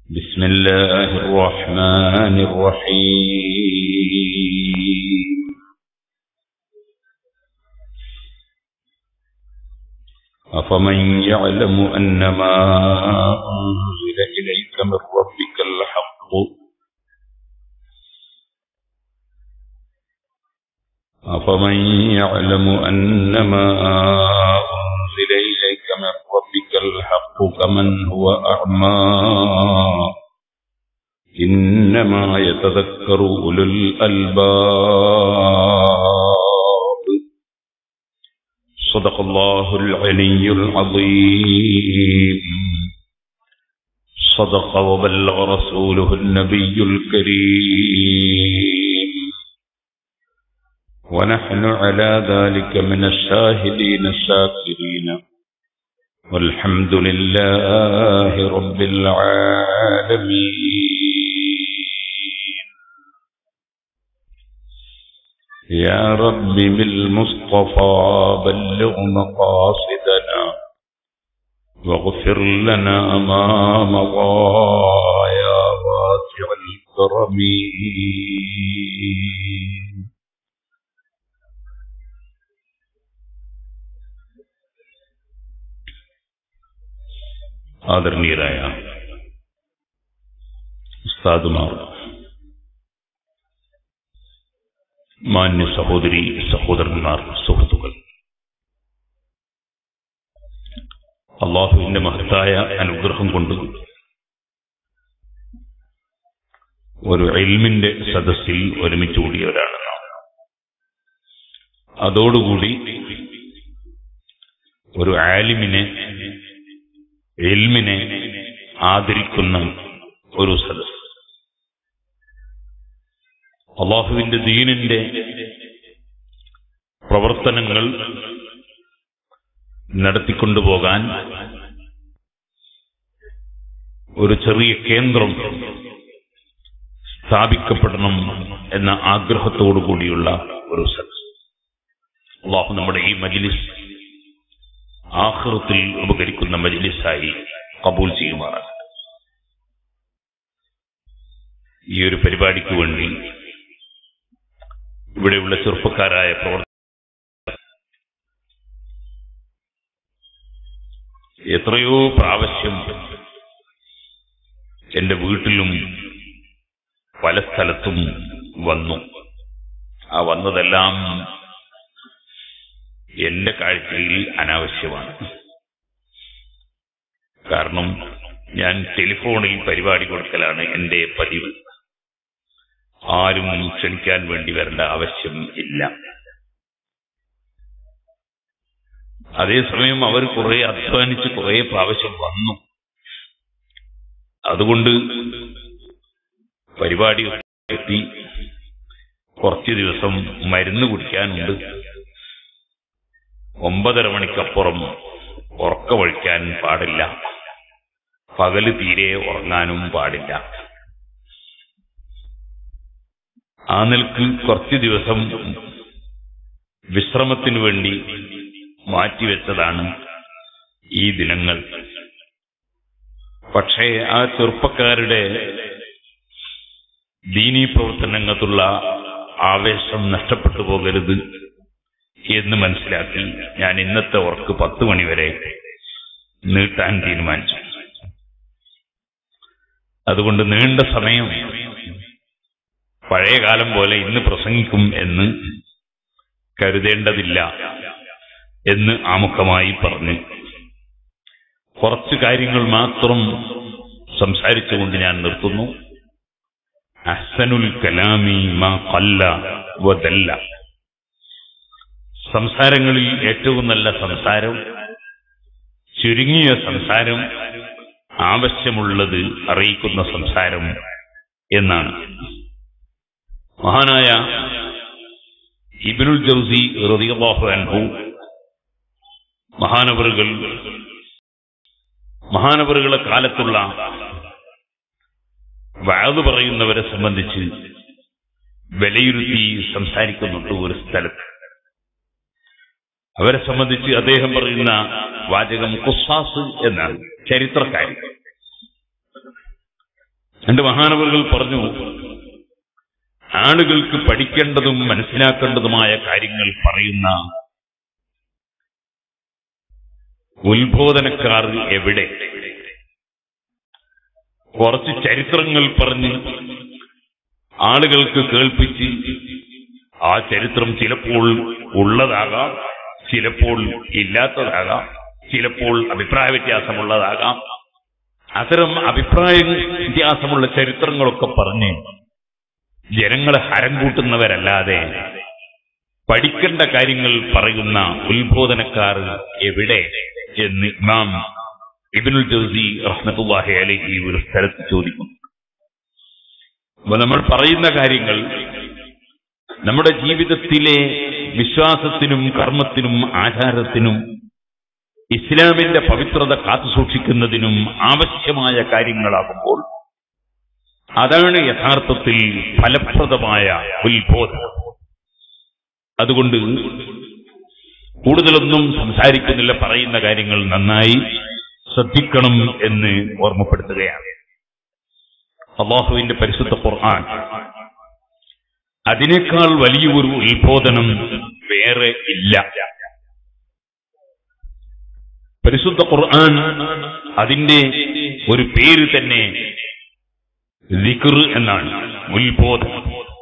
بسم الله الرحمن الرحيم أفمن يعلم أن ما أنزل إليك من ربك الحق أفمن يعلم أن ما أنزل إليك من ربك الحق كمن هو أعمى إنما يتذكر أولو الألباب صدق الله العلي العظيم صدق وبلغ رسوله النبي الكريم ونحن على ذلك من الشاهدين الشاكرين والحمد لله رب العالمين يا رب بالمصطفى بلغ مقاصدنا واغفر لنا ما مضى يا واسع الكرم ആദരണീയരായ ഉസ്താദുമാർ മാന്യ സഹോദരി സഹോദരന്മാർ സുഹൃത്തുക്കൾ അള്ളാഹുവിന്റെ മഹത്തായ അനുഗ്രഹം കൊണ്ട് ഒരു എൽമിന്റെ സദസ്സിൽ ഒരുമിച്ച് കൂടിയവരാണ് നാം അതോടുകൂടി ഒരു ആലിമിനെ എൽമിനെ ആദരിക്കുന്ന ഒരു സദസ് അള്ളാഹുവിന്റെ ദീനിന്റെ പ്രവർത്തനങ്ങൾ നടത്തിക്കൊണ്ടുപോകാൻ ഒരു ചെറിയ കേന്ദ്രം സ്ഥാപിക്കപ്പെടണം എന്ന ആഗ്രഹത്തോടു കൂടിയുള്ള ഒരു സദസ് അള്ളാഹു നമ്മുടെ ഈ മജ്ലിസ് ആഹൃത്തിൽ ഉപകരിക്കുന്ന മജ്ലിസായി കബൂൽ ചെയ്യുമാറാണ് ഈ ഒരു പരിപാടിക്ക് വേണ്ടി ഇവിടെയുള്ള ചെറുപ്പക്കാരായ പ്രവർത്തകർ എത്രയോ പ്രാവശ്യം എന്റെ വീട്ടിലും പല സ്ഥലത്തും വന്നു ആ വന്നതെല്ലാം എന്റെ കാഴ്ചയിൽ അനാവശ്യമാണ് കാരണം ഞാൻ ടെലിഫോണിൽ പരിപാടി കൊടുക്കലാണ് എന്റെ പതിവ് ആരും ക്ഷണിക്കാൻ വേണ്ടി വരേണ്ട ആവശ്യം ഇല്ല അതേസമയം അവർ കുറെ അധ്വാനിച്ച് കുറെ പ്രാവശ്യം വന്നു അതുകൊണ്ട് പരിപാടി എത്തി കുറച്ച് ദിവസം മരുന്ന് കുടിക്കാനുണ്ട് ഒമ്പതര മണിക്കപ്പുറം ഉറക്കമൊഴിക്കാൻ പാടില്ല പകല് തീരെ ഉറങ്ങാനും പാടില്ല ആ നിലക്ക് കുറച്ച് ദിവസം വിശ്രമത്തിനു വേണ്ടി മാറ്റിവെച്ചതാണ് ഈ ദിനങ്ങൾ പക്ഷേ ആ ചെറുപ്പക്കാരുടെ ദീനീ പ്രവർത്തനങ്ങൾക്കുള്ള ആവേശം നഷ്ടപ്പെട്ടു പോകരുത് എന്ന് മനസ്സിലാക്കി ഞാൻ ഇന്നത്തെ വർക്ക് പത്ത് മണിവരെ നീട്ടാൻ തീരുമാനിച്ചു അതുകൊണ്ട് നീണ്ട സമയം പഴയ കാലം പോലെ ഇന്ന് പ്രസംഗിക്കും എന്ന് കരുതേണ്ടതില്ല എന്ന് ആമുഖമായി പറഞ്ഞു കുറച്ച് കാര്യങ്ങൾ മാത്രം സംസാരിച്ചുകൊണ്ട് ഞാൻ നിർത്തുന്നു അഹ്സനുൽ കലാമി മാ കല്ല വദല്ല സംസാരങ്ങളിൽ ഏറ്റവും നല്ല സംസാരം ചുരുങ്ങിയ സംസാരം ആവശ്യമുള്ളത് അറിയിക്കുന്ന സംസാരം എന്നാണ് മഹാനായ ഇബിനുൽ ജൗസി റളിയല്ലാഹു അൻഹു മഹാനവറുകൾ മഹാനവറുകളെ കാലത്തുള്ള വാത് പറയുന്നവരെ സംബന്ധിച്ച് വിലയിരുത്തി സംസാരിക്കുന്നുണ്ട് ഒരു സ്ഥലത്ത് അവരെ സംബന്ധിച്ച് അദ്ദേഹം പറയുന്ന വാചകം കുസാസ് എന്നാണ് ചരിത്രക്കാരി രണ്ട് മഹാനവറുകൾ പറഞ്ഞു ആളുകൾക്ക് പഠിക്കേണ്ടതും മനസ്സിലാക്കേണ്ടതുമായ കാര്യങ്ങൾ പറയുന്ന ഉത്ബോധനക്കാർ എവിടെ കുറച്ച് ചരിത്രങ്ങൾ പറഞ്ഞ് ആളുകൾക്ക് കേൾപ്പിച്ച് ആ ചരിത്രം ചിലപ്പോൾ ഉള്ളതാകാം ചിലപ്പോൾ ഇല്ലാത്തതാകാം ചിലപ്പോൾ അഭിപ്രായ വ്യത്യാസമുള്ളതാകാം അത്തരം അഭിപ്രായ വ്യത്യാസമുള്ള ചരിത്രങ്ങളൊക്കെ പറഞ്ഞ് ജനങ്ങളെ ഹരം കൂട്ടുന്നവരല്ലാതെ പഠിക്കേണ്ട കാര്യങ്ങൾ പറയുന്ന ഉത്ബോധനക്കാർ എവിടെ എന്ന് ഇമാം ഇബിനുൽ ജൗസി റഹ്മത്തുല്ലാഹി അലൈഹി ഒരു സ്ഥലത്ത് ചോദിക്കുന്നു അപ്പൊ നമ്മൾ പറയുന്ന കാര്യങ്ങൾ നമ്മുടെ ജീവിതത്തിലെ വിശ്വാസത്തിനും കർമ്മത്തിനും ആചാരത്തിനും ഇസ്ലാമിന്റെ പവിത്രത കാത്തുസൂക്ഷിക്കുന്നതിനും ആവശ്യമായ കാര്യങ്ങളാകുമ്പോൾ അതാണ് യഥാർത്ഥത്തിൽ ഫലപ്രദമായ ഉത്ബോധനം അതുകൊണ്ട് കൂടുതലൊന്നും സംസാരിക്കുന്നില്ല പറയുന്ന കാര്യങ്ങൾ നന്നായി ശ്രദ്ധിക്കണം എന്ന് ഓർമ്മപ്പെടുത്തുകയാണ് അള്ളാഹുവിന്റെ പരിശുദ്ധ ഖുർആൻ അതിനേക്കാൾ വലിയൊരു ഉത്ബോധനം വേറെ ഇല്ല പരിശുദ്ധ ഖുർആൻ അതിന്റെ ഒരു പേര് തന്നെ ദിക്ർ എന്നാണ് ഉത്ബോധനം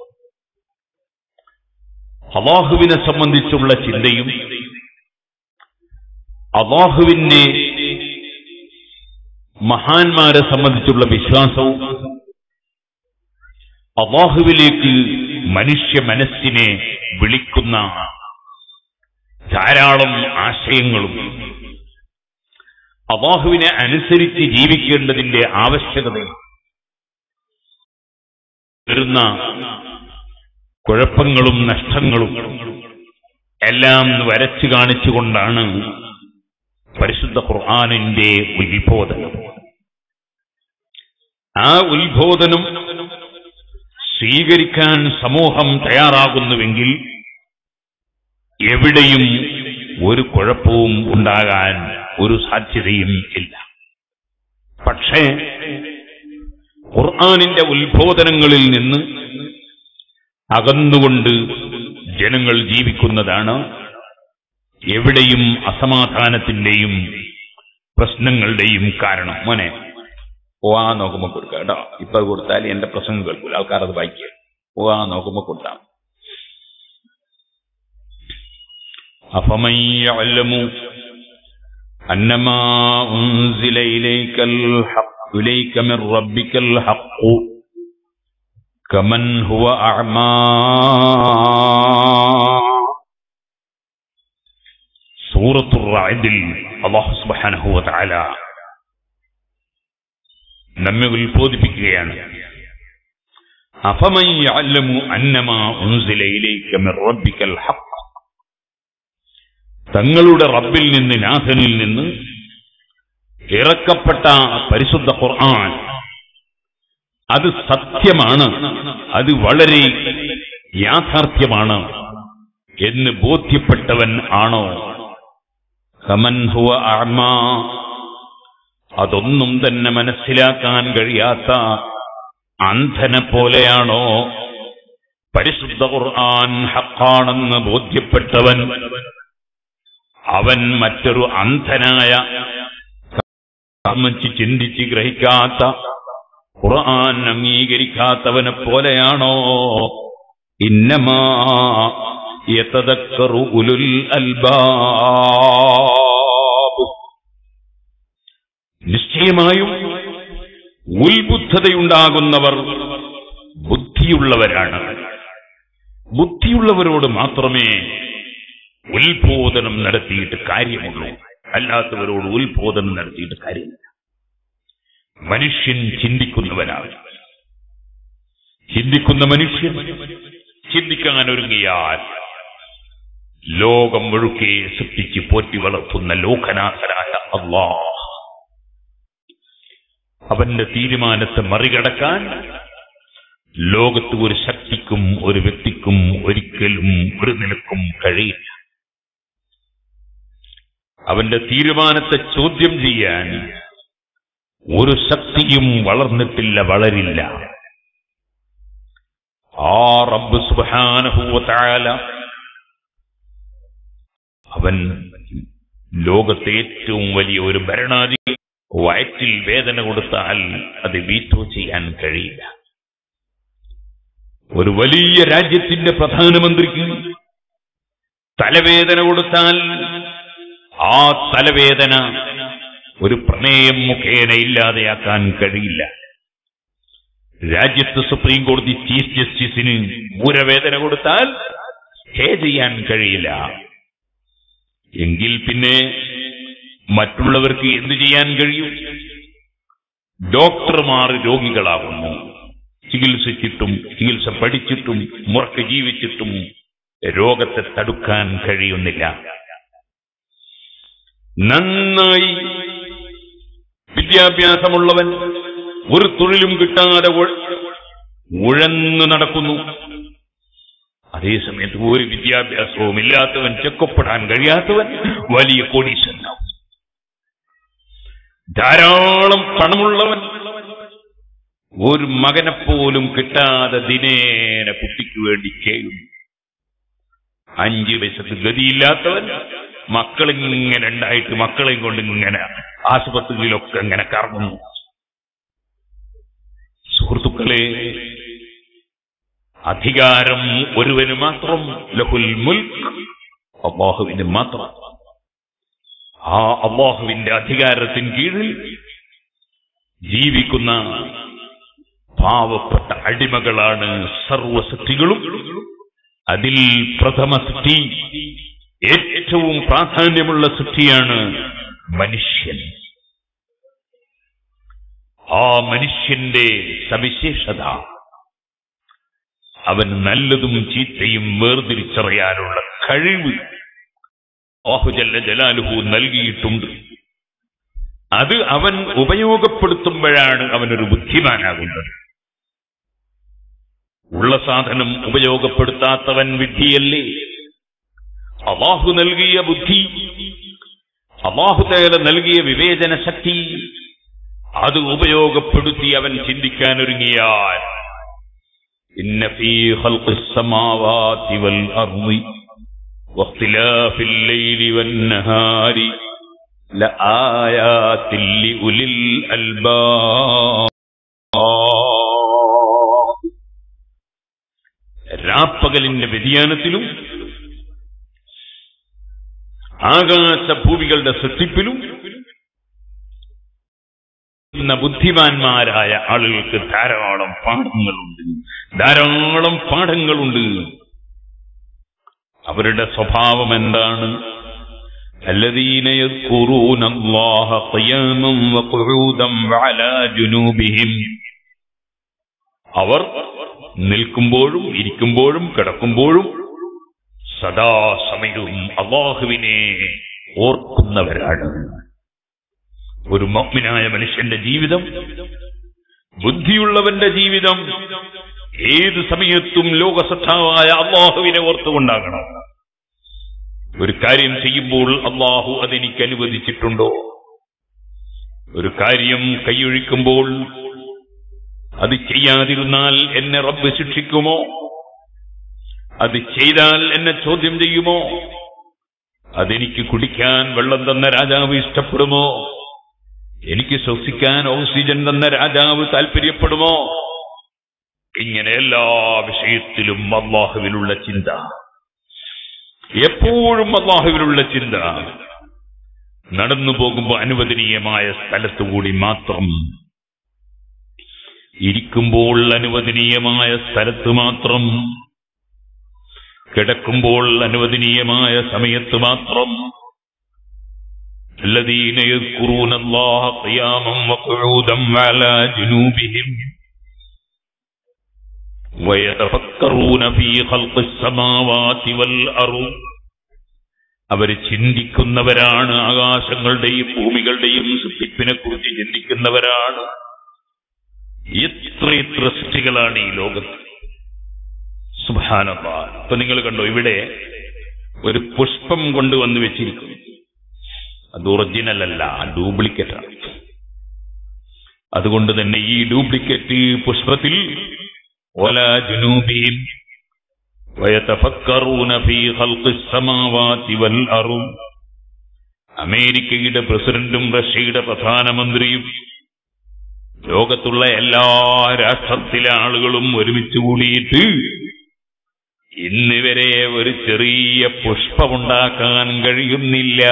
അള്ളാഹുവിനെ സംബന്ധിച്ചുള്ള ചിന്തയും അള്ളാഹുവിന്റെ മഹാന്മാരെ സംബന്ധിച്ചുള്ള വിശ്വാസവും അള്ളാഹുവിലേക്ക് മനുഷ്യ മനസ്സിനെ വിളിക്കുന്ന ധാരാളം ആശയങ്ങളും അള്ളാഹുവിനെ അനുസരിച്ച് ജീവിക്കേണ്ടതിന്റെ ആവശ്യകതയും വരുന്ന കുഴപ്പങ്ങളും നഷ്ടങ്ങളും എല്ലാം വരച്ചു കാണിച്ചുകൊണ്ടാണ് പരിശുദ്ധ ഖുർആാനിന്റെ ഉത്ബോധനം ആ ഉത്ബോധനം സ്വീകരിക്കാൻ സമൂഹം തയ്യാറാകുന്നുവെങ്കിൽ എവിടെയും ഒരു കുഴപ്പവും ഉണ്ടാകാൻ ഒരു സാധ്യതയും ഇല്ല പക്ഷേ ഖുർആാനിന്റെ ഉത്ബോധനങ്ങളിൽ നിന്ന് അകന്നുകൊണ്ട് ജനങ്ങൾ ജീവിക്കുന്നതാണ് എവിടെയും അസമാധാനത്തിന്റെയും പ്രശ്നങ്ങളുടെയും കാരണം മോനെ പോവാ നോക്കുമ്പോ കൊടുക്കുക കേട്ടോ ഇപ്പൊ അത് കൊടുത്താൽ എന്റെ പ്രസംഗം കേൾക്കൂല ആൾക്കാർ അത് വായിക്കുക പോവാ നോക്കുമ്പോ കൊടുത്താൽ أفمن يعلم أنما أنزل إليك الحق إليك من ربك الحق كمن هو أعمى سورة الرعد الله سبحانه وتعالى നമ്മെ ഉത്ബോധിപ്പിക്കുകയാണ് അഫമൻ യഅലമു അന്നമാ ഉൻസില ഇലൈക മിർ റബ്ബിക്കൽ ഹഖ് തങ്ങളുടെ റബ്ബിൽ നിന്ന് നാഥനിൽ നിന്ന് ഇറക്കപ്പെട്ട പരിശുദ്ധ ഖുർആൻ അത് സത്യമാണ് അത് വളരെ യാഥാർത്ഥ്യമാണ് എന്ന് ബോധ്യപ്പെട്ടവൻ ആണോ കമൻ ഹുവ അഅ്മാ അതൊന്നും തന്നെ മനസ്സിലാക്കാൻ കഴിയാത്ത അന്ധനെ പോലെയാണോ പരിശുദ്ധ ഖുർആൻ ഹക്കാണെന്ന് ബോധ്യപ്പെട്ടവൻ അവൻ മറ്റൊരു അന്ധനായ കർമ്മിച്ച് ചിന്തിച്ച് ഗ്രഹിക്കാത്ത ഖുർആൻ അംഗീകരിക്കാത്തവനെ പോലെയാണോ ഇന്നമാ യതദക്കറു ഉലുൽ അൽബാബ് നിശ്ചയമായും ഉത്ബുദ്ധതയുണ്ടാകുന്നവർ ബുദ്ധിയുള്ളവരാണ് ബുദ്ധിയുള്ളവരോട് മാത്രമേ ഉത്ബോധനം നടത്തിയിട്ട് കാര്യമുള്ളൂ അല്ലാത്തവരോട് ഉത്ബോധനം നടത്തിയിട്ട് കാര്യമില്ല മനുഷ്യൻ ചിന്തിക്കുന്നവനാണ് ചിന്തിക്കുന്ന മനുഷ്യൻ ചിന്തിക്കാൻ ഒരുങ്ങിയാൽ ലോകം മുഴുക്കെ സൃഷ്ടിച്ച് പോറ്റി വളർത്തുന്ന ലോകനാഥനായ അള്ളാഹ് അവന്റെ തീരുമാനത്തെ മറികടക്കാൻ ലോകത്ത് ഒരു ശക്തിക്കും ഒരു വ്യക്തിക്കും ഒരിക്കലും ഒരു നിലക്കും കഴിയില്ല അവന്റെ തീരുമാനത്തെ ചോദ്യം ചെയ്യാൻ ഒരു ശക്തിയും വളർന്നിട്ടില്ല വളരില്ല ആ റബ്ബ് സുബാനഹുവല അവൻ ലോകത്തെ ഏറ്റവും വലിയ ഒരു ഭരണാധി വയറ്റിൽ വേദന കൊടുത്താൽ അത് വീറ്റോ ചെയ്യാൻ കഴിയില്ല ഒരു വലിയ രാജ്യത്തിന്റെ പ്രധാനമന്ത്രിക്ക് തലവേദന കൊടുത്താൽ ആ തലവേദന ഒരു പ്രമേയം മുഖേന ഇല്ലാതെയാക്കാൻ കഴിയില്ല രാജ്യത്ത് സുപ്രീം കോടതി ചീഫ് ജസ്റ്റിസിന് ഊരവേദന കൊടുത്താൽ സ്റ്റേ ചെയ്യാൻ കഴിയില്ല എങ്കിൽ പിന്നെ മറ്റുള്ളവർക്ക് എന്തു ചെയ്യാൻ കഴിയും ഡോക്ടർമാർ രോഗികളാകുന്നു ചികിത്സിച്ചിട്ടും ചികിത്സ പഠിച്ചിട്ടും മുറക്ക് ജീവിച്ചിട്ടും രോഗത്തെ തടുക്കാൻ കഴിയുന്നില്ല നന്നായി വിദ്യാഭ്യാസമുള്ളവൻ ഒരു തൊഴിലും കിട്ടാതെ ഉഴ- ഉഴന്നു നടക്കുന്നു അതേസമയത്ത് ഒരു വിദ്യാഭ്യാസവും ഇല്ലാത്തവൻ ചെക്കപ്പെടാൻ കഴിയാത്തവൻ വലിയ കോടീശ്വരനാവും ധാരാളം പണമുള്ളവൻ ഒരു മകനെപ്പോലും കിട്ടാതെ ദിനേന കുട്ടിക്ക് വേണ്ടി ചെയ്യുന്നു അഞ്ച് വയസ്സത്ത് ഗതിയില്ലാത്തവൻ മക്കളിങ്ങനെ ഉണ്ടായിട്ട് മക്കളെയും കൊണ്ട് ഇങ്ങനെ ആശുപത്രിയിലൊക്കെ ഇങ്ങനെ കറങ്ങുന്നു സുഹൃത്തുക്കളെ അധികാരം ഒരുവന് മാത്രം ലഹുൽ മുൽക്ക് അള്ളാഹുവിന് മാത്രം ആ അള്ളാഹുവിന്റെ അധികാരത്തിന് കീഴിൽ ജീവിക്കുന്ന പാവപ്പെട്ട അടിമകളാണ് സർവസൃഷ്ടികളും അതിൽ പ്രഥമ സൃഷ്ടി ഏറ്റവും പ്രാധാന്യമുള്ള സൃഷ്ടിയാണ് മനുഷ്യൻ ആ മനുഷ്യന്റെ സവിശേഷത അവൻ നല്ലതും ചീത്തയും വേർതിരിച്ചറിയാനുള്ള കഴിവ് ഓഹുജല്ല ജലാലുഹു നൽകിയിട്ടുണ്ട് അത് അവൻ ഉപയോഗപ്പെടുത്തുമ്പോഴാണ് അവനൊരു ബുദ്ധിമാനാകുന്നത് ഉള്ള സാധനം ഉപയോഗപ്പെടുത്താത്തവൻ വിഡ്ഢിയല്ലേ അള്ളാഹു നൽകിയ ബുദ്ധി അള്ളാഹുതേല നൽകിയ വിവേചന ശക്തി അത് ഉപയോഗപ്പെടുത്തി അവൻ ചിന്തിക്കാൻ ഒരുങ്ങിയാൽ ഇന്ന ഫീ ഖൽഖിസ് സമാവാതി വൽ അർളി واختلاف الليل والنهار لآيات لأولي الألباب രാപ്പകലിന്റെ വ്യതിയാനത്തിലും ആകാശഭൂമികളുടെ സൃഷ്ടിപ്പിലും ഇന്ന ബുദ്ധിമാന്മാരായ ആളുകൾക്ക് ധാരാളം പാഠങ്ങളുണ്ട് ധാരാളം പാഠങ്ങളുണ്ട് അവരുടെ സ്വഭാവം എന്താണ് الذين يذكرون الله قياما وقعودا وعلى جنوبهم അവർ നിൽക്കുമ്പോഴും ഇരിക്കുമ്പോഴും കിടക്കുമ്പോഴും സദാസമയവും അള്ളാഹുവിനെ ഓർക്കുന്നവരാണ് ഒരു മൊഗ്മിനായ മനുഷ്യന്റെ ജീവിതം ബുദ്ധിയുള്ളവന്റെ ജീവിതം ഏത് സമയത്തും ലോകസത്താവായ അള്ളാഹുവിനെ ഓർത്തുകൊണ്ടാകണം ഒരു കാര്യം ചെയ്യുമ്പോൾ അള്ളാഹു അതെനിക്ക് അനുവദിച്ചിട്ടുണ്ടോ ഒരു കാര്യം കൈയൊഴിക്കുമ്പോൾ അത് ചെയ്യാതിരുന്നാൽ എന്നെ റബ്ബ് ശിക്ഷിക്കുമോ അത് ചെയ്താൽ എന്നെ ചോദ്യം ചെയ്യുമോ അതെനിക്ക് കുടിക്കാൻ വെള്ളം തന്ന രാജാവ് ഇഷ്ടപ്പെടുമോ എനിക്ക് ശ്വസിക്കാൻ ഓക്സിജൻ തന്ന രാജാവ് താല്പര്യപ്പെടുമോ ഇങ്ങനെ എല്ലാ വിഷയത്തിലും അള്ളാഹുവിലുള്ള ചിന്ത എപ്പോഴും അള്ളാഹുവിലുള്ള ചിന്ത നടന്നു പോകുമ്പോൾ അനുവദനീയമായ സ്ഥലത്തുകൂടി മാത്രം ഇരിക്കുമ്പോൾ അനുവദനീയമായ സ്ഥലത്ത് മാത്രം കിടക്കുമ്പോൾ അനുവദനീയമായ സമയത്ത് മാത്രം الذين يذكرون الله قياما وقعودا على جنوبهم ويتفكرون في خلق السماوات والأرض അവർ ചിന്തിക്കുന്നവരാണ് ആകാശങ്ങളുടെയും ഭൂമികളുടെയും സൃഷ്ടിപ്പിനെ കുറിച്ച് ചിന്തിക്കുന്നവരാണ് എത്ര എത്ര സൃഷ്ടികളാണ് ഈ ലോകത്ത് സുഭാനന്ദ ഇപ്പൊ നിങ്ങൾ കണ്ടോ ഇവിടെ ഒരു പുഷ്പം കൊണ്ടുവന്ന് വെച്ചിരിക്കുന്നു അത് ഒറിജിനൽ അല്ല ഡ്യൂപ്ലിക്കേറ്റ് ആണ് അതുകൊണ്ട് തന്നെ ഈ ഡ്യൂപ്ലിക്കേറ്റ് പുഷ്പത്തിൽ ഒല ജുനൂബിയും ويتفكرون في خلق السماوات والأرض അമേരിക്കയുടെ പ്രസിഡന്റും റഷ്യയുടെ പ്രധാനമന്ത്രിയും ലോകത്തുള്ള എല്ലാ രാഷ്ട്രത്തിലെ ആളുകളും ഒരുമിച്ച് കൂടിയിട്ട് ഇന്ന് വരെ ഒരു ചെറിയ പുഷ്പമുണ്ടാക്കാൻ കഴിയുന്നില്ല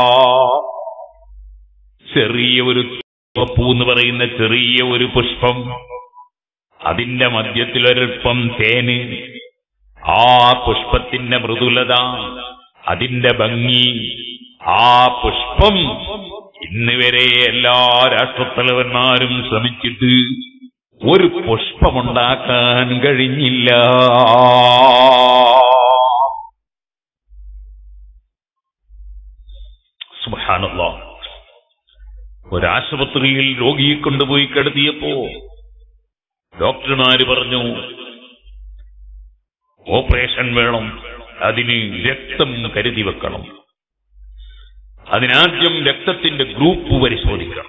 ചെറിയ ഒരു പൂ എന്ന് പറയുന്ന ചെറിയ ഒരു പുഷ്പം അതിന്റെ മധ്യത്തിൽ ഒരൽപ്പം തേന് ആ പുഷ്പത്തിന്റെ മൃദുലത അതിന്റെ ഭംഗി ആ പുഷ്പം ഇന്ന് വരെ എല്ലാ രാഷ്ട്രത്തലവന്മാരും ശ്രമിച്ചിട്ട് ഒരു പുഷ്പമുണ്ടാക്കാൻ കഴിഞ്ഞില്ല സുബ്ഹാനല്ലാ ഒരാശുപത്രിയിൽ രോഗിയെ കൊണ്ടുപോയി കിടത്തിയപ്പോ ഡോക്ടർമാര് പറഞ്ഞു ഓപ്പറേഷൻ വേണം അതിന് രക്തം കരുതി വെക്കണം അതിനാദ്യം രക്തത്തിന്റെ ഗ്രൂപ്പ് പരിശോധിക്കണം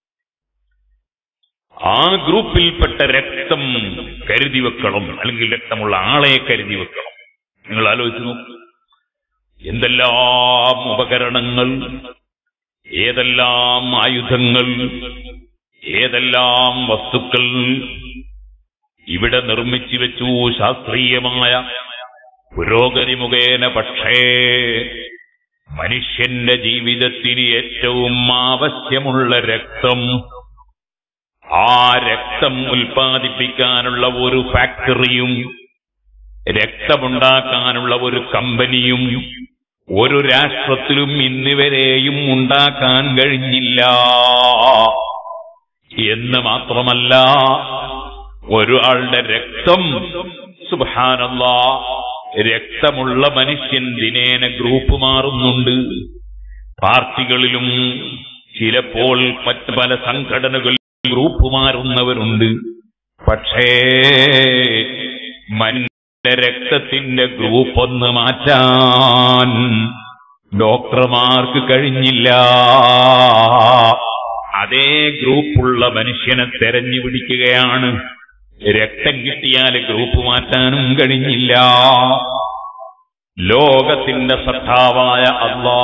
ആ ഗ്രൂപ്പിൽപ്പെട്ട രക്തം കരുതി വെക്കണം അല്ലെങ്കിൽ രക്തമുള്ള ആളെ കരുതി വെക്കണം നിങ്ങൾ ആലോചിച്ച് നോക്കൂ എന്തെല്ലാം ഉപകരണങ്ങൾ ഏതെല്ലാം ആയുധങ്ങൾ ഏതെല്ലാം വസ്തുക്കൾ ഇവിടെ നിർമ്മിച്ചു വെച്ചു ശാസ്ത്രീയമായ പുരോഗതി മുഖേന പക്ഷേ മനുഷ്യന്റെ ജീവിതത്തിന് ഏറ്റവും ആവശ്യമുള്ള രക്തം ആ രക്തം ഉൽപ്പാദിപ്പിക്കാനുള്ള ഒരു ഫാക്ടറിയും രക്തമുണ്ടാക്കാനുള്ള ഒരു കമ്പനിയും ഒരു രാഷ്ട്രത്തിലും ഇന്നുവരെയും ഉണ്ടാക്കാൻ കഴിഞ്ഞില്ല എന്ന് മാത്രമല്ല ഒരാളുടെ രക്തം സുബാനല്ല രക്തമുള്ള മനുഷ്യൻ ദിനേന ഗ്രൂപ്പ് മാറുന്നുണ്ട് പാർട്ടികളിലും ചിലപ്പോൾ മറ്റ് പല സംഘടനകളിലും ഗ്രൂപ്പ് മാറുന്നവരുണ്ട് പക്ഷേ മനുഷ്യ രക്തത്തിന്റെ ഗ്രൂപ്പ് ഒന്ന് മാറ്റാൻ ഡോക്ടർമാർക്ക് കഴിഞ്ഞില്ല അതേ ഗ്രൂപ്പുള്ള മനുഷ്യനെ തെരഞ്ഞു പിടിക്കുകയാണ് രക്തം കിട്ടിയാൽ ഗ്രൂപ്പ് മാറ്റാനും കഴിഞ്ഞില്ല ലോകത്തിന്റെ സത്താവായ അള്ളാ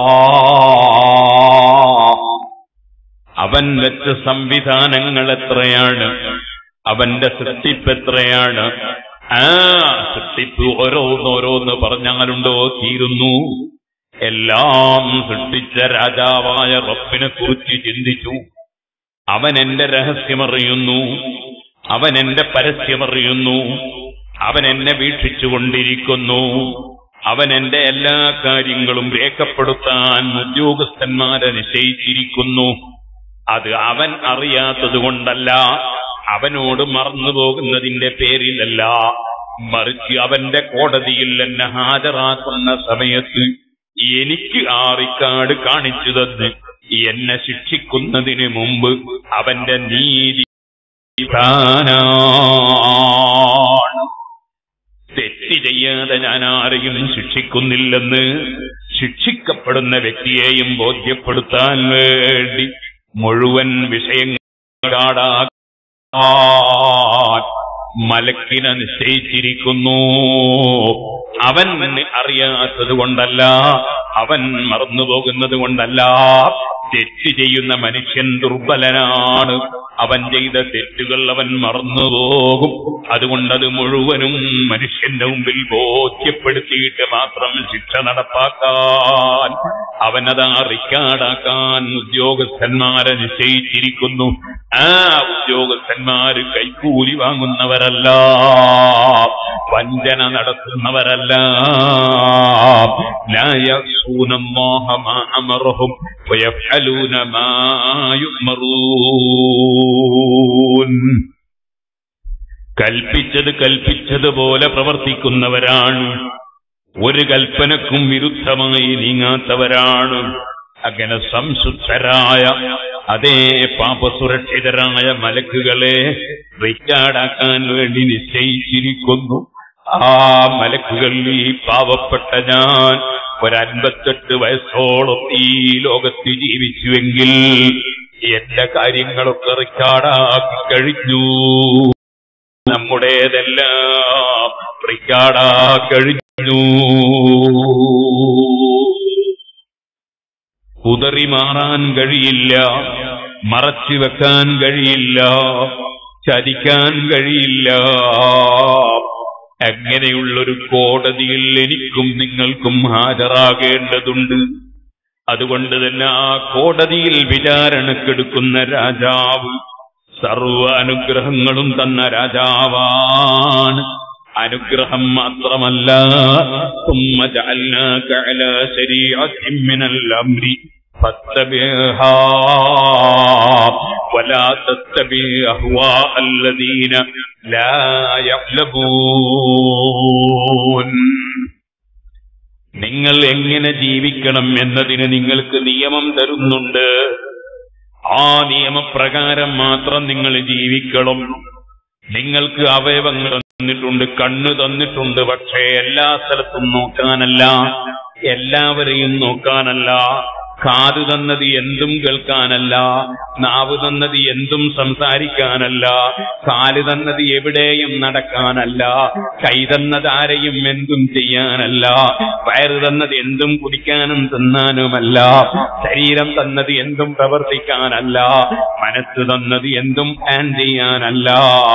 അവൻ വെച്ച സംവിധാനങ്ങൾ എത്രയാണ് അവന്റെ സൃഷ്ടിപ്പ് എത്രയാണ് ആ സൃഷ്ടിപ്പ് ഓരോന്നോരോന്ന് പറഞ്ഞാലുണ്ടോ തീരുന്നു എല്ലാം സൃഷ്ടിച്ച രാജാവായ റബ്ബിനെ കുറിച്ച് ചിന്തിച്ചു അവൻ എന്റെ രഹസ്യമറിയുന്നു അവൻ എന്റെ പരസ്യമറിയുന്നു അവൻ എന്നെ വീക്ഷിച്ചുകൊണ്ടിരിക്കുന്നു അവൻ എന്റെ എല്ലാ കാര്യങ്ങളും രേഖപ്പെടുത്താൻ ഉദ്യോഗസ്ഥന്മാരെ നിശ്ചയിച്ചിരിക്കുന്നു അത് അവൻ അറിയാത്തത് കൊണ്ടല്ല അവനോട് മറന്നു പോകുന്നതിന്റെ പേരിലല്ല മറിച്ച് അവന്റെ കോടതിയിൽ എന്നെ ഹാജരാക്കുന്ന സമയത്ത് എനിക്ക് ആ റിക്കാർഡ് കാണിച്ചു തന്ന് എന്നെ ശിക്ഷിക്കുന്നതിന് മുമ്പ് അവന്റെ നീതി താനാണ് തെറ്റ് ചെയ്യാതെ ഞാൻ ആരെയും ശിക്ഷിക്കുന്നില്ലെന്ന് ശിക്ഷിക്കപ്പെടുന്ന വ്യക്തിയെയും ബോധ്യപ്പെടുത്താൻ വേണ്ടി മുഴുവൻ വിഷയങ്ങളാടാൻ മലക്കിനെ നിശ്ചയിച്ചിരിക്കുന്നു അവൻ അറിയാത്തത് കൊണ്ടല്ല അവൻ മറന്നുപോകുന്നത് കൊണ്ടല്ല തെറ്റ് ചെയ്യുന്ന മനുഷ്യൻ ദുർബലനാണ് അവൻ ചെയ്ത തെറ്റുകൾ അവൻ മറന്നുപോകും അതുകൊണ്ടത് മുഴുവനും മനുഷ്യന്റെ മുമ്പിൽ ബോധ്യപ്പെടുത്തിയിട്ട് മാത്രം ശിക്ഷ നടപ്പാക്കാൻ അവനതാ റിക്കാർഡാക്കാൻ ഉദ്യോഗസ്ഥന്മാരെ നിശ്ചയിച്ചിരിക്കുന്നു ആ ഉദ്യോഗസ്ഥന്മാര് കൈക്കൂലി വാങ്ങുന്നവരല്ല വഞ്ചന നടത്തുന്നവരല്ല لا يعصون الله ما أمرهم ويفعلون ما يؤمرون കൽപ്പിച്ചത് കൽപ്പിച്ചതുപോലെ പ്രവർത്തിക്കുന്നവരാണ് ഒരു കൽപ്പനക്കും വിരുദ്ധമായി നീങ്ങാത്തവരാണ് അങ്ങനെ സംശുദ്ധരായ അതേ പാപസുരക്ഷിതരായ മലക്കുകളെ റിക്കാർഡാക്കാൻ വേണ്ടി നിശ്ചയിച്ചിരിക്കുന്നു ആ മലക്കുകൾ ഈ പാവപ്പെട്ട ഞാൻ ഒരൻപത്തെട്ട് വയസ്സോളം ഈ ലോകത്ത് ജീവിച്ചുവെങ്കിൽ എന്റെ കാര്യങ്ങളൊക്കെ റിക്കാർഡാക്കി കഴിഞ്ഞു നമ്മുടേതെല്ലാം റിക്കാർഡാ കഴിഞ്ഞു കുതറി മാറാൻ കഴിയില്ല മറച്ചു വെക്കാൻ കഴിയില്ല ചതിക്കാൻ കഴിയില്ല അങ്ങനെയുള്ളൊരു കോടതിയിൽ എനിക്കും നിങ്ങൾക്കും ഹാജരാകേണ്ടതുണ്ട് അതുകൊണ്ട് തന്നെ ആ കോടതിയിൽ വിചാരണക്കെടുക്കുന്ന രാജാവ് സർവ അനുഗ്രഹങ്ങളും തന്ന രാജാവാണ് അനുഗ്രഹം മാത്രമല്ല ثم جعلناك على شريعة من الأمر فاتبعها ولا تتبع أهواء الذين لا يعلمون നിങ്ങൾ എങ്ങനെ ജീവിക്കണം എന്നതിന് നിങ്ങൾക്ക് നിയമം തരുന്നുണ്ട് ആ നിയമപ്രകാരം മാത്രം നിങ്ങൾ ജീവിക്കണം നിങ്ങൾക്ക് അവയവങ്ങൾ തന്നിട്ടുണ്ട് കണ്ണ് തന്നിട്ടുണ്ട് പക്ഷേ എല്ലാ സ്ഥലത്തും നോക്കാനല്ല എല്ലാവരെയും നോക്കാനല്ല കാത് തന്നത് എന്തും കേൾക്കാനല്ല നാവ് തന്നത് എന്തും സംസാരിക്കാനല്ല കാല് തന്നത് എവിടെയും നടക്കാനല്ല കൈ തന്നത് ആരെയും എന്തും ചെയ്യാനല്ല വയറ് തന്നത് എന്തും കുടിക്കാനും തിന്നാനുമല്ല ശരീരം തന്നത് എന്തും പ്രവർത്തിക്കാനല്ല മനസ്സ് തന്നത് എന്തും പ്ലാൻ ചെയ്യാനല്ല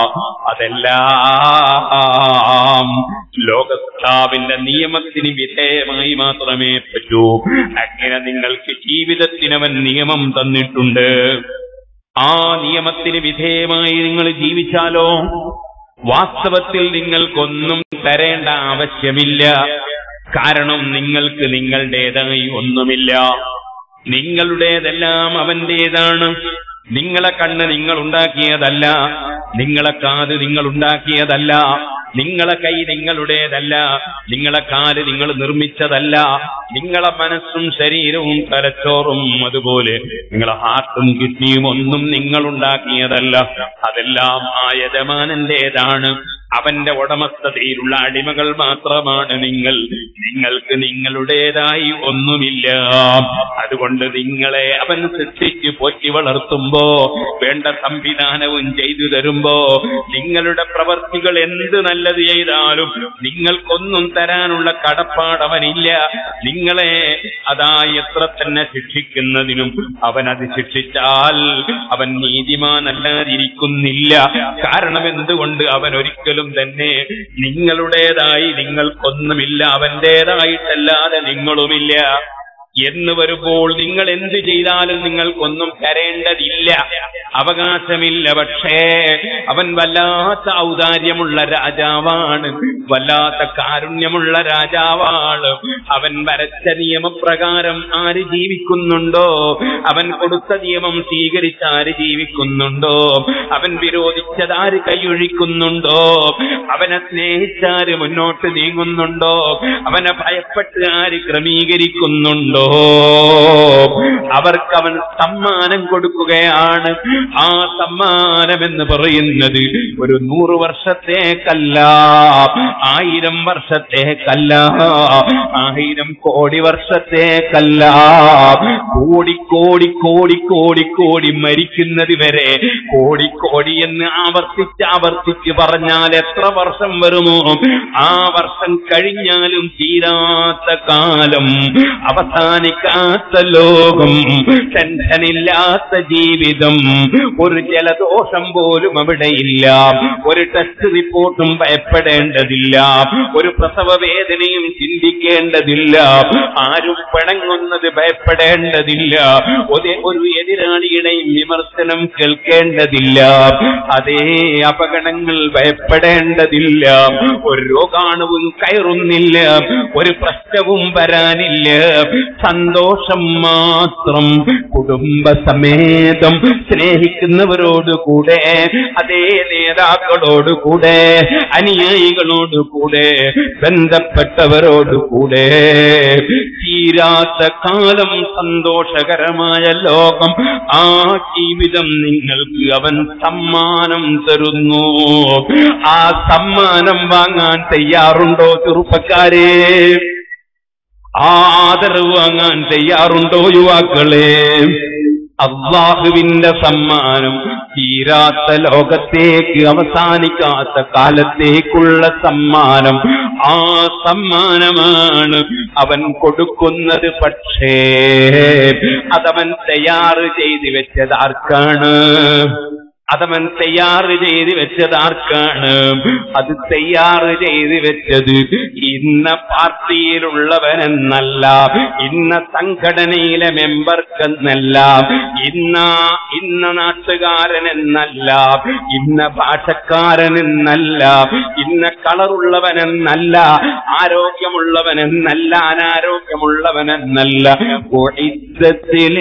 അതെല്ലാം ലോകസ്ഥാവിന്റെ നിയമത്തിന് വിധേയമായി മാത്രമേ പറ്റൂ അങ്ങനെ നിങ്ങൾക്ക് ജീവിതത്തിനവൻ നിയമം തന്നിട്ടുണ്ട് ആ നിയമത്തിന് വിധേയമായി നിങ്ങൾ ജീവിച്ചാലോ വാസ്തവത്തിൽ നിങ്ങൾക്കൊന്നും തരേണ്ട ആവശ്യമില്ല കാരണം നിങ്ങൾക്ക് നിങ്ങളുടേതായി ഒന്നുമില്ല നിങ്ങളുടേതെല്ലാം അവന്റേതാണ് നിങ്ങളെ കണ്ണ് നിങ്ങൾ ഉണ്ടാക്കിയതല്ല നിങ്ങളെ കാത് നിങ്ങൾ ഉണ്ടാക്കിയതല്ല നിങ്ങളെ കൈ നിങ്ങളുടേതല്ല നിങ്ങളെ കാല് നിങ്ങൾ നിർമ്മിച്ചതല്ല നിങ്ങളെ മനസ്സും ശരീരവും തലച്ചോറും അതുപോലെ നിങ്ങളെ ഹാർട്ടും കിഡ്നിയും ഒന്നും നിങ്ങൾ ഉണ്ടാക്കിയതല്ല അതെല്ലാം ആ യജമാനന്റേതാണ് അവന്റെ ഉടമസ്ഥതയിലുള്ള അടിമകൾ മാത്രമാണ് നിങ്ങൾ നിങ്ങൾക്ക് നിങ്ങളുടേതായി ഒന്നുമില്ല അതുകൊണ്ട് നിങ്ങളെ അവൻ സൃഷ്ടിച്ച് പോറ്റി വളർത്തുമ്പോ വേണ്ട സംവിധാനവും ചെയ്തു തരുമ്പോ നിങ്ങളുടെ പ്രവർത്തികൾ എന്ത് നല്ലത് ചെയ്താലും നിങ്ങൾക്കൊന്നും തരാനുള്ള കടപ്പാടവനില്ല നിങ്ങളെ അതാ എത്ര തന്നെ ശിക്ഷിക്കുന്നതിനും അവൻ അത് ശിക്ഷിച്ചാൽ അവൻ നീതിമാനല്ലാതിരിക്കുന്നില്ല കാരണം എന്തുകൊണ്ട് അവൻ ഒരിക്കലും തന്നെ നിങ്ങളുടേതായി നിങ്ങൾക്കൊന്നുമില്ല അവന്റേതായിട്ടല്ലാതെ നിങ്ങളുമില്ല എന്ന് വരുമ്പോൾ നിങ്ങൾ എന്ത് ചെയ്താലും നിങ്ങൾക്കൊന്നും തരേണ്ടതില്ല അവകാശമില്ല പക്ഷേ അവൻ വല്ലാത്ത ഔദാര്യമുള്ള രാജാവാണ് വല്ലാത്ത കാരുണ്യമുള്ള രാജാവാണ് അവൻ വരച്ച നിയമപ്രകാരം ആര് ജീവിക്കുന്നുണ്ടോ അവൻ കൊടുത്ത നിയമം സ്വീകരിച്ച് ആര് ജീവിക്കുന്നുണ്ടോ അവൻ വിരോധിച്ചത് ആര് കൈയൊഴിക്കുന്നുണ്ടോ അവനെ സ്നേഹിച്ചാര് മുന്നോട്ട് നീങ്ങുന്നുണ്ടോ അവനെ ഭയപ്പെട്ട് ആര് ക്രമീകരിക്കുന്നുണ്ടോ അവർക്ക് അവൻ സമ്മാനം കൊടുക്കുകയാണ് ആ സമ്മാനം എന്ന് പറയുന്നത് ഒരു നൂറ് വർഷത്തേക്കല്ല ആയിരം വർഷത്തേക്കല്ല ആയിരം കോടി വർഷത്തേക്കല്ല കോടി കോടി കോടി കോടി കോടി മരിക്കുന്നത് വരെ കോടി കോടി എന്ന് ആവർത്തിച്ച് ആവർത്തിച്ച് പറഞ്ഞാൽ എത്ര വർഷം വരുമോ ആ വർഷം കഴിഞ്ഞാലും തീരാത്ത കാലം അവസാനിക്കാത്ത ലോകം ടെൻഷനില്ലാത്ത ജീവിതം ഒരു ജലദോഷം പോലും അവിടെയില്ല ഒരു ടെസ്റ്റ് റിപ്പോർട്ടും ഭയപ്പെടേണ്ടതില്ല ഒരു പ്രസവ വേദനയും ചിന്തിക്കേണ്ടതില്ല ആരും പിണങ്ങുന്നത് ഭയപ്പെടേണ്ടതില്ല ഒരു ഒരു എതിരാളിയുടെയും വിമർശനം കേൾക്കേണ്ടതില്ല അതേ അപകടങ്ങൾ ഭയപ്പെടേണ്ടതില്ല ഒരു രോഗാണുവും കയറുന്നില്ല ഒരു പ്രശ്നവും വരാനില്ല സന്തോഷം മാത്രം കുടുംബസമേതം സ്നേഹിക്കുന്നവരോട് കൂടെ അതേ നേതാക്കളോട് കൂടെ അനുയായികളോട് കൂടെ ബന്ധപ്പെട്ടവരോട് കൂടെ തീരാത്ത കാലം സന്തോഷകരമായ ലോകം ആ ജീവിതം നിങ്ങൾക്ക് അവൻ സമ്മാനം തരുന്നു ആ സമ്മാനം വാങ്ങാൻ തയ്യാറുണ്ടോ ചെറുപ്പക്കാരെ ആ ആദരവ് വാങ്ങാൻ തയ്യാറുണ്ടോ യുവാക്കളെ അള്ളാഹുവിന്റെ സമ്മാനം തീരാത്ത ലോകത്തേക്ക് അവസാനിക്കാത്ത കാലത്തേക്കുള്ള സമ്മാനം ആ സമ്മാനമാണ് അവൻ കൊടുക്കുന്നത് പക്ഷേ അതവൻ തയ്യാറ് ചെയ്തു വെച്ചത് ആർക്കാണ് അതവൻ തയ്യാറ് ചെയ്ത് വെച്ചത് ആർക്കാണ് അത് തയ്യാറ് ചെയ്ത് വെച്ചത് ഇന്ന പാർട്ടിയിലുള്ളവനെന്നല്ല ഇന്ന സംഘടനയിലെ മെമ്പർക്കെന്നല്ല ഇന്ന ഇന്ന നാട്ടുകാരനെന്നല്ല ഇന്ന ഭാഷക്കാരനെന്നല്ല ഇന്ന കളറുള്ളവനെന്നല്ല ആരോഗ്യമുള്ളവനെന്നല്ല അനാരോഗ്യമുള്ളവനെന്നല്ല ഉഇദ്ദത്തിൽ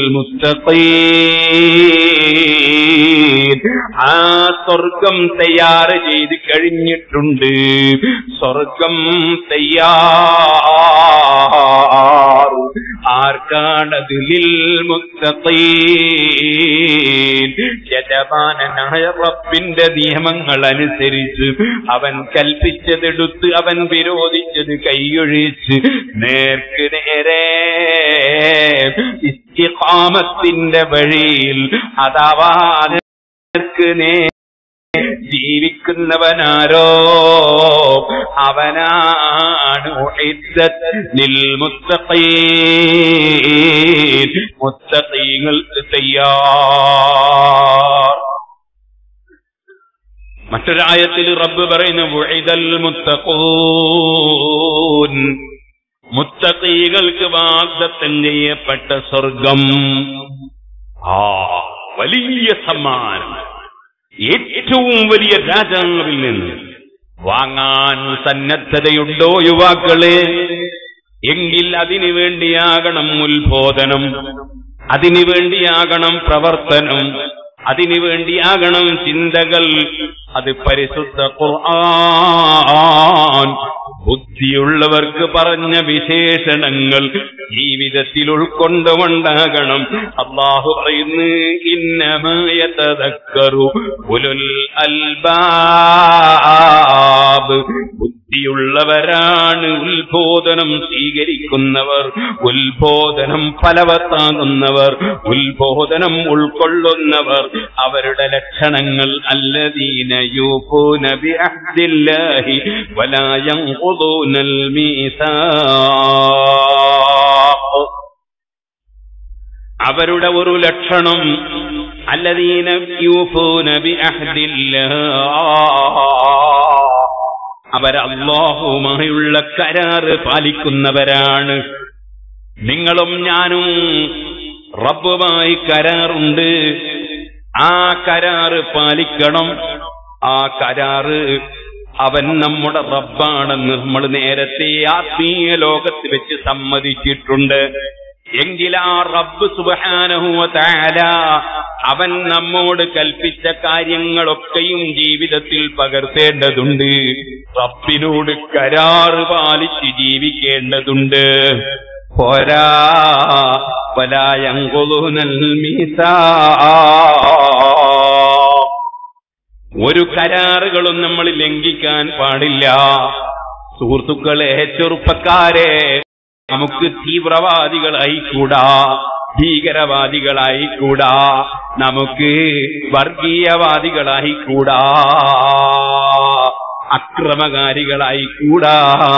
മുസ്തഖീൻ ആ സ്വർഗം തയ്യാറ് ചെയ്ത് കഴിഞ്ഞിട്ടുണ്ട് സ്വർഗം തയ്യാർ ആർക്കാണതിൽ മുത്തീൻ യജമാനനായ റബ്ബിന്റെ നിയമങ്ങൾ അനുസരിച്ച് അവൻ കൽപ്പിച്ചതെടുത്ത് അവൻ വിരോധിച്ചത് കൈയൊഴിച്ച് നേർക്ക് നേരെ ഇസ്തിഖാമത്തിന്റെ വഴിയിൽ അഥവാ നേർക്ക് നേ ജീവിക്കുന്നവനാരോ അവനാണ് ഉഇദ്ദത്ത് ലിൽ മുത്തഖീൻ മുത്തഖീങ്ങൾക്ക് തയ്യാർ മറ്റൊരായത്തിൽ റബ്ബ് പറയുന്നു ഉഇദൽ മുത്തഖൂൻ മുത്തഖീകൾക്ക് വാഗ്ദത്തം ചെയ്യപ്പെട്ട സ്വർഗം ആ വലിയ സമ്മാനം ഏറ്റവും വലിയ രാജാവിൽ നിന്ന് വാങ്ങാൻ സന്നദ്ധതയുണ്ടോ യുവാക്കളെ എങ്കിൽ അതിനു വേണ്ടിയാകണം ഉത്ബോധനം അതിനു വേണ്ടിയാകണം പ്രവർത്തനം അതിനു വേണ്ടിയാകണം ചിന്തകൾ അത് പരിശുദ്ധ ഖുർആൻ ബുദ്ധിയുള്ളവർക്ക് പറഞ്ഞ വിശേഷണങ്ങൾ ജീവിതത്തിൽ ഉൾക്കൊണ്ടുകൊണ്ടാകണം അള്ളാഹു പറയുന്നു ഇന്നമയതക്കറു ഉലുൽ അൽബാബ് ബുദ്ധിയുള്ളവരാണ് ഉത്ബോധനം സ്വീകരിക്കുന്നവർ ഉത്ബോധനം ഫലവത്താകുന്നവർ ഉത്ബോധനം ഉൾക്കൊള്ളുന്നവർ അവരുടെ ലക്ഷണങ്ങൾ അല്ലദീന യൂഫൂന ബിഅഹ്ദില്ലാഹി വലാ യൻഖുദൂനൽ മീസാഖ് അവരുടെ ഒരു ലക്ഷണം അല്ലദീന യൂഫൂന ബിഅഹ്ദില്ലാഹ് അവർ അള്ളാഹുമായുള്ള കരാറ് പാലിക്കുന്നവരാണ് നിങ്ങളും ഞാനും റബ്ബുമായി കരാറുണ്ട് ആ കരാറ് പാലിക്കണം ആ കരാറ് അവൻ നമ്മുടെ റബ്ബാണെന്ന് നമ്മൾ നേരത്തെ ആത്മീയ ലോകത്ത് വെച്ച് സമ്മതിച്ചിട്ടുണ്ട് എങ്കിൽ ആ റബ്ബ് സുബാനഹുവ താല അവൻ നമ്മോട് കൽപ്പിച്ച കാര്യങ്ങളൊക്കെയും ജീവിതത്തിൽ പകർത്തേണ്ടതുണ്ട് റബ്ബിനോട് കരാറ് പാലിച്ച് ജീവിക്കേണ്ടതുണ്ട് പോരാ പലായങ്കൊളുനൽ മീസാ ഒരു കരാറുകളും നമ്മൾ ലംഘിക്കാൻ പാടില്ല സുഹൃത്തുക്കളെ ചെറുപ്പക്കാരെ നമുക്ക് തീവ്രവാദികളായി കൂടാ ഭീകരവാദികളായി കൂടാ നമുക്ക് വർഗീയവാദികളായി കൂടാ അക്രമകാരികളായി കൂടാ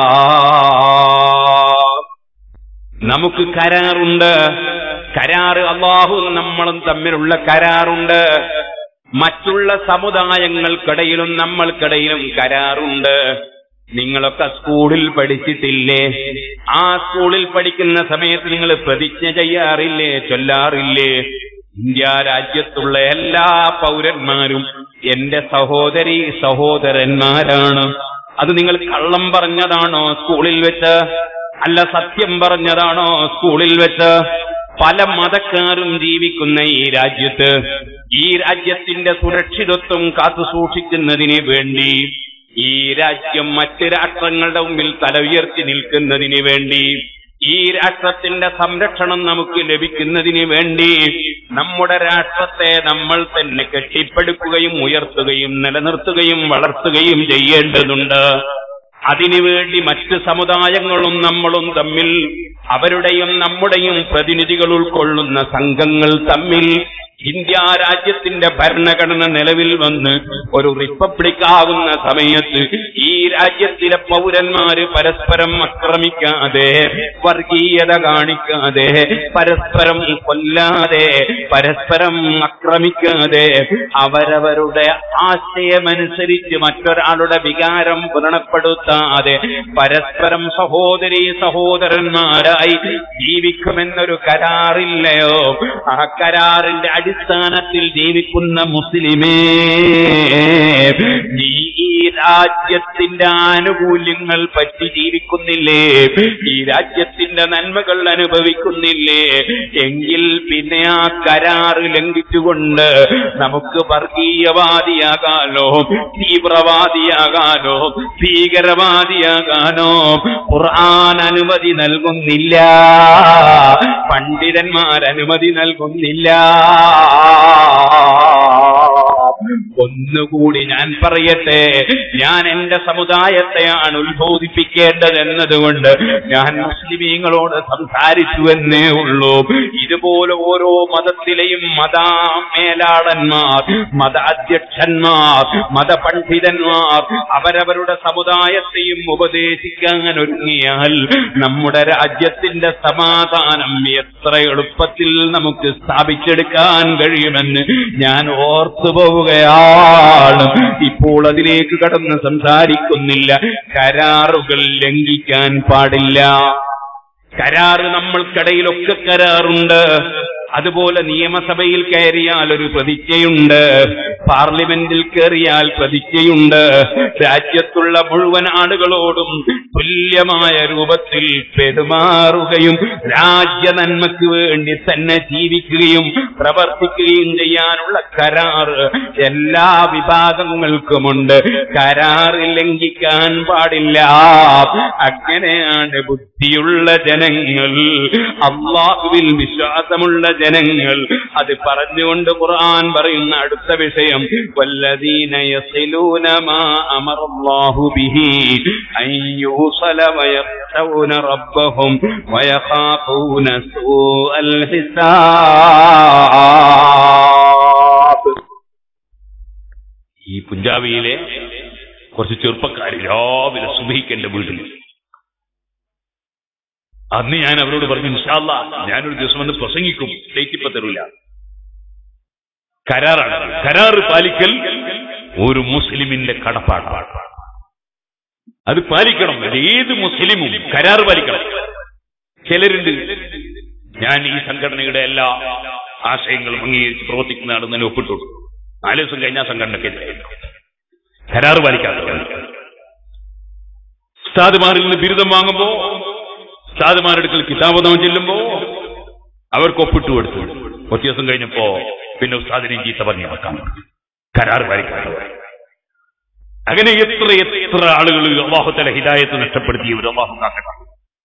നമുക്ക് കരാറുണ്ട് കരാറ് അള്ളാഹു നമ്മളും തമ്മിലുള്ള കരാറുണ്ട് മറ്റുള്ള സമുദായങ്ങൾക്കിടയിലും നമ്മൾക്കിടയിലും കരാറുണ്ട് നിങ്ങളൊക്കെ സ്കൂളിൽ പഠിച്ചിട്ടില്ലേ ആ സ്കൂളിൽ പഠിക്കുന്ന സമയത്ത് നിങ്ങൾ പ്രതിജ്ഞ ചെയ്യാറില്ലേ ചൊല്ലാറില്ലേ ഇന്ത്യ രാജ്യത്തുള്ള എല്ലാ പൗരന്മാരും എന്റെ സഹോദരി സഹോദരന്മാരാണ് അത് നിങ്ങൾ കള്ളം പറഞ്ഞതാണോ സ്കൂളിൽ വെച്ച് അല്ല സത്യം പറഞ്ഞതാണോ സ്കൂളിൽ വെച്ച് പല മതക്കാരും ജീവിക്കുന്ന ഈ രാജ്യത്ത് ഈ രാജ്യത്തിന്റെ സുരക്ഷിതത്വം കാത്തു സൂക്ഷിക്കുന്നതിന് വേണ്ടി ഈ രാജ്യം മറ്റ് രാഷ്ട്രങ്ങളുടെ മുമ്പിൽ തല ഉയർത്തി നിൽക്കുന്നതിന് വേണ്ടി ഈ രാഷ്ട്രത്തിന്റെ സംരക്ഷണം നമുക്ക് ലഭിക്കുന്നതിന് വേണ്ടി നമ്മുടെ രാഷ്ട്രത്തെ നമ്മൾ തന്നെ കെട്ടിപ്പടുക്കുകയും ഉയർത്തുകയും നിലനിർത്തുകയും വളർത്തുകയും ചെയ്യേണ്ടതുണ്ട് അതിനുവേണ്ടി മറ്റ് സമുദായങ്ങളും നമ്മളും തമ്മിൽ അവരുടെയും നമ്മുടെയും പ്രതിനിധികൾ ഉൾക്കൊള്ളുന്ന സംഘങ്ങൾ തമ്മിൽ ഇന്ത്യ രാജ്യത്തിന്റെ ഭരണഘടന നിലവിൽ വന്ന് ഒരു റിപ്പബ്ലിക് ആകുന്ന സമയത്ത് ഈ രാജ്യത്തിലെ പൗരന്മാര് പരസ്പരം ആക്രമിക്കാതെ വർഗീയത കാണിക്കാതെ പരസ്പരം കൊല്ലാതെ പരസ്പരം ആക്രമിക്കാതെ അവരവരുടെ ആശയമനുസരിച്ച് മറ്റൊരാളുടെ വികാരം വ്രണപ്പെടുത്താതെ പരസ്പരം സഹോദരി സഹോദരന്മാരായി ജീവിക്കുമെന്നൊരു കരാറില്ലയോ ആ കരാറിന്റെ അടിസ്ഥാനത്തിൽ ജീവിക്കുന്ന മുസ്ലിമേ നീ ഈ രാജ്യത്തിന്റെ ആനുകൂല്യങ്ങൾ പറ്റി ജീവിക്കുന്നില്ലേ ഈ രാജ്യത്തിന്റെ നന്മകൾ അനുഭവിക്കുന്നില്ലേ എങ്കിൽ പിന്നെ ആ കരാറ് ലംഘിച്ചുകൊണ്ട് നമുക്ക് വർഗീയവാദിയാകാനോ തീവ്രവാദിയാകാനോ ഭീകരവാദിയാകാനോ ഖുർആൻ അനുമതി നൽകുന്നില്ല പണ്ഡിതന്മാർ അനുമതി നൽകുന്നില്ല ഒന്നുകൂടി ഞാൻ പറയട്ടെ ഞാൻ എന്റെ സമുദായത്തെയാണ് ഉത്ബോധിപ്പിക്കേണ്ടത് എന്നതുകൊണ്ട് ഞാൻ മുസ്ലിമീങ്ങളോട് സംസാരിച്ചു എന്നേ ഉള്ളൂ ഇതുപോലെ ഓരോ മതത്തിലെയും മത മേലാളന്മാർ മത അധ്യക്ഷന്മാർ മതപണ്ഡിതന്മാർ അവരവരുടെ സമുദായത്തെയും ഉപദേശിക്കാൻ ഒരുങ്ങിയാൽ നമ്മുടെ രാജ്യത്തിന്റെ സമാധാനം എത്ര എളുപ്പത്തിൽ നമുക്ക് സ്ഥാപിച്ചെടുക്കാൻ കഴിയുമെന്ന് ഞാൻ ഓർത്തു പോവുകയാണ് ഇപ്പോൾ അതിലേക്ക് കടന്ന് സംസാരിക്കുന്നില്ല കരാറുകൾ ലംഘിക്കാൻ പാടില്ല കരാറ് നമ്മൾക്കിടയിലൊക്കെ കരാറുണ്ട് അതുപോലെ നിയമസഭയിൽ കയറിയാൽ ഒരു പ്രതിജ്ഞയുണ്ട് പാർലമെന്റിൽ കയറിയാൽ പ്രതിജ്ഞയുണ്ട് രാജ്യത്തുള്ള മുഴുവൻ ആളുകളോടും തുല്യമായ രൂപത്തിൽ പെരുമാറുകയും രാജ്യ നന്മയ്ക്ക് വേണ്ടി തന്നെ ജീവിക്കുകയും പ്രവർത്തിക്കുകയും ചെയ്യാനുള്ള കരാറ് എല്ലാ വിഭാഗങ്ങൾക്കുമുണ്ട് കരാറ് ലംഘിക്കാൻ പാടില്ല അങ്ങനെയാണ് ബുദ്ധിയുള്ള ജനങ്ങൾ അള്ളാഹുവിൽ വിശ്വാസമുള്ള ജനങ്ങൾ അത് പറഞ്ഞുകൊണ്ട് ഖുർആൻ പറയുന്ന അടുത്ത വിഷയം വല്ലദീന യസിലൂന മാ അമറല്ലാഹു ബിഹി അൻ യൂസല വയഖ്ഷൗന റബ്ബഹും വയഖാഫൂന സൂഅൽ ഹിസാബ് ഈ പുഞ്ചാബിയിലെ കുറച്ച് ചെറുപ്പക്കാർ രാവിലെ സുബഹിക്ക് വീട്ടിൽ അന്ന് ഞാൻ അവരോട് പറഞ്ഞു ഇൻഷാല്ല ഞാനൊരു ദിവസം വന്ന് പ്രസംഗിക്കും ഡേറ്റ് ഇപ്പൊ തരൂല കരാറാണ് കരാറ് പാലിക്കൽ ഒരു മുസ്ലിമിന്റെ കടപ്പാടാണ് അത് പാലിക്കണം അത് ഏത് മുസ്ലിമും കരാറ് പാലിക്കണം ചിലരുണ്ട് ഞാൻ ഈ സംഘടനയുടെ എല്ലാ ആശയങ്ങളും അംഗീകരിച്ച് പ്രവർത്തിക്കുന്നതാണെന്ന് തന്നെ ഒപ്പിട്ടു നാല് ദിവസം കഴിഞ്ഞാൽ സംഘടനയ്ക്ക് കരാറ് പാലിക്കാത്തവർ ഉസ്താദുമാരിൽ നിന്ന് ബിരുദം വാങ്ങുമ്പോ ഉസ്താദുമാരെടുക്കൽ കിതാബോധം ചെല്ലുമ്പോ അവർക്ക് ഒപ്പിട്ട് കൊടുത്തു കുറച്ച് ദിവസം കഴിഞ്ഞപ്പോ പിന്നെ ഉസ്താദിനെയും ചീത്ത പറഞ്ഞു വെക്കാൻ കരാറ് പാലിക്കാത്തവർ അങ്ങനെ എത്ര എത്ര ആളുകൾ അള്ളാഹുത്തല ഹിദായത്ത് നഷ്ടപ്പെടുത്തിയവർ അള്ളാഹു കാക്കട്ടെ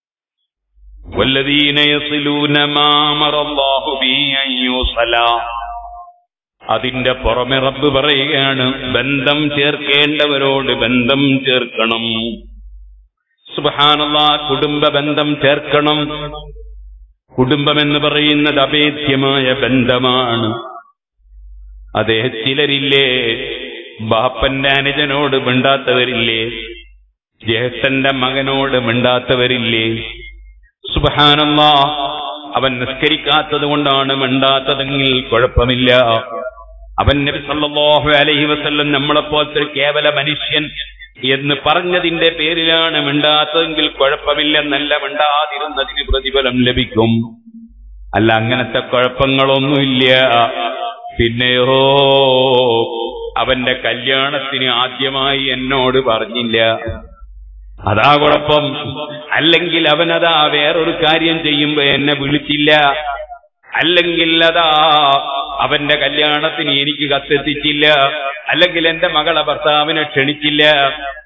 والذين يصلون ما أمر الله به أن يوصل അതിന്റെ പുറമെ റബ്ബ് പറയുകയാണ് ബന്ധം ചേർക്കേണ്ടവരോട് ബന്ധം ചേർക്കണം സുബഹാനല്ല കുടുംബ ബന്ധം ചേർക്കണം കുടുംബം എന്ന് പറയുന്നത് അഭേദ്യമായ ബന്ധമാണ് അതേ ചിലരില്ലേ ബാപ്പന്റെ അനുജനോട് മിണ്ടാത്തവരില്ലേ ജ്യേഷ്ഠന്റെ മകനോട് മിണ്ടാത്തവരില്ലേ സുബഹാനല്ല അവൻ നിസ്കരിക്കാത്തത് കൊണ്ടാണ് മിണ്ടാത്തതെങ്കിൽ കുഴപ്പമില്ല അവൻ നബി സല്ലല്ലാഹു അലൈഹി വസല്ലം നമ്മളെപ്പോലത്തെ ഒരു കേവല മനുഷ്യൻ എന്ന് പറഞ്ഞതിന്റെ പേരിലാണ് മിണ്ടാത്തതെങ്കിൽ കുഴപ്പമില്ലെന്നല്ല മിണ്ടാതിരുന്നതിന് പ്രതിഫലം ലഭിക്കും അല്ല അങ്ങനത്തെ കുഴപ്പങ്ങളൊന്നുമില്ല പിന്നെയോ അവന്റെ കല്യാണത്തിന് ആദ്യമായി എന്നോട് പറഞ്ഞില്ല അതാ കുഴപ്പം അല്ലെങ്കിൽ അവനതാ വേറൊരു കാര്യം ചെയ്യുമ്പോ എന്നെ വിളിച്ചില്ല അല്ലെങ്കിൽ അതാ അവന്റെ കല്യാണത്തിന് എനിക്ക് കത്തെത്തിച്ചില്ല അല്ലെങ്കിൽ എന്റെ മകളെ ഭർത്താവിനെ ക്ഷണിച്ചില്ല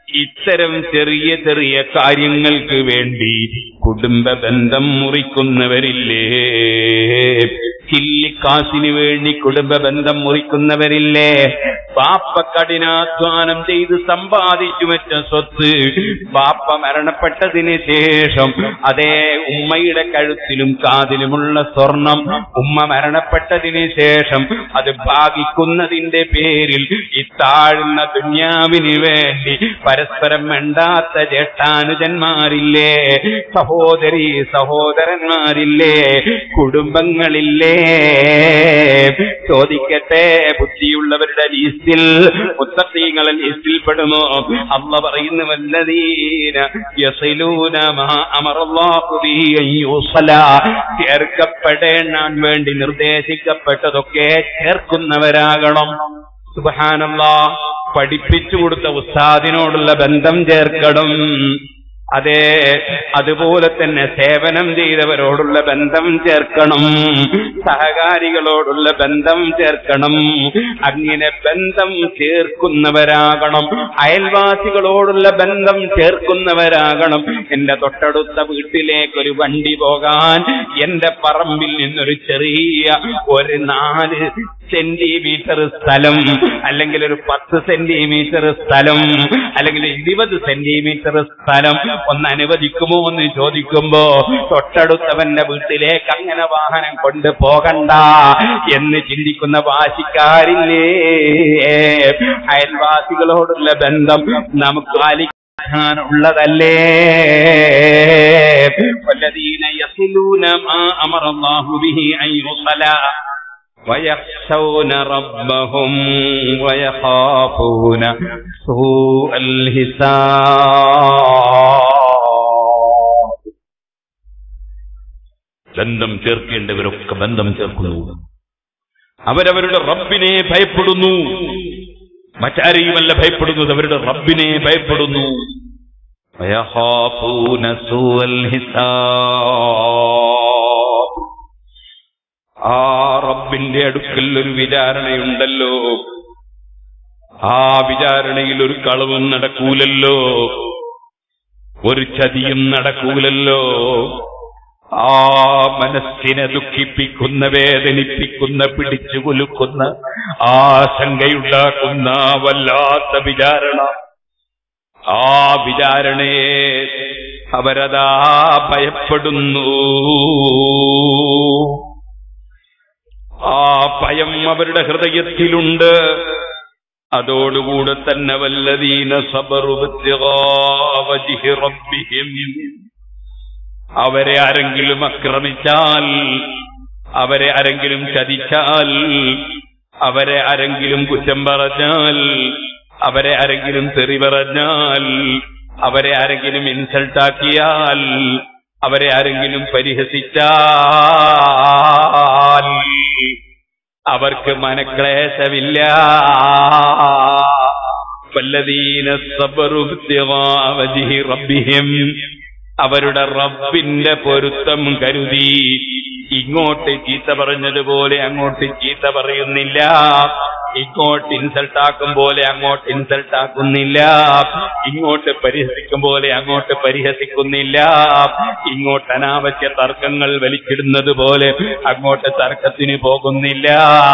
ഇത്തരം ചെറിയ ചെറിയ കാര്യങ്ങൾക്ക് വേണ്ടി കുടുംബ ബന്ധം മുറിക്കുന്നവരില്ലേ ചില്ലിക്കാശിന് വേണ്ടി കുടുംബ ബന്ധം മുറിക്കുന്നവരില്ലേ പാപ്പ കഠിനാധ്വാനം ചെയ്ത് സമ്പാദിച്ചു വെച്ച സ്വത്ത് പാപ്പ മരണപ്പെട്ടതിന് ശേഷം അതേ ഉമ്മയുടെ കഴുത്തിലും കാതിലുമുള്ള സ്വർണം ഉമ്മ മരണപ്പെട്ടതിന് ശേഷം അത് ഭാഗിക്കുന്നതിന്റെ പേരിൽ ഈ താഴ്ന്ന ദുന്യാവിന് വേണ്ടി പരസ്പരം വേണ്ടാത്ത ജേഷ്ഠാനുജന്മാരില്ലേ സഹോദരി സഹോദരന്മാരില്ലേ കുടുംബങ്ങളില്ലേ ചോദിക്കട്ടെ ബുദ്ധിയുള്ളവരുടെ ലിസ്റ്റിൽ മുത്തീങ്ങളെ ലിസ്റ്റിൽ പെടുമോ അമ്മ പറയുന്നു വല്ലതീന യസിലൂന മാ അമറല്ലാഹു ബിഹി അൻ യൂസല ചേർക്കപ്പെടേണ്ടാൻ വേണ്ടി നിർദ്ദേശിക്കപ്പെട്ടതൊക്കെ ചേർക്കുന്നവരാകണം സുബഹാനല്ലാ പഠിപ്പിച്ചു കൊടുത്ത ഉസ്താദിനോടുള്ള ബന്ധം ചേർക്കണം അതെ അതുപോലെ തന്നെ സേവനം ചെയ്തവരോടുള്ള ബന്ധം ചേർക്കണം സഹകാരികളോടുള്ള ബന്ധം ചേർക്കണം അങ്ങനെ ബന്ധം ചേർക്കുന്നവരാകണം അയൽവാസികളോടുള്ള ബന്ധം ചേർക്കുന്നവരാകണം എന്റെ തൊട്ടടുത്ത വീട്ടിലേക്ക് ഒരു വണ്ടി പോകാൻ എന്റെ പറമ്പിൽ നിന്നൊരു ചെറിയ ഒരു നാല് സെന്റിമീറ്റർ സ്ഥലം അല്ലെങ്കിൽ ഒരു പത്ത് സെന്റിമീറ്റർ സ്ഥലം അല്ലെങ്കിൽ ഇരുപത് സെന്റിമീറ്റർ സ്ഥലം ഒന്ന് അനുവദിക്കുമോ എന്ന് ചോദിക്കുമ്പോ തൊട്ടടുത്തവന്റെ വീട്ടിലേക്ക് അങ്ങനെ വാഹനം കൊണ്ട് പോകണ്ട എന്ന് ചിന്തിക്കുന്ന വാശിക്കാരില്ലേ അയൽവാസികളോടുള്ള ബന്ധം നമുക്ക് പാലിക്കാനുള്ളതല്ലേ والذين يصلون ما أمر الله به أن يصل ويخشون ربهم ويخافون سوء الحساب ബന്ധം ചേർക്കേണ്ടവരൊക്കെ ബന്ധം ചേർക്കുന്നു അവരവരുടെ റബ്ബിനെ ഭയപ്പെടുന്നു മറ്റാരെയുമല്ല ഭയപ്പെടുന്നത് അവരുടെ റബ്ബിനെ ഭയപ്പെടുന്നു ويخافون سوء الحساب ആ റബ്ബിന്റെ അടുക്കൽ ഒരു വിചാരണയുണ്ടല്ലോ ആ വിചാരണയിൽ ഒരു കളവും നടക്കൂലല്ലോ ഒരു ചതിയും നടക്കൂലല്ലോ ആ മനസ്സിനെ ദുഃഖിപ്പിക്കുന്ന വേദനിപ്പിക്കുന്ന പിടിച്ചു കുലുക്കുന്ന ആശങ്കയുണ്ടാക്കുന്ന വല്ലാത്ത വിചാരണ ആ വിചാരണയെ അവരതാ ഭയപ്പെടുന്നു ആ ഭയം അവരുടെ ഹൃദയത്തിലുണ്ട് അതോടുകൂടെ തന്നെ വല്ലതീന സബറുബിഹി റബ്ബിഹിം അവരെ ആരെങ്കിലും ആക്രമിച്ചാൽ അവരെ ആരെങ്കിലും ചതിച്ചാൽ അവരെ ആരെങ്കിലും കുറ്റം പറഞ്ഞാൽ അവരെ ആരെങ്കിലും തെറി പറഞ്ഞാൽ അവരെ ആരെങ്കിലും ഇൻസൾട്ടാക്കിയാൽ അവരെ ആരെങ്കിലും പരിഹസിച്ചാൽ അവർക്ക് മനക്ലേശമില്ല വല്ലതീന സബറു വജിഹി റബ്ബിഹിം അവരുടെ റബ്ബിന്റെ പൊരുത്തം കരുതി ഇങ്ങോട്ട് ചീത്ത പറഞ്ഞതുപോലെ അങ്ങോട്ട് ചീത്ത പറയുന്നില്ല ഇങ്ങോട്ട് ഇൻസൾട്ട് ആക്കും പോലെ അങ്ങോട്ട് ഇൻസൾട്ട് ആക്കുന്നില്ല ഇങ്ങോട്ട് പരിഹസിക്കും പോലെ അങ്ങോട്ട് പരിഹസിക്കുന്നില്ല ഇങ്ങോട്ട് അനാവശ്യ തർക്കങ്ങൾ വലിച്ചിടുന്നത് പോലെ അങ്ങോട്ട് തർക്കത്തിന് പോകുന്നില്ല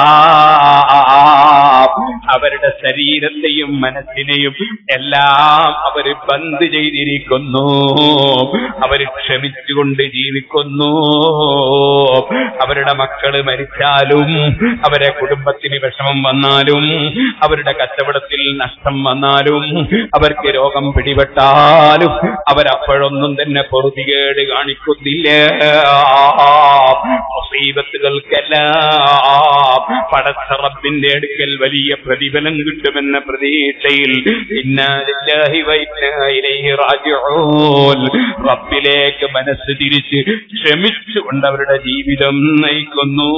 അവരുടെ ശരീരത്തെയും മനസ്സിനെയും എല്ലാം അവര് ബന്ദ് ചെയ്തിരിക്കുന്നു അവര് ക്ഷമിച്ചുകൊണ്ട് ജീവിക്കുന്നു അവരുടെ മക്കള് മരിച്ചാലും അവരെ കുടുംബത്തിന് വിഷമം വന്നാലും അവരുടെ കച്ചവടത്തിൽ നഷ്ടം വന്നാലും അവർക്ക് രോഗം പിടിപെട്ടാലും അവരപ്പോഴൊന്നും തന്നെ പൊറുതികേട് കാണിക്കുന്നില്ല മുസീബത്തുകൾക്കെല്ലാം പടച്ചറബിന്റെ അടുക്കൽ വലിയ പ്രതിഫലം കിട്ടുമെന്ന പ്രതീക്ഷയിൽ ഇന്നാലില്ലാഹി വൈനായിലേഹി റാജിഊൻ റബ്ബിലേക്ക് മനസ്സ് തിരിച്ച് ക്ഷമിച്ചുകൊണ്ട് അവരുടെ ജീവിതം നയിക്കുന്നു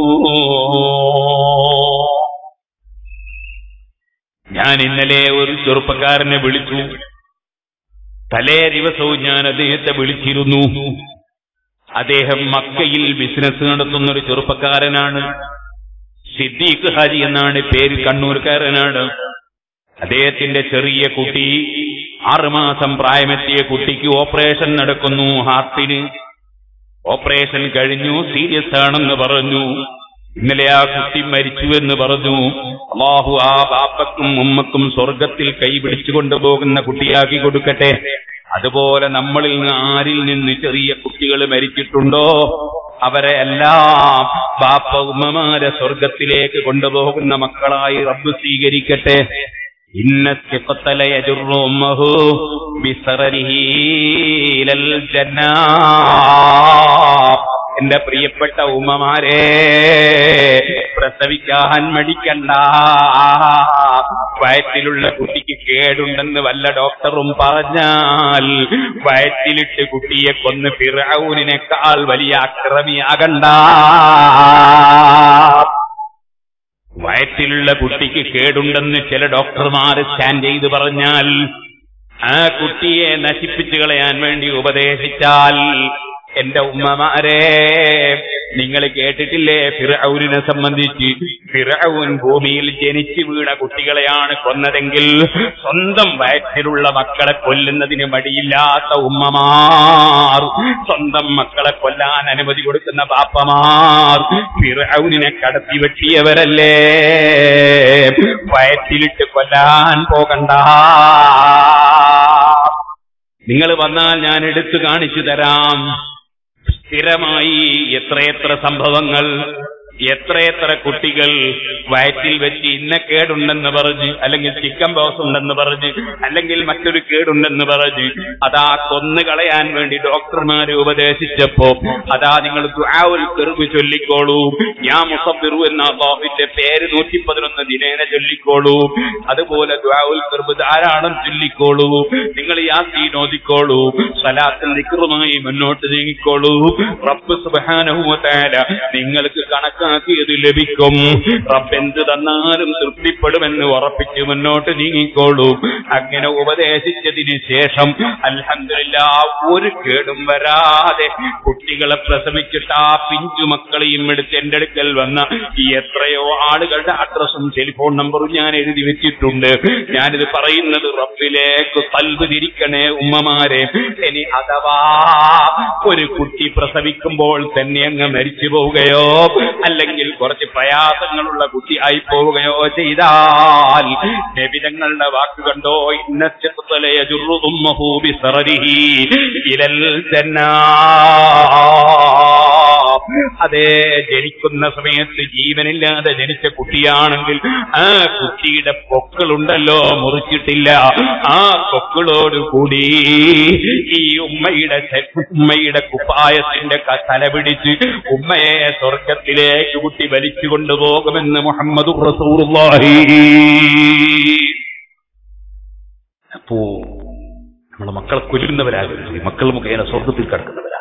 ഞാൻ ഇന്നലെ ഒരു ചെറുപ്പക്കാരനെ വിളിച്ചു തലേ ദിവസവും ഞാൻ അദ്ദേഹത്തെ വിളിച്ചിരുന്നു അദ്ദേഹം മക്കയിൽ ബിസിനസ് നടത്തുന്ന ഒരു ചെറുപ്പക്കാരനാണ് സിദ്ദീഖ് ഹാജി എന്നാണ് പേര് കണ്ണൂർക്കാരനാണ് അദ്ദേഹത്തിന്റെ ചെറിയ കുട്ടി ആറുമാസം പ്രായമെത്തിയ കുട്ടിക്ക് ഓപ്പറേഷൻ നടക്കുന്നു ഹാർട്ടിന് ഓപ്പറേഷൻ കഴിഞ്ഞു സീരിയസ് ആണെന്ന് പറഞ്ഞു ഇന്നലെ ആ കുട്ടി മരിച്ചു എന്ന് പറഞ്ഞു അള്ളാഹു ആ ബാപ്പക്കും ഉമ്മക്കും സ്വർഗത്തിൽ കൈ പിടിച്ചു കൊണ്ടുപോകുന്ന കുട്ടിയാക്കി കൊടുക്കട്ടെ അതുപോലെ നമ്മളിൽ നിന്ന് ആരിൽ നിന്ന് ചെറിയ കുട്ടികൾ മരിച്ചിട്ടുണ്ടോ അവരെ എല്ലാം ബാപ്പ ഉമ്മമാരെ സ്വർഗത്തിലേക്ക് കൊണ്ടുപോകുന്ന മക്കളായി റബ്ബ് സ്വീകരിക്കട്ടെ ഇന്ന സിഖത്തല യജുറു ഉമ്മഹു ബിസറരിഹി ഇലൽ ജന്നാ എന്റെ പ്രിയപ്പെട്ട ഉമ്മമാരെ പ്രസവിക്കാൻ മടിക്കണ്ട വയറ്റിലുള്ള കുട്ടിക്ക് കേടുണ്ടെന്ന് വല്ല ഡോക്ടറും പറഞ്ഞാൽ വയറ്റിലിട്ട് കുട്ടിയെ കൊന്ന് ഫിറൌനിനേക്കാൾ വലിയ അക്രമിയാകണ്ട വയറ്റിലുള്ള കുട്ടിക്ക് കേടുണ്ടെന്ന് ചില ഡോക്ടർമാർ സ്കാൻ ചെയ്ത് പറഞ്ഞാൽ ആ കുട്ടിയെ നശിപ്പിച്ചു കളയാൻ വേണ്ടി ഉപദേശിച്ചാൽ എന്റെ ഉമ്മമാരെ നിങ്ങൾ കേട്ടിട്ടില്ലേ ഫിറൌനിനെ സംബന്ധിച്ച് ഫിറൌൻ ഭൂമിയിൽ ജനിച്ചു വീണ കുട്ടികളെയാണ് കൊന്നതെങ്കിൽ സ്വന്തം വയറ്റിലുള്ള മക്കളെ കൊല്ലുന്നതിന് മടിയില്ലാത്ത ഉമ്മമാർ സ്വന്തം മക്കളെ കൊല്ലാൻ അനുമതി കൊടുക്കുന്ന ബാപ്പമാർ ഫിറൌനിനെ കടത്തി വെട്ടിയവരല്ലേ വയറ്റിലിട്ട് കൊല്ലാൻ പോകണ്ട നിങ്ങൾ വന്നാൽ ഞാൻ എടുത്തു കാണിച്ചു തരാം സ്ഥിരമായി എത്രയെത്ര സംഭവങ്ങൾ എത്രയെത്ര കുട്ടികൾ വയറ്റിൽ വെച്ച് ഇന്ന കേടുണ്ടെന്ന് പറഞ്ഞ് അല്ലെങ്കിൽ ചിക്കൻ ബോക്സ് ഉണ്ടെന്ന് പറഞ്ഞ് അല്ലെങ്കിൽ മറ്റൊരു കേടുണ്ടെന്ന് പറഞ്ഞ് അതാ കൊന്നു കളയാൻ വേണ്ടി ഡോക്ടർമാരെ ഉപദേശിച്ചപ്പോ അതാ നിങ്ങൾ ദുആഉൽ കർബ് ചൊല്ലിക്കോളൂ ഞാൻ മുസബിറു എന്ന അള്ളാഹുവിന്റെ പേര് നൂറ്റി പതിനൊന്ന് ദിനേന ചൊല്ലിക്കോളൂ അതുപോലെ ദുആഉൽ കർബ് ധാരാളം ചൊല്ലിക്കോളൂ നിങ്ങൾ യാസീൻ ഓതിക്കോളൂ സലാത്തിൽ നിക്കറുമായി മുന്നോട്ട് നീങ്ങിക്കോളൂ റബ്ബ് സുബ്ഹാനഹു വ തആല നിങ്ങൾക്ക് കണക്കാക്കിയത് ലഭിക്കും റബ്ബ് എന്ത് തന്നാലും തൃപ്തിപ്പെടുമെന്ന് ഉറപ്പിച്ച് മുന്നോട്ട് നീങ്ങിക്കോളൂ അങ്ങനെ ഉപദേശിച്ചതിന് ശേഷം അൽഹംദുലില്ലാ ഒരു കേടും വരാതെ കുട്ടികളെ പ്രസവിച്ചിട്ട് ആ പിഞ്ചു മക്കളെയും എടുത്ത് എന്റെ അടുക്കൽ വന്ന ഈ എത്രയോ ആളുകളുടെ അഡ്രസ്സും ടെലിഫോൺ നമ്പറും ഞാൻ എഴുതി വെച്ചിട്ടുണ്ട് ഞാനിത് പറയുന്നത് റബ്ബിലേക്ക് കൽബ് തിരിക്കണേ ഉമ്മമാരെ ഇനി അഥവാ ഒരു കുട്ടി പ്രസവിക്കുമ്പോൾ തന്നെ അങ്ങ് മരിച്ചു പോവുകയോ അല്ലെങ്കിൽ കുറച്ച് പ്രയാസങ്ങളുള്ള കുട്ടിയായി പോവുകയോ ചെയ്താൽ നബിതങ്ങളുടെ വാക്ക് കണ്ടോ അതെ ജനിക്കുന്ന സമയത്ത് ജീവനില്ലാതെ ജനിച്ച കുട്ടിയാണെങ്കിൽ ആ കുട്ടിയുടെ പൊക്കളുണ്ടല്ലോ മുറിച്ചിട്ടില്ല ആ പൊക്കളോട് കൂടി ഈ ഉമ്മയുടെ ചെ- ഉമ്മയുടെ കുപ്പായത്തിന്റെ ക- തല പിടിച്ച് ഉമ്മയെ സ്വർഗത്തിലേക്ക് കുട്ടി വലിച്ചു കൊണ്ടുപോകുമെന്ന് മുഹമ്മദ് റസൂറുള്ളാഹി അപ്പോ നമ്മളെ മക്കളെ കൊല്ലുന്നവരാകരുത് മക്കൾ മുഖേന സ്വർഗത്തിൽ കടക്കുന്നവരാകരുത്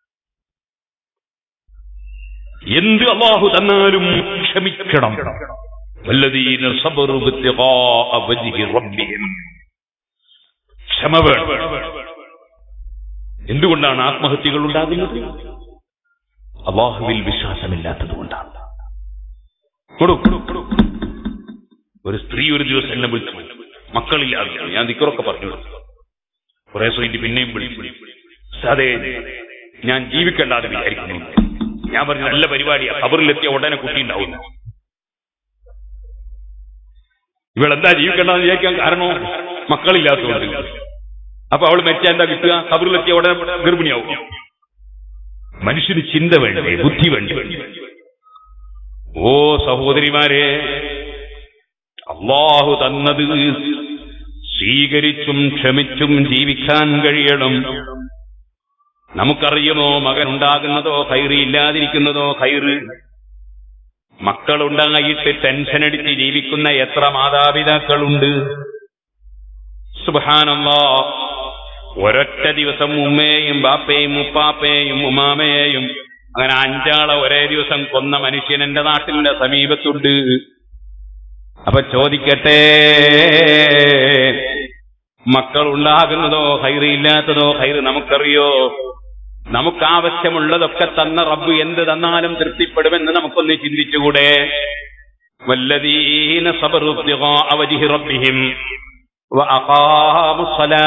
എന്ത് അള്ളാഹു തന്നാലും ക്ഷമിക്കണം വല്ലദീന സബറു ബിത്തിഖാഅ വജ്ഹി റബ്ബിഹിം ക്ഷമ വേണം എന്തുകൊണ്ടാണ് ആത്മഹത്യകൾ ഉണ്ടാകുന്നത് അള്ളാഹുവിൽ വിശ്വാസമില്ലാത്തത് കൊണ്ടാണ് കൊടുക്കും ഒരു സ്ത്രീ ഒരു ദിവസം എന്നെ വിളിച്ചു മക്കളില്ലാതെ ഞാൻ ദിക്കറൊക്കെ പറഞ്ഞു കുറെ സ്വൈറ്റ് പിന്നെയും വിളിച്ചു അതെ ഞാൻ ജീവിക്കണ്ടാതെ വിചാരിക്കുന്നു ഞാൻ പറഞ്ഞു നല്ല പരിപാടിയാ കബറിലെത്തിയ ഉടനെ കുട്ടി ഉണ്ടാവുന്നു ഇവളെന്താ ജീവിക്കണ്ടെന്ന് വിചാരിക്കാൻ കാരണോ മക്കളില്ലാത്തതുകൊണ്ട് അപ്പൊ അവൾ മെച്ച എന്താ കിട്ടുക കബറിലെത്തിയ ഉടനെ ഗർഭിണിയാവും മനുഷ്യന് ചിന്ത വേണ്ടേ ബുദ്ധി വേണ്ടേ ഓ സഹോദരിമാരെ അള്ളാഹു തന്നത് സ്വീകരിച്ചും ക്ഷമിച്ചും ജീവിക്കാൻ കഴിയണം നമുക്കറിയുമോ മകൻ ഉണ്ടാകുന്നതോ ഹൈറ് ഇല്ലാതിരിക്കുന്നതോ ഹൈറ് മക്കളുണ്ടായിട്ട് ടെൻഷൻ അടിച്ച് ജീവിക്കുന്ന എത്ര മാതാപിതാക്കളുണ്ട് സുബാനല്ലോ ഒരൊറ്റ ദിവസം ഉമ്മയെയും ബാപ്പയെയും ഉപ്പാപ്പയെയും ഉമാമയെയും അങ്ങനെ അഞ്ചാളെ ഒരേ ദിവസം കൊന്ന മനുഷ്യൻ എന്റെ നാട്ടിന്റെ സമീപത്തുണ്ട് അപ്പൊ ചോദിക്കട്ടെ മക്കൾ ഉണ്ടാകുന്നതോ ഹൈറ് ഇല്ലാത്തതോ ഹൈറ് നമുക്കറിയോ നമുക്ക് ആവശ്യമുള്ളതൊക്കെ തന്ന റബ്ബ് എന്ത് തന്നാലും തൃപ്തിപ്പെടുമെന്ന് നമുക്കൊന്ന് ചിന്തിച്ചുകൂടെ والذين صبروا ابتغاء وجه ربهم وأقاموا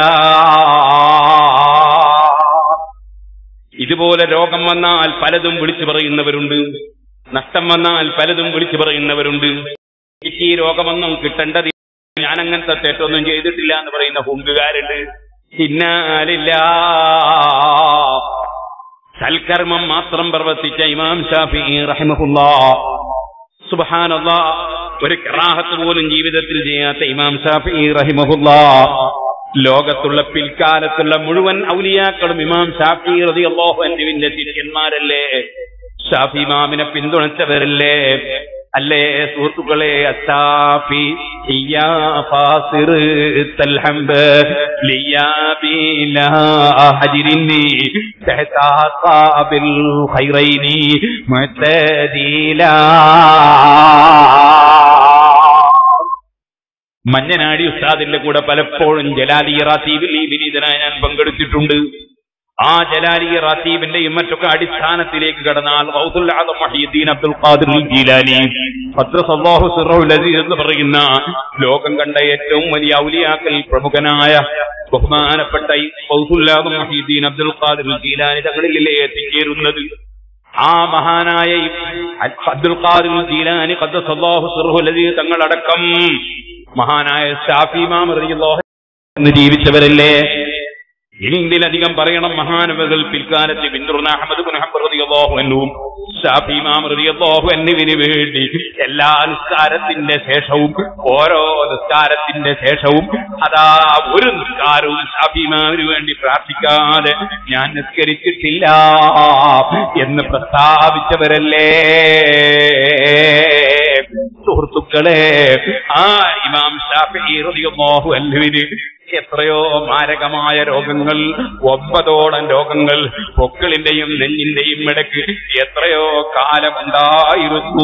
الصلاة ഇതുപോലെ രോഗം വന്നാൽ പലതും വിളിച്ചു പറയുന്നവരുണ്ട് നഷ്ടം വന്നാൽ പലതും വിളിച്ചു പറയുന്നവരുണ്ട് എനിക്ക് ഈ രോഗമൊന്നും കിട്ടേണ്ടത് ഞാൻ അങ്ങനത്തെ തെറ്റൊന്നും ചെയ്തിട്ടില്ല എന്ന് പറയുന്ന ഹുങ്കുകാരുണ്ട് ഇന്നാലില്ല സൽക്കർമ്മം മാത്രം പ്രവർത്തിച്ച ഇമാം ഷാഫി റഹിമഹുല്ല സുബഹാനല്ല ഒരു കറാഹത്ത് പോലും ജീവിതത്തിൽ ചെയ്യാത്ത ഇമാം ഷാഫി റഹിമഹുല്ല ലോകത്തുള്ള പിൽക്കാലത്തുള്ള മുഴുവൻ ഔലിയാക്കളും ഇമാം ഷാഫി റതി അള്ളാഹു അൻവിന്റെ ശിഷ്യന്മാരല്ലേ ഷാഫി ഇമാമിനെ പിന്തുണച്ചവരല്ലേ അല്ലേ സുഹൃത്തുക്കളെ അത്താഫി ഇയ്യാ ഫാസിർ തൽഹംബ് ലിയാ ബിലാ ഹജിരിനി തഹതാഖാബിൽ ഖൈറൈനി മുഅ്തദിലാ മഞ്ഞനാടി ഉസ്താദിന്റെ കൂടെ പലപ്പോഴും ജലാലി റാത്തീബിൽ ഈ വിനീതനായ ഞാൻ പങ്കെടുത്തിട്ടുണ്ട് ആ ജലാലി റാത്തീബിന്റെയും മറ്റൊക്കെ അടിസ്ഥാനത്തിലേക്ക് കടന്നാൽ ഗൗസുൽ ആദം മഹീദ്ദീൻ അബ്ദുൽ ഖാദിർ ജീലാനി ഖദ്ദസല്ലാഹു സിർറുൽ അസീസ് എന്ന് പറയുന്ന ലോകം കണ്ട ഏറ്റവും വലിയ ഔലിയാക്കൾ പ്രമുഖനായ ബഹുമാനപ്പെട്ട ഈ ഗൗസുൽ ആദം മഹീദ്ദീൻ അബ്ദുൽ ഖാദിർ ജീലാനി തങ്ങളിലല്ലേ എത്തിച്ചേരുന്നത് ആ മഹാനായ ഈ അബ്ദുൽ ഖാദിർ ജീലാനി ഖദ്ദസല്ലാഹു സിർറുൽ അസീസ് തങ്ങളടക്കം മഹാനായ ഷാഫി ഇമാം റളിയല്ലാഹു എന്ന് ജീവിച്ചവരല്ലേ ഇനി ഇതിലധികം പറയണം മഹാനവകൾ പിൽക്കാലത്ത് ബിന്ദുർന അഹമ്മദ് ബിൻ ഹംബർ റളിയല്ലാഹു അൻഹുവും ഷാഫി ഇമാം റളിയല്ലാഹു അൻഹുവിന് വേണ്ടി എല്ലാ നിസ്കാരത്തിന്റെ ശേഷവും ഓരോ നിസ്കാരത്തിന്റെ ശേഷവും അതാ ഒരു നിസ്കാരവും ഷാഫി ഇമാമിന് വേണ്ടി പ്രാർത്ഥിക്കാതെ ഞാൻ നിസ്കരിച്ചിട്ടില്ല എന്ന് പ്രസ്താവിച്ചവരല്ലേ സുഹൃത്തുക്കളെ ആ ഇമാം ഷാഫി റളിയല്ലാഹു അൻഹുവിന് എത്രയോ മാരകമായ രോഗങ്ങൾ ഒമ്പതോളം രോഗങ്ങൾ പൊക്കിളിന്റെയും നെഞ്ഞിന്റെയും ഇടയ്ക്ക് എത്രയോ കാലമുണ്ടായിരുന്നു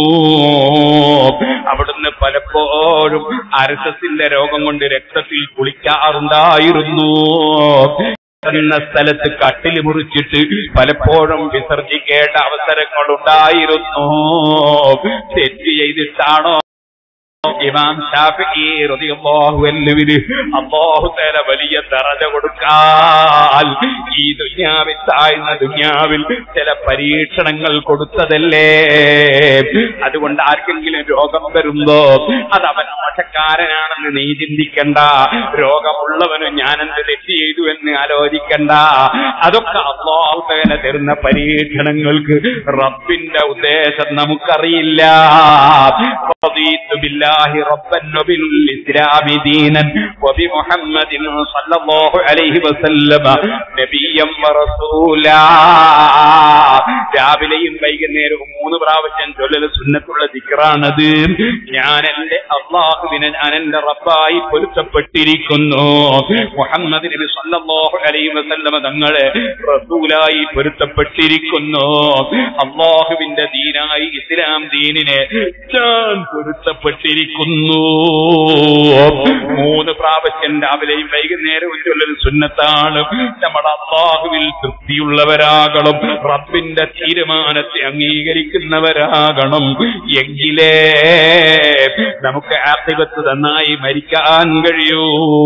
അവിടുന്ന് പലപ്പോഴും അരസത്തിന്റെ രോഗം കൊണ്ട് രക്തത്തിൽ കുളിക്കാറുണ്ടായിരുന്നു എന്ന സ്ഥലത്ത് കട്ടിൽ മുറിച്ചിട്ട് പലപ്പോഴും വിസർജിക്കേണ്ട അവസരങ്ങളുണ്ടായിരുന്നു തെറ്റ് ചെയ്തിട്ടാണോ ഇമാം ഷാഫി റളിയല്ലാഹു അൻഹുവിന് അല്ലാഹു തആല വലിയ ദറജ കൊടുക്കാൻ ഈ ദുനിയാവിൽ താഴ്ന്ന ദുനിയാവിൽ ചില പരീക്ഷണങ്ങൾ കൊടുത്തതല്ലേ അതുകൊണ്ട് ആർക്കെങ്കിലും രോഗം വരുമ്പോ അത് അവൻ മോശക്കാരനാണെന്ന് നീ ചിന്തിക്കണ്ട രോഗമുള്ളവന് ഞാനെന്ത് തെറ്റ് ചെയ്തു എന്ന് ആലോചിക്കണ്ട അതൊക്കെ അള്ളാഹു തആല തരുന്ന പരീക്ഷണങ്ങൾക്ക് റബ്ബിന്റെ ഉദ്ദേശം നമുക്കറിയില്ല റضيت بالله ربا وبالإسلام دينا وبمحمد صلى الله عليه وسلم نبيا ورسولا രാവിലെയും വൈകുന്നേരവും മൂന്ന് പ്രാവശ്യം ചൊല്ലൽ സുന്നത്തുള്ള ദിക്റാണത് ഞാൻ എന്റെ അള്ളാഹുവിനെ ഞാൻ എന്റെ റബ്ബായി പൊരുത്തപ്പെട്ടിരിക്കുന്നു മുഹമ്മദ് നബി സല്ലല്ലാഹു അലൈഹി വസല്ലമ തങ്ങളെ റസൂലായി പൊരുത്തപ്പെട്ടിരിക്കുന്നു അള്ളാഹുവിന്റെ ദീനായി ഇസ്ലാം ദീനിനെ ഞാൻ പൊരുത്തപ്പെട്ടിരിക്കുന്നു മൂന്ന് പ്രാവശ്യം രാവിലെയും വൈകുന്നേരവും ചൊല്ലൽ സുന്നത്താണ് നമ്മുടെ അള്ളാഹുവിൽ തൃപ്തിയുള്ളവരാകണം റബ്ബിന്റെ തീരുമാനത്തെ അംഗീകരിക്കുന്നവരാകണം എങ്കിലേ നമുക്ക് ആത്തിപത്ത് നന്നായി മരിക്കാൻ കഴിയൂ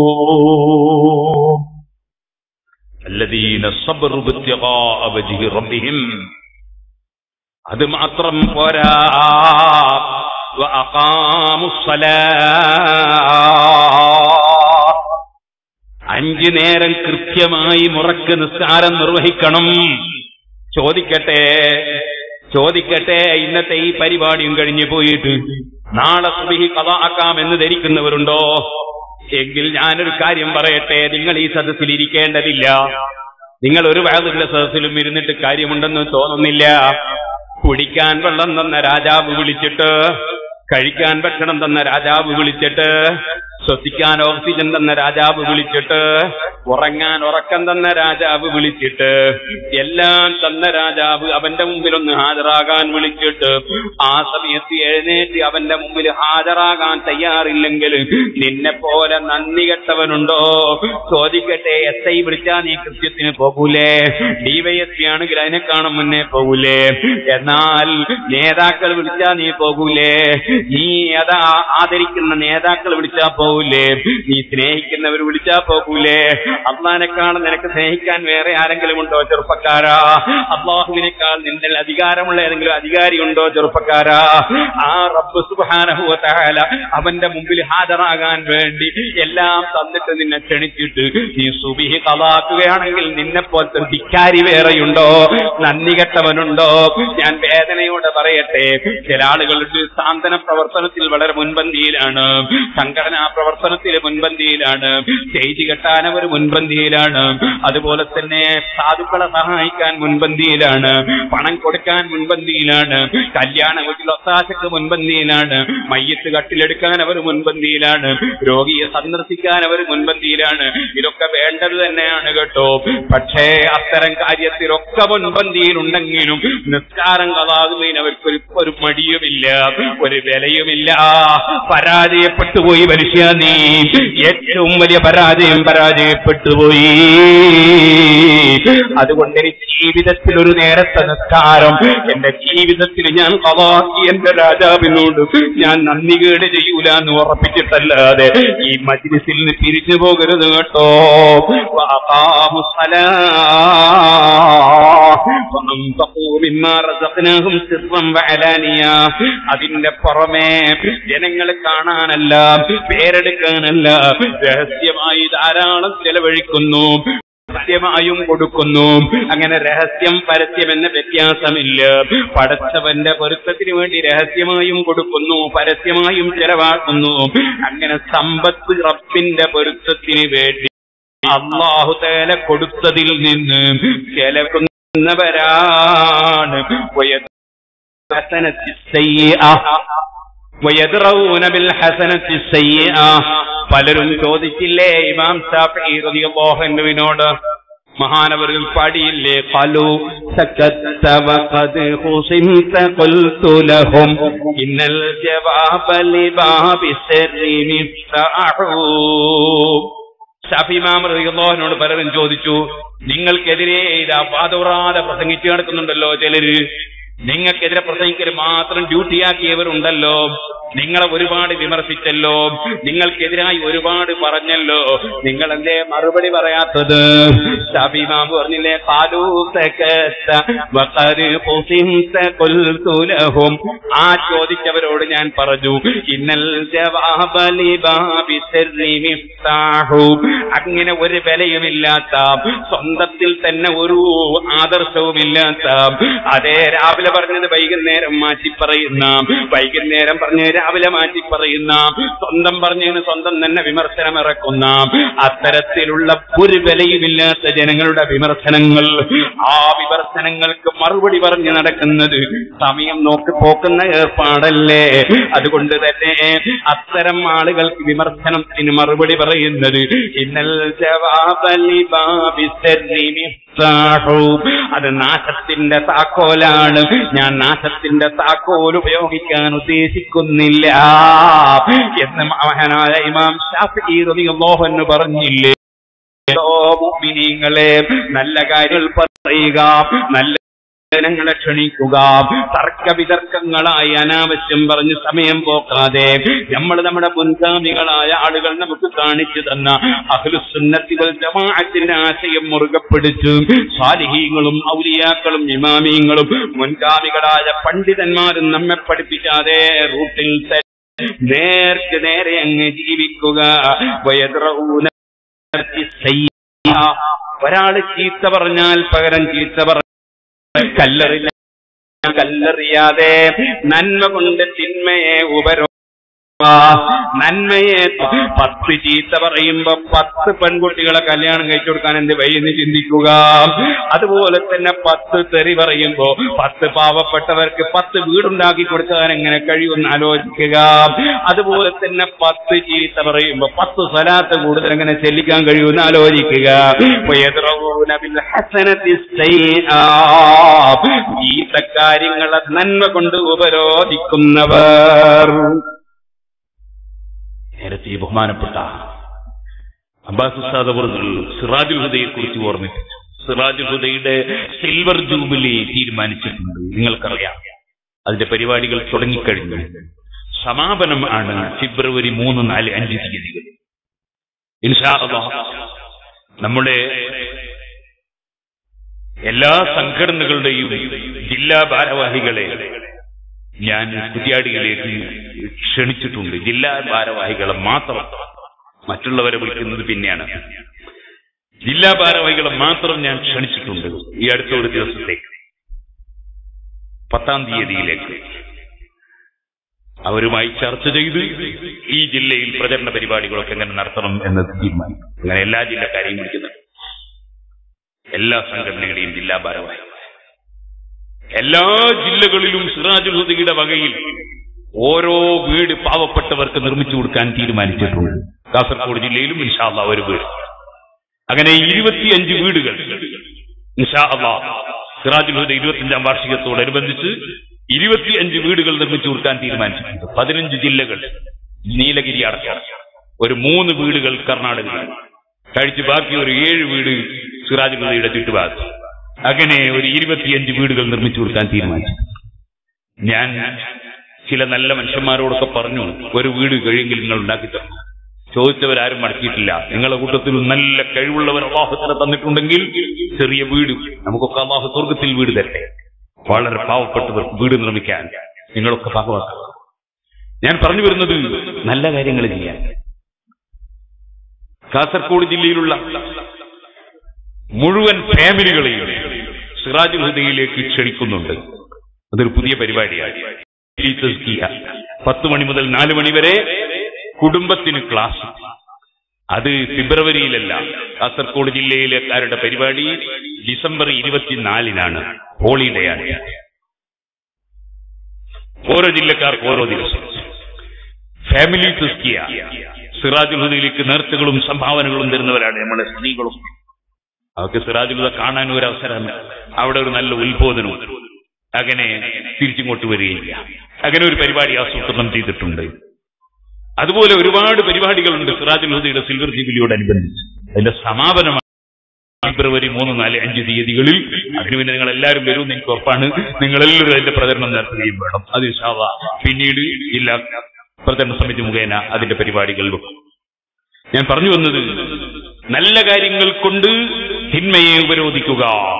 الذين صبروا ابتغاء وجه ربهم അത് മാത്രം പോരാ وأقاموا الصلاة അഞ്ചു നേരം കൃത്യമായി മുറക്ക് നിസ്കാരം നിർവഹിക്കണം ചോദിക്കട്ടെ ചോദിക്കട്ടെ ഇന്നത്തെ ഈ പരിപാടിയും കഴിഞ്ഞു പോയിട്ട് നാളെ സുബിഹി കഥാക്കാം എന്ന് ധരിക്കുന്നവരുണ്ടോ എങ്കിൽ ഞാനൊരു കാര്യം പറയട്ടെ നിങ്ങൾ ഈ സദസ്സിൽ ഇരിക്കേണ്ടതില്ല നിങ്ങൾ ഒരു വയതിന്റെ സദസ്സിലും ഇരുന്നിട്ട് കാര്യമുണ്ടെന്ന് തോന്നുന്നില്ല കുടിക്കാൻ വെള്ളം തന്ന രാജാവ് വിളിച്ചിട്ട് കഴിക്കാൻ ഭക്ഷണം തന്ന രാജാവ് വിളിച്ചിട്ട് ശ്വസിക്കാൻ ഓക്സിജൻ തന്ന രാജാവ് വിളിച്ചിട്ട് ഉറങ്ങാൻ ഉറക്കം തന്ന രാജാവ് വിളിച്ചിട്ട് എല്ലാം തന്ന രാജാവ് അവന്റെ മുമ്പിൽ ഒന്ന് ഹാജരാകാൻ വിളിച്ചിട്ട് ആ സമയത്ത് എഴുന്നേറ്റ് അവന്റെ മുമ്പിൽ ഹാജരാകാൻ തയ്യാറില്ലെങ്കിൽ നിന്നെ പോലെ നന്ദി കെട്ടവനുണ്ടോ ചോദിക്കട്ടെ എസ് ഐ വിളിച്ചാ നീ കൃത്യത്തിന് പോകൂലേ ഡിവൈഎസ്പി ആണെങ്കിൽ അതിനെക്കാളും മുന്നേ പോകൂലേ എന്നാൽ നേതാക്കൾ വിളിച്ചാ നീ പോകൂലേ നീ അതാ ആദരിക്കുന്ന നേതാക്കൾ വിളിച്ചാ പോകൂലേ നീ സ്നേഹിക്കുന്നവർ വിളിച്ചാ പോകൂലേ അള്ളാഹിനെക്കാൾ നിനക്ക് സ്നേഹിക്കാൻ വേറെ ആരെങ്കിലും ഉണ്ടോ ചെറുപ്പക്കാരാ അള്ളാഹുവിനേക്കാൾ നിന്റെ അധികാരമുള്ള ഏതെങ്കിലും അധികാരി ഉണ്ടോ ചെറുപ്പക്കാരാ ആ റബ്ബ് സുബാനഹുല അവന്റെ മുമ്പിൽ ഹാജരാകാൻ വേണ്ടി എല്ലാം തന്നിട്ട് നിന്നെ ക്ഷണിച്ചിട്ട് നീ സുബിഹി കളാക്കുകയാണെങ്കിൽ നിന്നെ പോലത്തെ ധിക്കാരി വേറെയുണ്ടോ നന്ദി കെട്ടവനുണ്ടോ ഞാൻ വേദനയോടെ പറയട്ടെ ചില ആളുകളുടെ സാന്ത്വന പ്രവർത്തനത്തിൽ വളരെ മുൻപന്തിയിലാണ് സംഘടനാ പ്രവർത്തനത്തിൽ മുൻപന്തിയിലാണ് സ്റ്റേജ് കെട്ടാൻ അവർ മുൻപന്തിയിലാണ് അതുപോലെ തന്നെ സാധുക്കളെ സഹായിക്കാൻ മുൻപന്തിയിലാണ് പണം കൊടുക്കാൻ മുൻപന്തിയിലാണ് കല്യാണ വീട്ടിൽ ഒത്താശക്ക് മുൻപന്തിയിലാണ് മയ്യത്ത് കട്ടിലെടുക്കാൻ അവർ മുൻപന്തിയിലാണ് രോഗിയെ സന്ദർശിക്കാൻ അവർ മുൻപന്തിയിലാണ് ഇതൊക്കെ വേണ്ടത് തന്നെയാണ് കേട്ടോ പക്ഷേ അത്തരം കാര്യത്തിലൊക്കെ മുൻപന്തിയിലുണ്ടെങ്കിലും നിസ്കാരം കഥാകുന്നതിന് അവർക്കൊരു ഒരു മടിയുമില്ല ഒരു വിലയുമില്ല പരാജയപ്പെട്ടു പോയി മനുഷ്യ നീ ഏറ്റവും വലിയ പരാജയം പരാജയപ്പെട്ടു പോയി അതുകൊണ്ട് എനിക്ക് ജീവിതത്തിൽ ഒരു നേരത്തെ നിസ്കാരം എന്റെ ജീവിതത്തിൽ ഞാൻ കവാക്കി എന്റെ രാജാവിനോട് ഞാൻ നന്ദി കേട് ചെയ്യൂല എന്ന് ഉറപ്പിച്ചിട്ടല്ലാതെ ഈ മജ്ലിസിൽ നിന്ന് പിരിഞ്ഞു പോകരുത് കേട്ടോ വാഖാമുസ്സലാ. وأنفقوا مما رزقناهم سرا وعلانية. അതിന്റെ പുറമെ ജനങ്ങൾ കാണാനല്ല പേരെടുക്കാനല്ല രഹസ്യമായി ധാരാളം ചെലവഴിക്കുന്നു പരസ്യമായും കൊടുക്കുന്നു അങ്ങനെ രഹസ്യം പരസ്യം എന്ന വ്യത്യാസമില്ല പടച്ചവന്റെ പൊരുത്തത്തിന് വേണ്ടി രഹസ്യമായും കൊടുക്കുന്നു പരസ്യമായും ചെലവാക്കുന്നു അങ്ങനെ സമ്പത്ത് റബ്ബിന്റെ പൊരുത്തത്തിന് വേണ്ടി അള്ളാഹു തേല കൊടുത്തതിൽ നിന്ന് ചെലക്കുന്നവരാണ് വയദ്ഹസനത്തി സയ്യിഅ. വയദ്റഊന ബിൽ ഹസനത്തി സയ്യിഅ. പലരും ചോദിച്ചില്ലേ ഇമാം ഷാഫി റളിയല്ലാഹു അൻഹുവിനോട് മഹാനവர்கள் പാടിയില്ലേ ഖലു സക്കത്ത വഖദ് ഖുസിംത ഖുൽതു ലഹും ഇന്നൽ ജവാബ ലിബാബി സിർരി മിഫ്താഹു ഷാഫിമാം റളിയല്ലാഹുവിനോട് പലരും ചോദിച്ചു നിങ്ങൾക്കെതിരെ ഇതാ വാദോറാതെ പ്രസംഗിച്ചു നടക്കുന്നുണ്ടല്ലോ ചിലര് നിങ്ങൾക്കെതിരെ പ്രസംഗിക്കൽ മാത്രം ഡ്യൂട്ടിയാക്കിയവരുണ്ടല്ലോ നിങ്ങളെ ഒരുപാട് വിമർശിച്ചല്ലോ നിങ്ങൾക്കെതിരായി ഒരുപാട് പറഞ്ഞല്ലോ നിങ്ങൾ എന്തേ മറുപടി പറയാത്തത് ഷാഫിമാം പറഞ്ഞില്ലേ "ഖാലൂ സകത്ത വഖദ് ഖുസിംത ഖുൽതു ലഹും." ആ ചോദിച്ചവരോട് ഞാൻ പറഞ്ഞു ഇന്നൽ ജവാബ ലിബാബി സിർരി മിഫ്താഹു അങ്ങനെ ഒരു വിലയുമില്ലാത്ത സ്വന്തത്തിൽ തന്നെ ഒരു ആദർശവുമില്ലാത്ത അതേ രാവിലെ പറഞ്ഞത് വൈകുന്നേരം മാറ്റി പറയുന്ന വൈകുന്നേരം പറഞ്ഞ് രാവിലെ മാറ്റി പറയുന്ന സ്വന്തം പറഞ്ഞതിന് സ്വന്തം തന്നെ വിമർശനം ഇറക്കുന്ന അത്തരത്തിലുള്ള ഒരു വിലയുമില്ലാത്ത ജനങ്ങളുടെ വിമർശനങ്ങൾ ആ വിമർശനങ്ങൾക്ക് മറുപടി പറഞ്ഞ് നടക്കുന്നത് സമയം നോക്കി പോക്കുന്ന ഏർപ്പാടല്ലേ അതുകൊണ്ട് തന്നെ അത്തരം ആളുകൾക്ക് വിമർശനത്തിന് മറുപടി പറയുന്നത് ഇന്നൽ ജവാബലി ബാബി സർരി മിഫ്താഹു. അത് നാശത്തിന്റെ താക്കോലാണ് ഞാൻ നാശത്തിന്റെ താക്കോൽ ഉപയോഗിക്കാൻ ഉദ്ദേശിക്കുന്നില്ല എന്ന് മഹാനായ ഇമാം ഷാഫി റളിയല്ലാഹു അൻഹു പറഞ്ഞില്ലേ ഓ മുഅ്മിനീങ്ങളെ നല്ല കാര്യങ്ങൾ പറയുക നല്ല ജനങ്ങളെ ക്ഷണിക്കുക തർക്ക വിതർക്കങ്ങളായി അനാവശ്യം പറഞ്ഞ് സമയം പോക്കാതെ നമ്മൾ നമ്മുടെ മുൻഗാമികളായ ആളുകൾ നമുക്ക് കാണിച്ചു തന്ന അഖിലുസുന്നത്തികൾ ജമാഅത്തിന്റെ ആശയം മുറുകെ പിടിച്ചു സ്വാലിഹീങ്ങളും ഔലിയാക്കളും ഇമാമിയങ്ങളും മുൻഗാമികളായ പണ്ഡിതന്മാരും നമ്മെ പഠിപ്പിക്കാതെ റൂട്ടിൽ തന്നെ നേർക്ക് നേരെ അങ്ങ് ജീവിക്കുക വയദ്റഊന സയ്യിഅ. ഒരാള് ചീത്ത പറഞ്ഞാൽ പകരം ചീത്ത പറ കല്ലെറിഞ്ഞ കല്ലെറിയാതെ നന്മ കൊണ്ട് തിന്മയെ ഉപരോ ആ, നന്മയെ പത്ത് ചീത്ത പറയുമ്പോ പത്ത് പെൺകുട്ടികളെ കല്യാണം കഴിച്ചു കൊടുക്കാൻ എന്ത് വഴിയെന്ന് ചിന്തിക്കുക അതുപോലെ തന്നെ പത്ത് തെറി പറയുമ്പോ പത്ത് പാവപ്പെട്ടവർക്ക് പത്ത് വീടുണ്ടാക്കി കൊടുക്കാൻ എങ്ങനെ കഴിയുമെന്ന് ആലോചിക്കുക അതുപോലെ തന്നെ പത്ത് ചീത്ത പറയുമ്പോ പത്ത് സ്വലാത്ത് കൂടുതൽ എങ്ങനെ ചെല്ലിക്കാൻ കഴിയുമെന്ന് ആലോചിക്കുക വയദ്റഊന ബിൽ ഹസനത്തി സയ്യിആ. ചീത്ത കാര്യങ്ങളെ നന്മ കൊണ്ട് ഉപരോധിക്കുന്നവർ നേരത്തെ ഈ ബഹുമാനപ്പെട്ട അബ്ബാസ് ഉസ്താദ് അവറുകൾ സിറാജുൽ ഹുദയെ കുറിച്ച് ഓർമ്മിപ്പിച്ചു സിറാജുൽ ഹുദയുടെ സിൽവർ ജൂബിലി തീരുമാനിച്ചിട്ടുണ്ട് നിങ്ങൾക്കറിയാം അതിന്റെ പരിപാടികൾ തുടങ്ങിക്കഴിഞ്ഞു സമാപനം ആണ് ഫെബ്രുവരി മൂന്ന് നാല് അഞ്ച് തീയതികൾ ഇൻഷാ അല്ലാഹ് നമ്മുടെ എല്ലാ സംഘടനകളുടെയും ജില്ലാ ഭാരവാഹികളെ ഞാൻ കുറ്റിയാടിയിലേക്ക് ക്ഷണിച്ചിട്ടുണ്ട് ജില്ലാ ഭാരവാഹികളെ മാത്രം മറ്റുള്ളവരെ വിളിക്കുന്നത് പിന്നെയാണ് ജില്ലാ ഭാരവാഹികളെ മാത്രം ഞാൻ ക്ഷണിച്ചിട്ടുണ്ട് ഈ അടുത്ത ഒരു ദിവസത്തേക്ക് പത്താം തീയതിയിലേക്ക് അവരുമായി ചർച്ച ചെയ്ത് ഈ ജില്ലയിൽ പ്രചരണ പരിപാടികളൊക്കെ എങ്ങനെ നടത്തണം എന്നത് തീരുമാനിക്കും അങ്ങനെ എല്ലാ ജില്ലക്കാരെയും വിളിക്കുന്നുണ്ട് എല്ലാ സംഘടനകളുടെയും ജില്ലാ ഭാരവാഹികൾ എല്ലാ ജില്ലകളിലും സിറാജുൽ ഹുദയുടെ വകയിൽ ഓരോ വീട് പാവപ്പെട്ടവർക്ക് നിർമ്മിച്ചു കൊടുക്കാൻ തീരുമാനിച്ചിട്ടുണ്ട് കാസർഗോഡ് ജില്ലയിലും ഇൻഷാ അള്ളാ ഒരു വീട് അങ്ങനെ ഇരുപത്തിയഞ്ച് വീടുകൾ ഇൻഷാ അള്ളാ സിറാജുൽ ഹുദ ഇരുപത്തിയഞ്ചാം വാർഷികത്തോടനുബന്ധിച്ച് ഇരുപത്തിയഞ്ച് വീടുകൾ നിർമ്മിച്ചു കൊടുക്കാൻ തീരുമാനിച്ചിട്ടുണ്ട് പതിനഞ്ച് ജില്ലകൾ നീലഗിരി അടക്കം ഒരു മൂന്ന് വീടുകൾ കർണാടകയിൽ കഴിച്ച് ബാക്കി ഒരു ഏഴ് വീട് സിറാജുൽ ഹുദയുടെ ചുറ്റുഭാഗത്ത് അങ്ങനെ ഒരു ഇരുപത്തിയഞ്ച് വീടുകൾ നിർമ്മിച്ചു കൊടുക്കാൻ തീരുമാനിച്ചു ഞാൻ ചില നല്ല മനുഷ്യന്മാരോടൊക്കെ പറഞ്ഞു ഒരു വീട് കഴിയെങ്കിൽ നിങ്ങൾ ഉണ്ടാക്കി തരണം ചോദിച്ചവരാരും മടക്കിയിട്ടില്ല നിങ്ങളുടെ കൂട്ടത്തിൽ നല്ല കഴിവുള്ളവർ അള്ളാഹുത്തിനെ തന്നിട്ടുണ്ടെങ്കിൽ ചെറിയ വീട് നമുക്കൊക്കെ അള്ളാഹു സ്വർഗത്തിൽ വീട് തരട്ടെ വളരെ പാവപ്പെട്ടവർക്ക് വീട് നിർമ്മിക്കാൻ നിങ്ങളൊക്കെ ഭാഗമാക്കുക ഞാൻ പറഞ്ഞു വരുന്നത് നല്ല കാര്യങ്ങൾ ചെയ്യാൻ കാസർഗോഡ് ജില്ലയിലുള്ള മുഴുവൻ ഫാമിലികളെയും സിറാജുൽ ഹുദയിലേക്ക് ക്ഷണിക്കുന്നുണ്ട് അതൊരു പുതിയ പരിപാടിയാണ് ഈ തസ്കിയ. പത്ത് മണി മുതൽ നാല് മണി വരെ കുടുംബത്തിന് ക്ലാസ് അത് ഫെബ്രുവരിയിലല്ല കാസർഗോഡ് ജില്ലയിലെക്കാരുടെ പരിപാടി ഡിസംബർ ഇരുപത്തിനാലിനാണ് ഹോളിഡേ ആണ് ഓരോ ജില്ലക്കാർക്ക് ഓരോ ദിവസം ഫാമിലി തസ്കിയ സിറാജുൽ ഹുദയിലേക്ക് നേർച്ചകളും സംഭാവനകളും തരുന്നവരാണ് നമ്മുടെ സ്ത്രീകളും അവർക്ക് സിറാജുലുത കാണാൻ ഒരു അവസരമാണ് അവിടെ ഒരു നല്ല ഉത്ബോധനവും അങ്ങനെ തിരിച്ചിങ്ങോട്ട് വരികയില്ല അങ്ങനെ ഒരു പരിപാടി ആസൂത്രണം ചെയ്തിട്ടുണ്ട് അതുപോലെ ഒരുപാട് പരിപാടികളുണ്ട് സിറാജുൽ ഹുദയുടെ സിൽവർ ജൂബിലിയോടനുബന്ധിച്ച് അതിന്റെ സമാപനമാണ് ഫെബ്രുവരി മൂന്ന് നാല് അഞ്ച് തീയതികളിൽ അതിന് പിന്നെ നിങ്ങൾ എല്ലാവരും വരുമെന്ന് എനിക്ക് ഉറപ്പാണ് നിങ്ങൾ എല്ലാവരും അതിന്റെ പ്രചരണം നടത്തുകയും വേണം അത് ഇൻഷാ അള്ളാ പിന്നീട് ജില്ലാ പ്രചരണ സമിതി മുഖേന അതിന്റെ പരിപാടികൾ വെക്കും ഞാൻ പറഞ്ഞു വന്നത് നല്ല കാര്യങ്ങൾ കൊണ്ട് തിന്മയെ ഉപരോധിക്കുക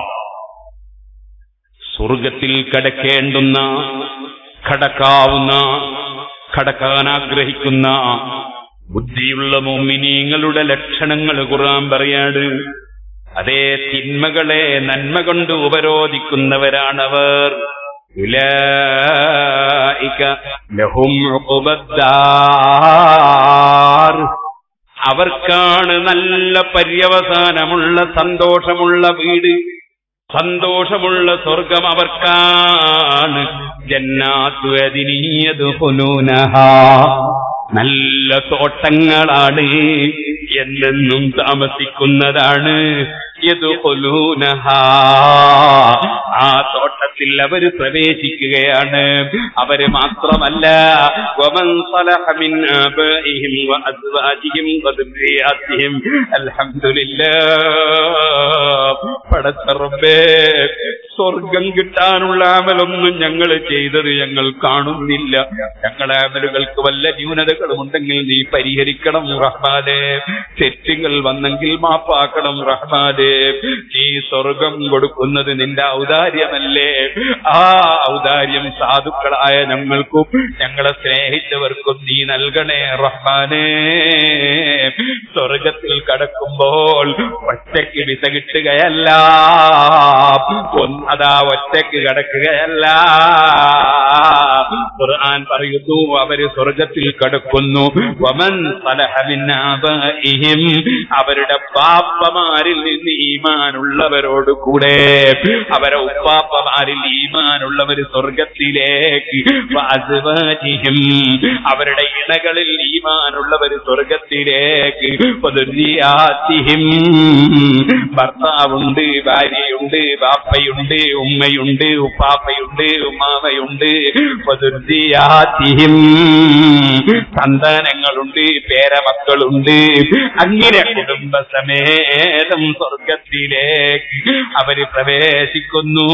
സ്വർഗത്തിൽ കടക്കേണ്ടുന്ന കടക്കാവുന്ന കടക്കാൻ ആഗ്രഹിക്കുന്ന ബുദ്ധിയുള്ള മോമിനീങ്ങളുടെ ലക്ഷണങ്ങൾ ഖുർആൻ പറയാട് അതേ തിന്മകളെ നന്മ കൊണ്ട് ഉപരോധിക്കുന്നവരാണവർ ഉലൈക ലഹും ഉഖുബദ്ദാർ അവർക്കാണ് നല്ല പര്യവസാനമുള്ള സന്തോഷമുള്ള വീട് സന്തോഷമുള്ള സ്വർഗം അവർക്കാണ് ജന്നാത്തു അതിനീയത് നല്ല തോട്ടങ്ങളാണ് എന്നെന്നും താമസിക്കുന്നതാണ് യദ്ഖുലൂനഹാ. ആ തോട്ടത്തിൽ അവര് പ്രവേശിക്കുകയാണ് അവര് മാത്രമല്ല വമൻ صلح من آبائهم وأزواجهم وذرياتهم الحمد لله പടച്ചറബേ സ്വർഗം കിട്ടാനുള്ള അമലൊന്നും ഞങ്ങൾ ചെയ്തത് ഞങ്ങൾ കാണുന്നില്ല ഞങ്ങളെ അമലുകൾക്ക് വല്ല ന്യൂനതകളും ഉണ്ടെങ്കിൽ നീ പരിഹരിക്കണം റഹ്മാനെ തെറ്റുകൾ വന്നെങ്കിൽ മാപ്പാക്കണം റഹ്മാനെ നീ സ്വർഗം കൊടുക്കുന്നത് നിന്റെ ഔദാര്യമല്ലേ ആ ഔദാര്യം സാധുക്കളായ ഞങ്ങൾക്കും ഞങ്ങളെ സ്നേഹിച്ചവർക്കും നീ നൽകണേ റഹ്മാനെ സ്വർഗത്തിൽ കടക്കുമ്പോൾ ഒറ്റയ്ക്ക് വിസ കിട്ടുകയല്ല അതാ ഒറ്റക്ക് കിടക്കുകയല്ല ഖുർആൻ പറയുന്നു അവര് സ്വർഗത്തിൽ കിടക്കുന്നു വമൻ സലഹ മിൻ ആബാഇഹിം അവരുടെ പാപ്പമാരിൽ നിന്ന് ഈമാനുള്ളവരോട് കൂടെ അവരെ ഉപ്പാപ്പമാരിൽ ഈമാനുള്ളവർ സ്വർഗത്തിലേക്ക് വഅസ്വാജിഹിം അവരുടെ ഇണകളിൽ ഈമാനുള്ളവർ സ്വർഗത്തിലേക്ക് വദുരിയാത്തിഹിം ഭർത്താവുണ്ട് ഭാര്യയുണ്ട് ബാപ്പയുണ്ട് ഉമ്മയുണ്ട് ഉപ്പാപ്പയുണ്ട് ഉമ്മാമയുണ്ട് വദുരിയാത്തിഹിം സന്താനങ്ങളുണ്ട് പേരമക്കളുണ്ട് അങ്ങനെ കുടുംബസമേതം സ്വർഗത്തിലേക്ക് അവര് പ്രവേശിക്കുന്നു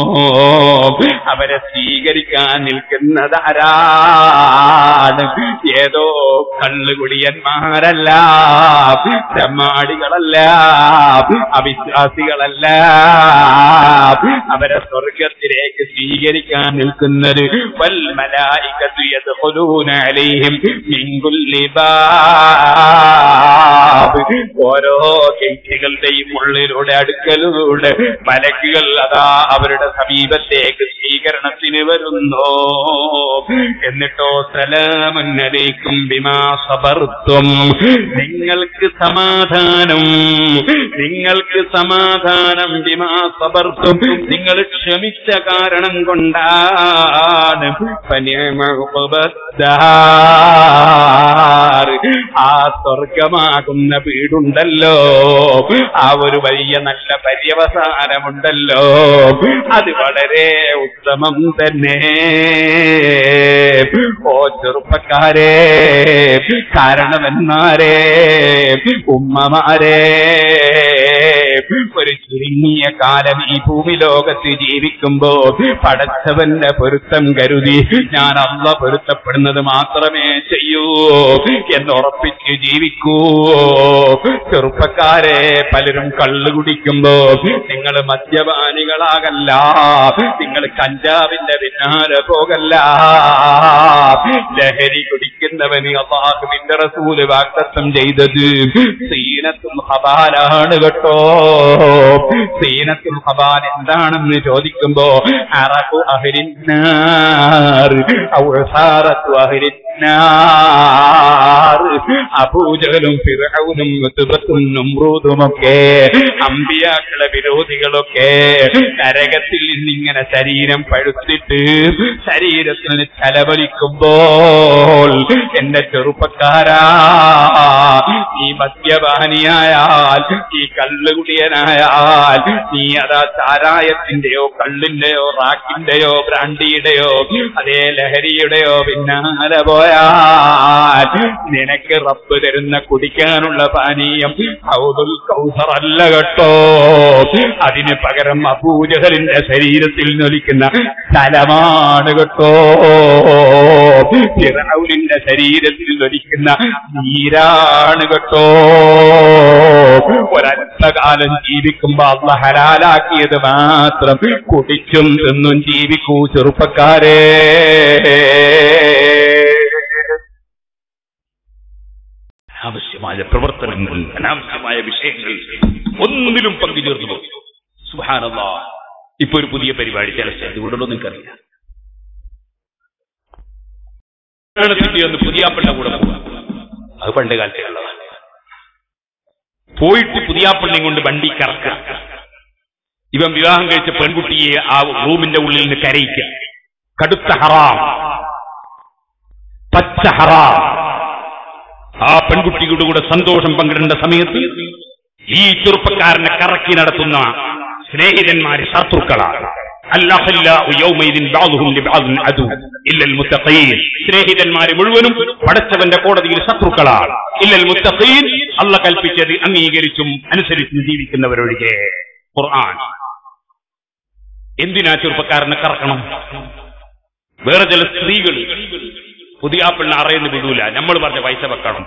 അവരെ സ്വീകരിക്കാൻ നിൽക്കുന്നത് ആരാണ് ഏതോ കള്ളുകുടിയന്മാരല്ല ചെമ്മാടികളല്ല അവിശ്വാസികളല്ല അവരെ സ്വർഗത്തിലേക്ക് സ്വീകരിക്കാൻ നിൽക്കുന്നത് വൽ മലായികത്തു യദ്ഖുലൂന അലൈഹിം മിൻ കുല്ലി ബാബ് ഓരോ ഗേറ്റുകളുടെയും ഉള്ളിലൂടെ അടുക്കലൂടെ മലക്കുകൾ അതാ അവരുടെ സമീപത്തേക്ക് സ്വീകരണത്തിന് വരുന്നു എന്നിട്ടോ സലാമുന്നലേക്കും ബിമാ സബർത്തും നിങ്ങൾക്ക് സമാധാനം നിങ്ങൾക്ക് സമാധാനം ബിമാ സബർത്തും നിങ്ങൾ ക്ഷമിച്ച കാരണം കൊണ്ടാണ് ഫനിഅമ ഉഖബദ്ദാർ. ആ സ്വർഗമാകുന്ന വീടുണ്ടല്ലോ ആ ഒരു വലിയ നല്ല പര്യവസാനമുണ്ടല്ലോ അത് വളരെ ഉത്തമം തന്നെ ഓ ചെറുപ്പക്കാരെ കാരണമെന്നാരേ ഉമ്മമാരെ ഒരു ചുരുങ്ങിയ കാലം ഈ ഭൂമി ലോകത്ത് ജീവിക്കുമ്പോ പടച്ചവന്റെ പൊരുത്തം കരുതി ഞാൻ അള്ള പൊരുത്തപ്പെടുന്നത് മാത്രമേ ചെയ്യൂ എന്ന് ഉറപ്പിച്ച് ജീവിക്കൂ ചെറുപ്പക്കാരെ പലരും കള്ളു കുടിക്കുമ്പോ നിങ്ങൾ മദ്യപാനികളാകല്ല നിങ്ങൾ കഞ്ചാവിന്റെ പിന്നാലെ പോകല്ല ലഹരി കുടിക്കുന്നവന് അള്ളാഹുവിന്റെ റസൂല് വാഗ്ദത്തം ചെയ്തത് സീനത്തുൽ ഹബാലാണ് കേട്ടോ സീനത്തുൽ ഹബാൻ എന്താണെന്ന് ചോദിക്കുമ്പോ അറബു അഹരിന്നാർ ഔസാറത്തു അഹരിന്നാർ അബൂജലും ഫിറൗനും ഉത്ബത്തും നമ്രൂദുമൊക്കെ അമ്പിയാക്കളെ വിരോധികളൊക്കെ നരകത്തിൽ നിന്നിങ്ങനെ ശരീരം പഴുത്തിട്ട് ശരീരത്തിന് ചലവലിക്കുമ്പോൾ എന്റെ ചെറുപ്പക്കാരാ നീ മദ്യപാനിയായാൽ നീ കള്ളുകുടിയനായാൽ നീ അതാ ചാരായത്തിന്റെയോ കള്ളിന്റെയോ റാക്കിന്റെയോ ബ്രാണ്ടിയുടെയോ അതേ ലഹരിയുടെയോ പിന്നാലെ പോയാൽ നിനക്ക് റബ്ബ് തരുന്ന കുടിക്കാനുള്ള പാനീയം ഹൗദുൽ കൗസർ അല്ല കേട്ടോ അതിന് പകരം അബൂജഹലിന്റെ ശരീരത്തിൽ നൊലിക്കുന്ന സ്ഥലമാണ് കേട്ടോ ഫിറൗനിന്റെ ശരീരത്തിൽ നൊലിക്കുന്ന നീരാണ് കേട്ടോ ഒരല്പകാലം ജീവിക്കുമ്പോ അള്ള ഹലാലാക്കിയത് മാത്രം കുടിച്ചും തിന്നും ജീവിക്കൂ ചെറുപ്പക്കാരെ അനാവശ്യമായ പ്രവർത്തനങ്ങൾ അനാവശ്യമായ വിഷയങ്ങൾ ഒന്നിലും പങ്കുചേർന്നു പോകും സുഹാനല്ല ഇപ്പൊ ഒരു പുതിയ പരിപാടി ചില സ്ഥലത്ത് കൊണ്ടുണ്ടോ നിങ്ങൾക്കറിയാം കല്യാണത്തിന്റെ ഒന്ന് പുതിയാപ്പണ്ണ കൂടെ പോവാം അത് പണ്ട് കാലത്തെ ഉള്ളതാണ് പോയിട്ട് പുതിയാപ്പണ്ണയും കൊണ്ട് വണ്ടി കറക്കുക ഇവൻ വിവാഹം കഴിച്ച പെൺകുട്ടിയെ ആ റൂമിന്റെ ഉള്ളിൽ നിന്ന് കരയിക്കുക കടുത്ത ഹറാം പച്ച ഹറാം ആ പെൺകുട്ടിയുടെ കൂടെ സന്തോഷം പങ്കിടേണ്ട സമയത്ത് ഈ ചെറുപ്പക്കാരനെ കറക്കി നടത്തുന്ന സ്നേഹിതന്മാര് ശത്രുക്കളാണ് അല്ലാഹല്ലാഹു യൗമൈദിൻ ബഅദുഹും ലിബഅദിൻ അദു ഇല്ലൽ മുത്തഖീൻ സ്നേഹിതന്മാര് മുഴുവനും പടച്ചവന്റെ കോടതിയിൽ ശത്രുക്കളാണ് ഇല്ലൽ മുത്തഖീൻ അല്ല കൽപ്പിച്ചത് അംഗീകരിച്ചും അനുസരിച്ചും ജീവിക്കുന്നവരൊഴികെ ഖുർആൻ എന്തിനാ ചെറുപ്പക്കാരനെ കറക്കണം വേറെ ചില സ്ത്രീകൾ പുതിയ പിള്ള അറയെന്ന് വിടൂല നമ്മൾ പറഞ്ഞ പൈസ വെക്കണം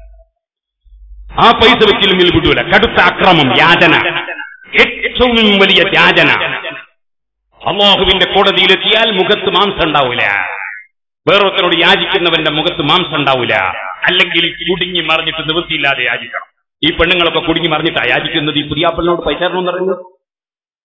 ആ പൈസ വെച്ചില്ലെങ്കിൽ വിടൂല കടുത്ത അക്രമം യാചന ഏറ്റവും വലിയ യാചന അള്ളാഹുവിന്റെ കോടതിയിലെത്തിയാൽ മുഖത്ത് മാംസം ഉണ്ടാവൂല വേറൊരുത്തരോട് യാചിക്കുന്നവന്റെ മുഖത്ത് മാംസം ഉണ്ടാവൂല അല്ലെങ്കിൽ കുടുങ്ങി മറിഞ്ഞിട്ട് നിവൃത്തിയില്ലാതെ യാചിക്കണം ഈ പെണ്ണുങ്ങളൊക്കെ കുടുങ്ങി മറിഞ്ഞിട്ടാ യാചിക്കുന്നത് ഈ പുതിയ പെണ്ണിനോട് പൈസ തരണമെന്ന് പറയുന്നത്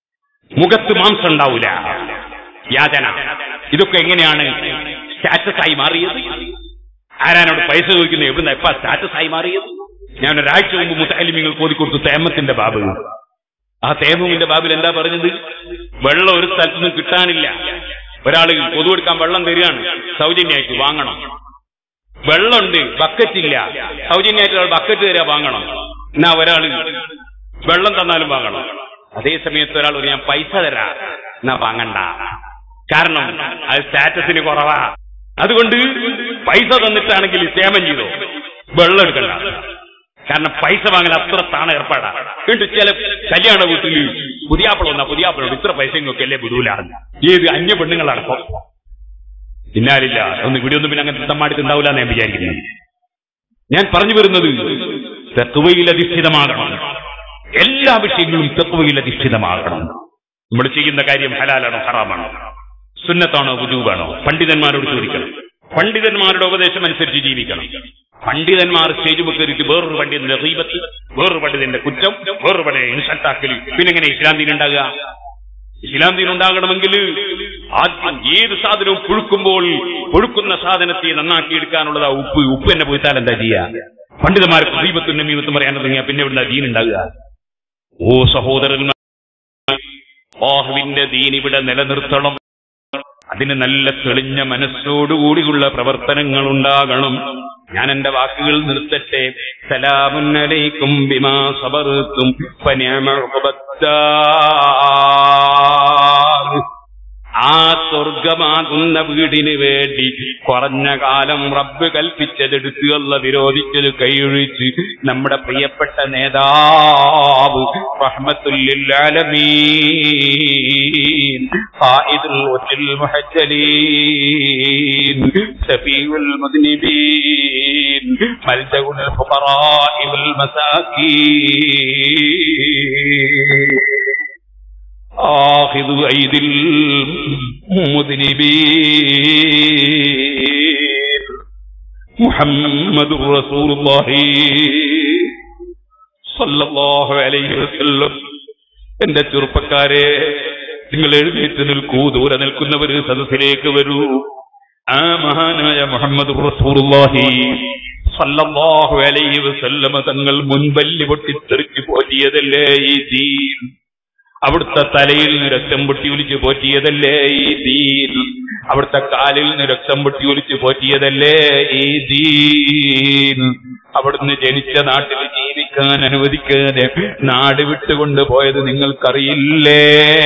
മുഖത്ത് മാംസം ഉണ്ടാവൂല യാചന ഇതൊക്കെ എങ്ങനെയാണ് സ്റ്റാറ്റസ് ആയി മാറിയത് ആരാനോട് പൈസ ചോദിക്കുന്നത് എവിടുന്ന എപ്പാ സ്റ്റാറ്റസ് ആയി മാറിയത് ഞാൻ ഒരാഴ്ച മുമ്പ് മുത്തലിമിങ്ങൾ കോതിക്കൊടുത്തു തേമത്തിന്റെ ബാബ് ആ തേമമിന്റെ ബാബിൽ എന്താ പറഞ്ഞത് വെള്ളം ഒരു സ്ഥലത്തുനിന്ന് കിട്ടാനില്ല ഒരാൾ കൊതുകൊടുക്കാൻ വെള്ളം തരികയാണ് സൗജന്യമായിട്ട് വാങ്ങണം വെള്ളമുണ്ട് ബക്കറ്റ് ഇല്ല സൗജന്യമായിട്ട് ഒരാൾ ബക്കറ്റ് തരാ വാങ്ങണം എന്നാ ഒരാൾ വെള്ളം തന്നാലും വാങ്ങണം അതേ സമയത്ത് ഒരാൾ ഒരു ഞാൻ പൈസ തരാ എന്നാ വാങ്ങണ്ട കാരണം അത് സ്റ്റാറ്റസിന് കുറവാ അതുകൊണ്ട് പൈസ തന്നിട്ടാണെങ്കിൽ സേമം ചെയ്തോ വെള്ളം എടുക്കണ്ട കാരണം പൈസ വാങ്ങൽ അത്ര താണ ഏർപ്പാടാ എന്നിട്ട് ചില കല്യാണ വീട്ടിൽ പുതിയാപ്പിള വന്നാ പുതിയാപ്പിളോട് ഇത്ര പൈസ ഇങ്ങൊക്കെ അല്ലേ വിടൂല ഏത് അന്യ പെണ്ണുങ്ങളടക്കം പിന്നാലില്ല ഒന്ന് ഇവിടെ ഒന്നും പിന്നെ അങ്ങനെ തമ്മാടി ഉണ്ടാവില്ല എന്ന് ഞാൻ വിചാരിക്കുന്നത് ഞാൻ പറഞ്ഞു വരുന്നത് തെക്കുവയിൽ അധിഷ്ഠിതമാകണം എല്ലാ വിഷയങ്ങളും തെക്കുവയിൽ അധിഷ്ഠിതമാകണം നമ്മൾ ചെയ്യുന്ന കാര്യം ഹലാലാണോ ഹറാമാണോ സുന്നത്താണോ വുജൂബാണോ പണ്ഡിതന്മാരോട് ചോദിക്കണം പണ്ഡിതന്മാരുടെ ഉപദേശം അനുസരിച്ച് ജീവിക്കണം പണ്ഡിതന്മാർ സ്റ്റേജ് കയറിയിട്ട് വേറൊരു പണ്ഡിതന്റെ റീബത്ത് വേറൊരു പണ്ഡിതന്റെ കുറ്റം വേറൊരു പണ്ഡിതന്റെ ഇൻസൾട്ടാക്കൽ പിന്നെ എങ്ങനെ ഇസ്ലാം ദീൻ ഉണ്ടാകുക ഇസ്ലാം ദീൻ ഉണ്ടാകണമെങ്കിൽ ആദ്യം ഏത് സാധനവും പുഴുക്കുമ്പോൾ പുഴുക്കുന്ന സാധനത്തെ നന്നാക്കിയെടുക്കാനുള്ളത് ആ ഉപ്പ് ഉപ്പ് തന്നെ പോയിത്താൽ എന്താ ചെയ്യാ പണ്ഡിതന്മാർക്ക് ദീപത്തും നമീപത്തും പറയാൻ തുടങ്ങിയാൽ പിന്നെ ഇവിടെ ദീൻ ഉണ്ടാകുക ഓ സഹോദരന്മാർ അല്ലാഹുവിന്റെ ദീൻ ഇവിടെ നിലനിർത്തണം അതിന് നല്ല തെളിഞ്ഞ മനസ്സോടുകൂടിയുള്ള പ്രവർത്തനങ്ങൾ ഉണ്ടാകണം ഞാൻ എന്റെ വാക്കുകൾ നിർത്തട്ടെ സലാമുന്നലൈക്കും ബിമാ സബർത്തും ആ സ്വർഗമാകുന്ന വീടിന് വേണ്ടി കുറഞ്ഞ കാലം റബ്ബ് കൽപ്പിച്ചതെടുത്ത് അല്ല വിരോധിച്ചത് കൈയൊഴിച്ച് നമ്മുടെ പ്രിയപ്പെട്ട നേതാവ് റഹ്മത്തുല്ലാലമീൻ ഖായിദുൽ വസിൽ മുഹജ്ജലീൻ സഫീഉൽ മുദ്നിബീൻ മൽജഉൽ ഫുഖറാഇ വൽ മസാകീൻ آخذ أيدي المذنبين محمد رسول الله صلى الله عليه وسلم എന്റെ ചെറുപ്പക്കാരെ നിങ്ങൾ എഴുന്നേറ്റ് നിൽക്കൂ ദൂരെ നിൽക്കുന്നവര് സദസ്സിലേക്ക് വരൂ ആ മഹാനായ മുഹമ്മദ് റസൂലുള്ളാഹി സല്ലല്ലാഹു അലൈഹി വസല്ലമ തങ്ങൾ മുൻപല്ലി പൊട്ടിത്തെറിച്ച് പോറ്റിയതല്ലേ ഈ ദീൻ അവിടുത്തെ തലയിൽ നിന്ന് രക്തം പൊട്ടി ഒലിച്ച് പോറ്റിയതല്ലേ ഈ ദീൻ അവിടുത്തെ കാലിൽ നിന്ന് രക്തം പൊട്ടി ഒലിച്ച് പോറ്റിയതല്ലേ ഈ ദീൻ അവിടുന്ന് ജനിച്ച നാട്ടിൽ ജീവിക്കാൻ അനുവദിക്കാതെ നാട് വിട്ടുകൊണ്ട് പോയത് നിങ്ങൾക്കറിയില്ലേ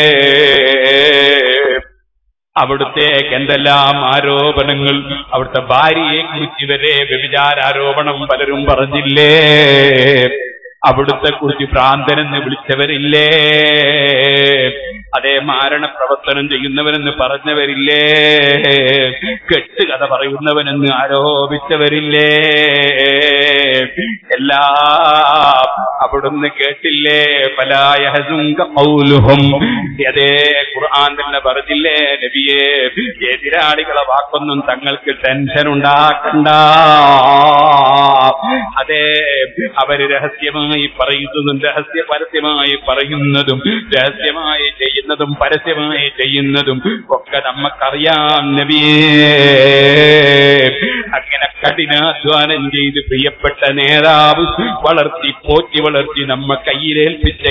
അവിടുത്തേക്ക് എന്തെല്ലാം ആരോപണങ്ങൾ അവിടുത്തെ ഭാര്യയെ കുറിച്ച് വരെ വ്യഭിചാരാരോപണം പലരും പറഞ്ഞില്ലേ അവിടുത്തെ കുറിച്ച് ഭ്രാന്തനെന്ന് വിളിച്ചവരില്ലേ അതേ മാരണ പ്രവർത്തനം ചെയ്യുന്നവനെന്ന് പറഞ്ഞവരില്ലേ കെട്ടുകഥ പറയുന്നവനെന്ന് ആരോപിച്ചവരില്ലേ എല്ലാം അവിടുന്ന് കേട്ടില്ലേ പലായഹും അതേ ഖുർആൻ തന്നെ പറഞ്ഞില്ലേ നബിയെ എതിരാളികളെ വാക്കൊന്നും തങ്ങൾക്ക് ടെൻഷൻ ഉണ്ടാക്കണ്ട അതെ അവര് രഹസ്യമായി പറയുന്നതും രഹസ്യ പരസ്യമായി പറയുന്നതും രഹസ്യമായി ചെയ്യുന്നതും പരസ്യമായി ചെയ്യുന്നതും ഒക്കെ നമുക്കറിയാം നബിയേ അങ്ങനെ കഠിനാധ്വാനം ചെയ്ത് പ്രിയപ്പെട്ട നേതാവ് വളർത്തി പോറ്റി വളർത്തി നമ്മ കയ്യിലേൽപ്പിച്ച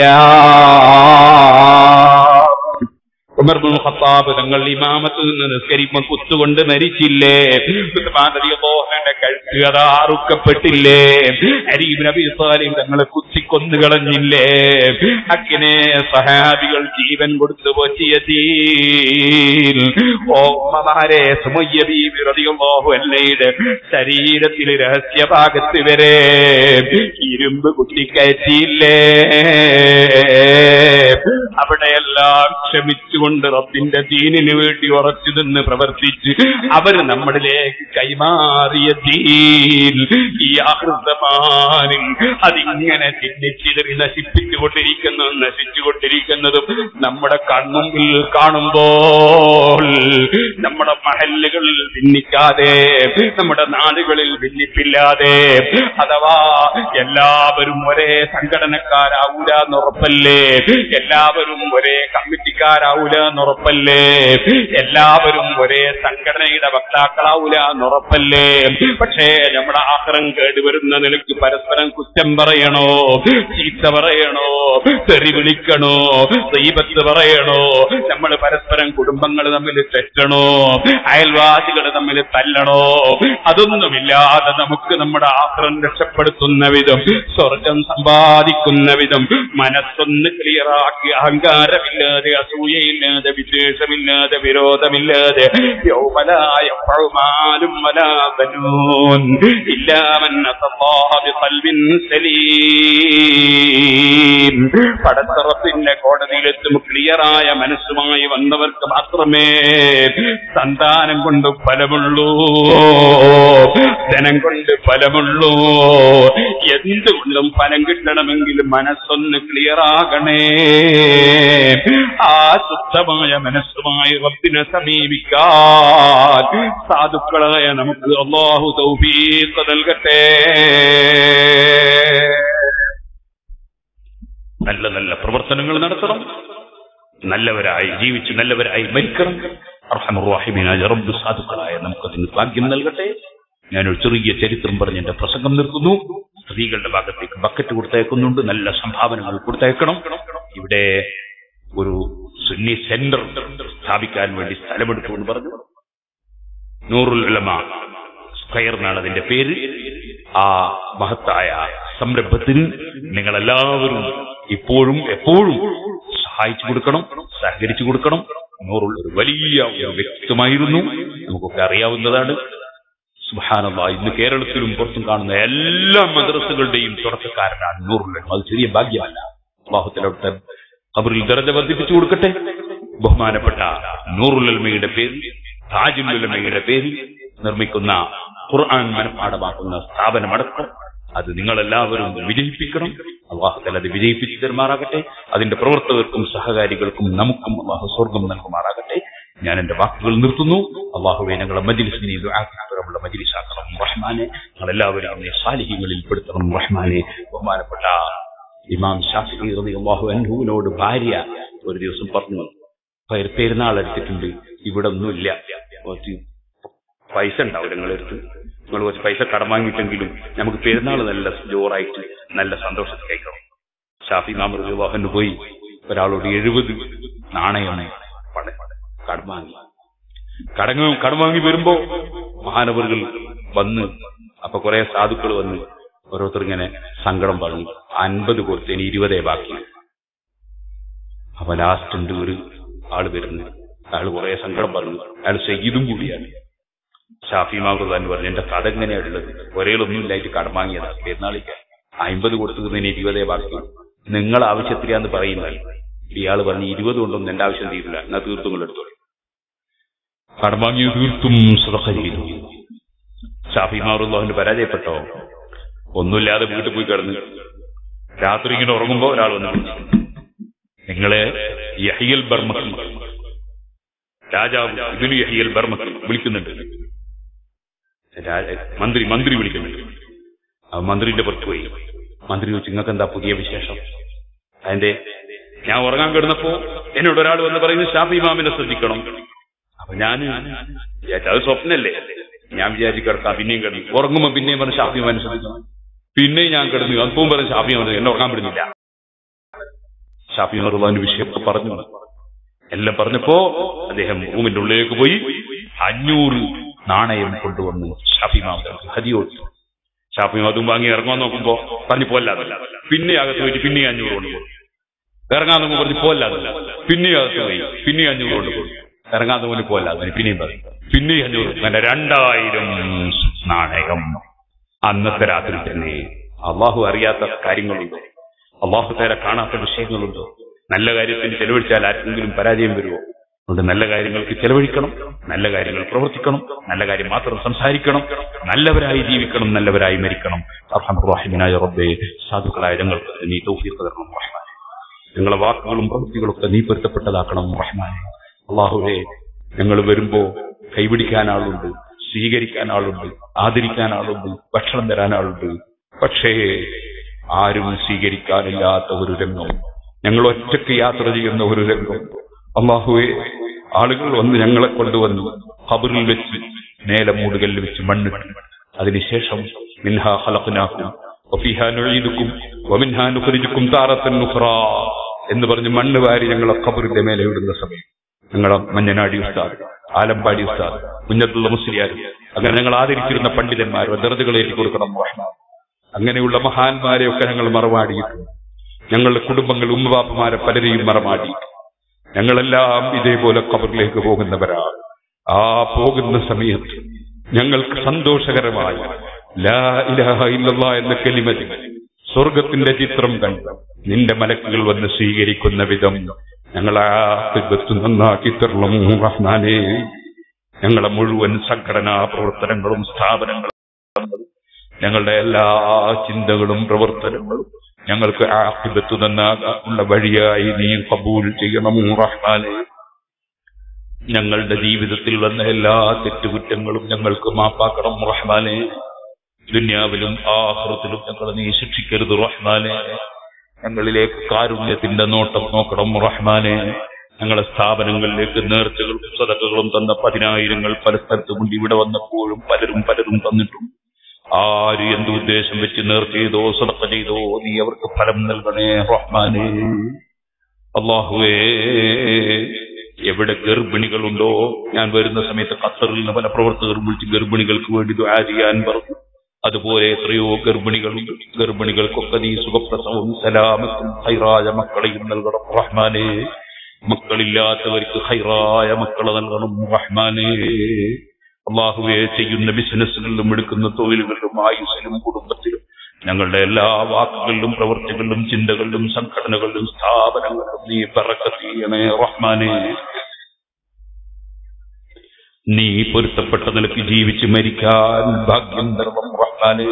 ഇസ്ലാം ഉമർ ബിൻ ഖത്താബ് തങ്ങൾ ഇമാമത്ത് നിന്ന് നിസ്കരിക്കുമ്പോൾ കുത്തുകൊണ്ട് മരിച്ചില്ലേ ഉസ്മാൻ റളിയല്ലാഹുവിന്റെ കഴുത്ത് അതാ അറുക്കപ്പെട്ടില്ലേ അരീബ് നബി സാലിം തങ്ങളെ കുത്തി കൊന്നു കളഞ്ഞില്ലേ അങ്ങനെ സഹാബികൾ ജീവൻ കൊടുത്തു പോറ്റിയ ദീൻ ഓ ഉമ്മമാരെ സുമയ്യ ബീബി റളിയല്ലാഹു അൻഹയുടെ ശരീരത്തിലെ രഹസ്യഭാഗത്ത് വരെ ഇരുമ്പ് കുത്തിക്കയറ്റിയില്ലേ അവിടെയെല്ലാം ക്ഷമിച്ചുകൊണ്ട് റബ്ബിന്റെ ദീനിന് വേണ്ടി ഉറച്ചു നിന്ന് പ്രവർത്തിച്ച് അവർ നമ്മളിലേക്ക് കൈമാറിയ ദീൻ ഈ ആഹൃതമാനിൽ അതിങ്ങനെ ചിന്തിച്ചിതറി നശിപ്പിച്ചുകൊണ്ടിരിക്കുന്നു നശിച്ചുകൊണ്ടിരിക്കുന്നതും നമ്മുടെ കൺമുമ്പിൽ കാണുമ്പോൾ നമ്മുടെ മഹല്ലുകളിൽ ഭിന്നിക്കാതെ നമ്മുടെ നാടുകളിൽ ഭിന്നിപ്പില്ലാതെ അഥവാ എല്ലാവരും ഒരേ സംഘടനക്കാരാവൂരാന്നുറപ്പല്ലേ എല്ലാവരും ഒരേ ഒരേ കമ്മിറ്റിക്കാരാവൂല എന്നുറപ്പല്ലേ എല്ലാവരും ഒരേ സംഘടനയുടെ വക്താക്കളാവൂല എന്നുറപ്പല്ലേ പക്ഷേ നമ്മുടെ ആക്രം കേടുവരുന്ന നിലയ്ക്ക് പരസ്പരം കുറ്റം പറയണോ ചീത്ത പറയണോ തെറി വിളിക്കണോ ദൈവത്ത് പറയണോ നമ്മൾ പരസ്പരം കുടുംബങ്ങൾ തമ്മിൽ തെറ്റണോ അയൽവാസികൾ തമ്മിൽ തല്ലണോ അതൊന്നുമില്ലാതെ നമുക്ക് നമ്മുടെ ആക്രം രക്ഷപ്പെടുത്തുന്ന വിധം സ്വർഗം സമ്പാദിക്കുന്ന വിധം മനസ്സൊന്ന് ക്ലിയറാക്കി അഹങ്കാരമില്ലാതെ അസൂയയില്ലാതെ വിദ്വേഷമില്ലാതെ വിരോധമില്ലാതെ യൗമലായ പഴുമാലും വലാബനൂൻ ഇല്ലാമൻ ബിഖൽബിൻ സലീം പടത്തറപ്പിന്റെ കോടതിയിലെത്തും ക്ലിയറായ മനസ്സുമായി വന്നവർക്ക് മാത്രമേ സന്താനം കൊണ്ട് ഫലമുള്ളൂ ധനം കൊണ്ട് ഫലമുള്ളൂ എന്തുകൊണ്ടും ഫലം കിട്ടണമെങ്കിൽ മനസ്സൊന്ന് ക്ലിയർ ആകണേ ആ ശുദ്ധമായ മനസ്സുമായി റബ്ബിനെ സമീപിക്കാൻ സാധുക്കളായ നമുക്ക് അള്ളാഹു തൗഫീഖ് നൽകട്ടെ നല്ല നല്ല പ്രവർത്തനങ്ങൾ നടത്തണം നല്ലവരായി ജീവിച്ച് നല്ലവരായി മരിക്കണം അർഹമുറാഹിബിനായ റബ്ബ് സാധുക്കളായ നമുക്കതിന് ഭാഗ്യം നൽകട്ടെ ഞാനൊരു ചെറിയ ചരിത്രം പറഞ്ഞ് എന്റെ പ്രസംഗം നിർത്തുന്നു സ്ത്രീകളുടെ ഭാഗത്തേക്ക് ബക്കറ്റ് കൊടുത്തയക്കുന്നുണ്ട് നല്ല സംഭാവനകൾ കൊടുത്തയക്കണം ഇവിടെ ഒരു സുന്നി സെന്റർ സ്ഥാപിക്കാൻ വേണ്ടി സ്ഥലമെടുത്തു എന്ന് പറഞ്ഞു നൂറുൽ ഉലമ സ്ക്വയർ എന്നാണ് അതിന്റെ പേര് ആ മഹത്തായ സംരംഭത്തിന് നിങ്ങളെല്ലാവരും ഇപ്പോഴും എപ്പോഴും സഹായിച്ചു കൊടുക്കണം സഹകരിച്ചു കൊടുക്കണം നൂറുൽ ഒരു വലിയ ഒരു വ്യക്തിത്വമായിരുന്നു നമുക്കൊക്കെ അറിയാവുന്നതാണ് സുഹാനല്ല ഇന്ന് കേരളത്തിലും പുറത്തും കാണുന്ന എല്ലാ മദ്രസകളുടെയും തുടക്കക്കാരനാണ് നൂറുൽ ഉലമ അത് ചെറിയ ഭാഗ്യമല്ല അള്ളാഹുത്തലോട്ട് ഖബറിൽ ദർജ വർദ്ധിപ്പിച്ചു കൊടുക്കട്ടെ ബഹുമാനപ്പെട്ട നൂറുലമയുടെ പേരിൽ താജുലുലമയുടെ പേരിൽ നിർമ്മിക്കുന്ന ഖുർആൻ മനഃപ്പാടമാക്കുന്ന സ്ഥാപനമടക്കം അത് നിങ്ങളെല്ലാവരും വിജയിപ്പിക്കണം അള്ളാഹുത്തൽ അത് വിജയിപ്പിച്ചു തരുമാറാകട്ടെ അതിന്റെ പ്രവർത്തകർക്കും സഹകാരികൾക്കും നമുക്കും അള്ളാഹു സ്വർഗം നൽകുമാറാകട്ടെ ഞാൻ എന്റെ വാക്കുകൾ നിർത്തുന്നു അള്ളാഹുവെ ഞങ്ങളെ മജിലിസിനെ ആക്കിയുള്ള മജിലിസാക്കണം റഹ്മാനെ ഞങ്ങളെല്ലാവരും നീ സാലിഹ്യങ്ങളിൽ പെടുത്തണം റഹ്മാനെ ബഹുമാനപ്പെട്ട ഇമാം ഷാഫി അള്ളാഹു അൻഹുവിനോട് ഭാര്യ ഒരു ദിവസം പറഞ്ഞു "പെ- പെരുന്നാൾ എടുത്തിട്ടുണ്ട് ഇവിടെ ഒന്നുമില്ല കുറച്ച് പൈസ ഉണ്ടാവും നിങ്ങളെടുത്ത് നിങ്ങൾ കുറച്ച് പൈസ കടം വാങ്ങിയിട്ടെങ്കിലും നമുക്ക് പെരുന്നാൾ നല്ല ജോറായിട്ട് നല്ല സന്തോഷത്തിൽ കഴിക്കണം ഷാഫി മാമർ വിവാഹന് പോയി ഒരാളോട് എഴുപത് നാണയമാണ് പണം കടം വാങ്ങി കടങ്ങ കടം വാങ്ങി വരുമ്പോ മഹാനവറുകൾ വന്ന് അപ്പൊ കുറെ സാധുക്കൾ വന്ന് ഓരോരുത്തർ ഇങ്ങനെ സങ്കടം പറഞ്ഞു അൻപത് കൊടുത്തതിന് ഇരുപതേ ബാക്കി അപ്പൊ ലാസ്റ്റ് ഉണ്ട് ഒരു ആള് വരുന്നു അയാൾ കുറെ സങ്കടം പറഞ്ഞു അയാൾ സയ്യിദും കൂടിയാണ് ഷാഫി മാമൃതാൻ പറഞ്ഞു എന്റെ കഥ എങ്ങനെയാണുള്ളത് ഒരേലൊന്നുമില്ലായിട്ട് കടം വാങ്ങിയതാ പെരുന്നാളിക്ക് അമ്പത് കൊടുത്തതിന് ഇരുപതേ ബാക്കി നിങ്ങൾ ആവശ്യത്തിലാന്ന് പറയുന്നത് ഇയാൾ പറഞ്ഞു ഇരുപത് കൊണ്ടൊന്നും എന്റെ ആവശ്യം തീരില്ല എന്നാ തീർത്തും നിങ്ങൾ എടുത്തോളൂ കടം വാങ്ങി തീർത്തും സുറഖ ചെയ്തു ഷാഫി മാറുള്ളവന് പരാജയപ്പെട്ടോ ഒന്നുമില്ലാതെ വീട്ടിൽ പോയി കിടന്ന് രാത്രി ഇങ്ങനെ ഉറങ്ങുമ്പോ ഒരാൾ വന്ന് വിളിച്ചു നിങ്ങളെ യഹിയൽ ബർമക്കി രാജാവ് ഇതിന് യഹിയൽ ബർമക്കി വിളിക്കുന്നുണ്ട് രാജ- മന്ത്രി മന്ത്രി വിളിക്കുന്നുണ്ട് ആ മന്ത്രിന്റെ പുറത്ത് പോയി മന്ത്രി ചോദിച്ചു നിങ്ങൾക്ക് എന്താ പുതിയ വിശേഷം അതിന്റെ ഞാൻ ഉറങ്ങാൻ കിടന്നപ്പോ എന്നോട് ഒരാൾ വന്ന് പറയുന്നു ഷാഫി ഇമാമിനെ ശ്രദ്ധിക്കണം അപ്പൊ ഞാൻ വിചാരിച്ചു അത് സ്വപ്നല്ലേ ഞാൻ വിചാരിച്ചു കിടക്കാം പിന്നെയും കിടന്നു ഉറങ്ങുമ്പോ പിന്നെയും പറഞ്ഞ് ഷാഫി ഇമാമിനെ ശ്രദ്ധിക്കണം പിന്നെയും ഞാൻ കിടന്നു അല്പവും പറഞ്ഞ് ഷാഫി ഇമാമിനെ എന്നെ ഉറങ്ങാൻ പറ്റുന്നില്ല ഷാഫി മറുവാന്റെ വിഷയമൊക്കെ പറഞ്ഞു എല്ലാം പറഞ്ഞപ്പോ അദ്ദേഹം റൂമിന്റെ ഉള്ളിലേക്ക് പോയി അഞ്ഞൂറ് നാണയം കൊണ്ടുവന്ന് ഷാഫി മാമർക്ക് ഹരിയോട്ട് ഷാഫി അതും വാങ്ങി ഇറങ്ങാൻ നോക്കുമ്പോ പറഞ്ഞു പോല്ലാതല്ല പിന്നെ അകത്ത് പോയിട്ട് പിന്നെ അഞ്ഞൂറ് കൊണ്ടുപോയി ഇറങ്ങാൻ നോക്കുമ്പോൾ പറഞ്ഞു പോല്ലാതല്ല പിന്നെ അകത്ത് പോയി പിന്നെ അഞ്ഞൂറ് കൊണ്ടുപോയി ഇറങ്ങാൻ നോക്കുമ്പോൾ പോല്ലാതെ പിന്നെയും പറയും പിന്നെ അഞ്ഞൂറ് അങ്ങനെ രണ്ടായിരം നാണയം അന്നത്തെ രാത്രി തന്നെ അള്ളാഹു അറിയാത്ത കാര്യങ്ങളുണ്ടോ അള്ളാഹു തേരെ കാണാത്ത വിഷയങ്ങളുണ്ടോ നല്ല കാര്യത്തിന് ചെലവഴിച്ചാൽ ആർക്കെങ്കിലും പരാജയം വരുമോ അതുകൊണ്ട് നല്ല കാര്യങ്ങൾക്ക് ചെലവഴിക്കണം നല്ല കാര്യങ്ങൾ പ്രവർത്തിക്കണം നല്ല കാര്യം മാത്രം സംസാരിക്കണം നല്ലവരായി ജീവിക്കണം നല്ലവരായി മരിക്കണം അർഹമുറാഹിമിനായ റബ്ബെ സാധുക്കളായ ഞങ്ങൾക്ക് നീ തൗഫീഖ് തരണം റഹ്മാനെ ഞങ്ങളെ വാക്കുകളും പ്രവൃത്തികളൊക്കെ നീ പൊരുത്തപ്പെട്ടതാക്കണം റഹ്മാനെ അള്ളാഹുവെ ഞങ്ങൾ വരുമ്പോ കൈപിടിക്കാൻ ആളുണ്ട് സ്വീകരിക്കാൻ ആളുണ്ട് ആദരിക്കാൻ ആളുണ്ട് ഭക്ഷണം തരാൻ ആളുണ്ട് പക്ഷേ ആരും സ്വീകരിക്കാനില്ലാത്ത ഒരു രംഗം ഞങ്ങൾ ഒറ്റയ്ക്ക് യാത്ര ചെയ്യുന്ന ഒരു രംഗം അള്ളാഹുവെ ആളുകൾ വന്ന് ഞങ്ങളെ കൊണ്ടുവന്നു ഖബറിൽ വെച്ച് നേലെ മൂടുകല്ല് വെച്ച് മണ്ണിട്ടു അതിനുശേഷം മിൻഹ ഖലഖ്നാക്കും വഫീഹാ നുഈദുക്കും വമിൻഹാ നുഖ്രിജുക്കും താറത്തൻ നുഖ്റാ എന്ന് പറഞ്ഞ് മണ്ണ് വാരി ഞങ്ങളെ ഖബറിന്റെ മേലെ ഇടുന്ന സമയം ഞങ്ങളെ മഞ്ഞനാടി ഉസ്താദ് ആലമ്പാടി ഉസ്താദ് കുഞ്ഞത്തുള്ള മുസ്ലിയാർ അങ്ങനെ ഞങ്ങൾ ആദരിച്ചിരുന്ന പണ്ഡിതന്മാർ ദർജകൾ ഏറ്റി കൊടുക്കണം റഹ്മാൻ അങ്ങനെയുള്ള മഹാന്മാരെയൊക്കെ ഞങ്ങൾ മറമാടിയിട്ടുണ്ട് ഞങ്ങളുടെ കുടുംബങ്ങൾ ഉമ്മവാപ്പമാരെ പലരെയും മറമാടി ഞങ്ങളെല്ലാം ഇതേപോലെ കബറിലേക്ക് പോകുന്നവരാണ് ആ പോകുന്ന സമയത്ത് ഞങ്ങൾക്ക് സന്തോഷകരമായി ലാ ഇലാഹ ഇല്ലല്ലാ എന്ന കെലിമതി സ്വർഗത്തിന്റെ ചിത്രം കണ്ട് നിന്റെ മലക്കുകൾ വന്ന് സ്വീകരിക്കുന്ന വിധം ഞങ്ങളെ ആത്തിബത്ത് നന്നാക്കി തരണം റഹ്മാനെ ഞങ്ങളെ മുഴുവൻ സംഘടനാ പ്രവർത്തനങ്ങളും സ്ഥാപനങ്ങളും ഞങ്ങളുടെ എല്ലാ ചിന്തകളും പ്രവർത്തനങ്ങളും ഞങ്ങൾക്ക് ആഹിബത്ത് നന്നാകാനുള്ള വഴിയായി നീ കബൂൽ ചെയ്യണം റഹ്മാനെ ഞങ്ങളുടെ ജീവിതത്തിൽ വന്ന എല്ലാ തെറ്റുകുറ്റങ്ങളും ഞങ്ങൾക്ക് മാപ്പാക്കണം റഹ്മാനെ ദുന്യാവിലും ആഹൃത്തിലും ഞങ്ങൾ നീ ശിക്ഷിക്കരുത് റഹ്മാനെ ഞങ്ങളിലേക്ക് കാരുണ്യത്തിന്റെ നോട്ടം നോക്കണം റഹ്മാനെ ഞങ്ങളെ സ്ഥാപനങ്ങളിലേക്ക് നേർച്ചകളും സദക്കകളും തന്ന പതിനായിരങ്ങൾ പല സ്ഥലത്തും ഇവിടെ വന്നപ്പോഴും പലരും പലരും തന്നിട്ടുണ്ട് ആര് എന്ത് ഉദ്ദേശം വെച്ച് നേർച്ച ചെയ്തോ സദക്ക ചെയ്തോ നീ അവർക്ക് ഫലം നൽകണേ റഹ്മാനെ അള്ളാഹുവേ എവിടെ ഗർഭിണികളുണ്ടോ ഞാൻ വരുന്ന സമയത്ത് ഖത്തറിൽ നിന്ന് പല പ്രവർത്തകരും വിളിച്ച് ഗർഭിണികൾക്ക് വേണ്ടി ദുആ ചെയ്യാൻ പറഞ്ഞു അതുപോലെ എത്രയോ ഗർഭിണികളുണ്ട് ഗർഭിണികൾക്കൊക്കെ നീ സുഖപ്രസവവും സലാമത്തും ഹൈറായ മക്കളെയും നൽകണം റഹ്മാനെ മക്കളില്ലാത്തവർക്ക് ഹൈറായ മക്കളെ നൽകണം റഹ്മാനെ അള്ളാഹുവെ ചെയ്യുന്ന ബിസിനസ്സുകളിലും എടുക്കുന്ന തൊഴിലുകളിലും ആയുസിലും കുടുംബത്തിലും ഞങ്ങളുടെ എല്ലാ വാക്കുകളിലും പ്രവൃത്തികളിലും ചിന്തകളിലും സംഘടനകളിലും സ്ഥാപനങ്ങളിലും നീ പറക്കത്തീയണേ റഹ്മാനെ നീ പൊരുത്തപ്പെട്ട നിലക്ക് ജീവിച്ച് മരിക്കാൻ ഭാഗ്യം തരണം റഹ്മാനെ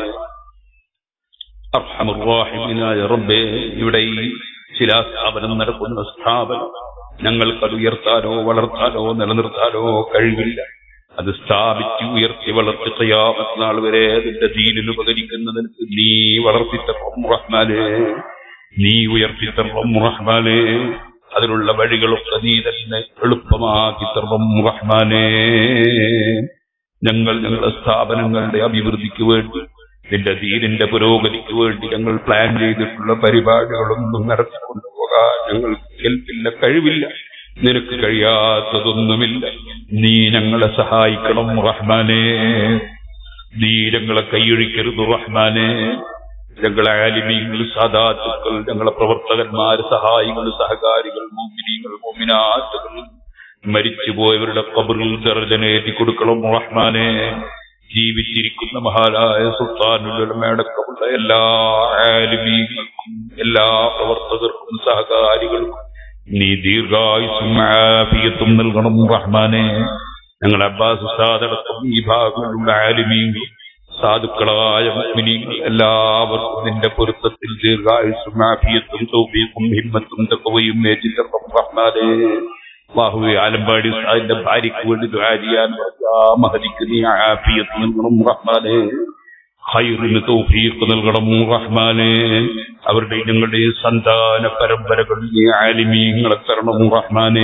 അർഹമുറാഹിമിനായ റബ്ബേ ഇവിടെ ഈ ശിലാസ്ഥാപനം നടക്കുന്ന സ്ഥാപനം ഞങ്ങൾക്കത് ഉയർത്താനോ വളർത്താനോ നിലനിർത്താനോ കഴിവില്ല അത് സ്ഥാപിച്ച് ഉയർത്തി വളർത്തി ചെയ്യാമത്ത് നാൾ വരെ അതിന്റെ ദീനിൽ ഉപകരിക്കുന്നതിന് നീ വളർത്തിത്തരണം റഹ്മാനെ നീ ഉയർത്തിത്തരണം റഹ്മാനെ അതിനുള്ള വഴികളൊക്കെ നീ തന്നെ എളുപ്പമാക്കി തരണം റഹ്മാനെ ഞങ്ങൾ ഞങ്ങളുടെ സ്ഥാപനങ്ങളുടെ അഭിവൃദ്ധിക്ക് വേണ്ടി നിന്റെ ദീനിന്റെ പുരോഗതിക്ക് വേണ്ടി ഞങ്ങൾ പ്ലാൻ ചെയ്തിട്ടുള്ള പരിപാടികളൊന്നും നടത്തിക്കൊണ്ടുപോകാൻ ഞങ്ങൾക്ക് കെൽപ്പില്ല കഴിവില്ല നിനക്ക് കഴിയാത്തതൊന്നുമില്ല നീ ഞങ്ങളെ സഹായിക്കണം റഹ്മാനെ നീ ഞങ്ങളെ കൈയൊഴിക്കരുത് റഹ്മാനെ ഞങ്ങളെ ആലിമീങ്ങൾ സാധാത്തുക്കൾ ഞങ്ങളെ പ്രവർത്തകന്മാർ സഹായികൾ സഹകാരികൾ മോമിനികൾ മോമിനാത്തുകൾ മരിച്ചുപോയവരുടെ കബറിൽ ദർജനേറ്റി കൊടുക്കണം റഹ്മാനെ ജീവിച്ചിരിക്കുന്ന മഹാനായ സുൽത്താനുലമയടക്കമുള്ള എല്ലാ ആലിമീങ്ങൾക്കും എല്ലാ പ്രവർത്തകർക്കും സഹകാരികൾക്കും നീ ദീർഘായുസും ആഫിയത്തും നൽകണം റഹ്മാനെ ഞങ്ങൾ അബ്ബാസ് ഉസ്താദടക്കം ഈ ഭാഗങ്ങളിലുള്ള ആലിമീങ്ങൾ സാധുക്കളായ മുഅ്മിനീങ്ങൾ എല്ലാവർക്കും നിന്റെ പൊരുത്തത്തിൽ ദീർഘായുസും ആഫിയത്തും തൗഫീഖും ഹിമ്മത്തും തഖവയും ഏറ്റിത്തരണം റഹ്മാനെ അള്ളാഹുവെ ആലമ്പാടി ഉസ്താദിന്റെ ഭാര്യയ്ക്ക് വേണ്ടി ദുആ ചെയ്യാൻ പറഞ്ഞ മഹദിക്ക് നീ ആഫിയത്ത് നൽകണം റഹ്മാനെ ഖൈറിന് തൗഫീഖ് നൽകണം റഹ്മാനെ അവരുടെ ഞങ്ങളുടെ സന്താന പരമ്പരകൾ നീ ആലിമീങ്ങളെ തരണം റഹ്മാനെ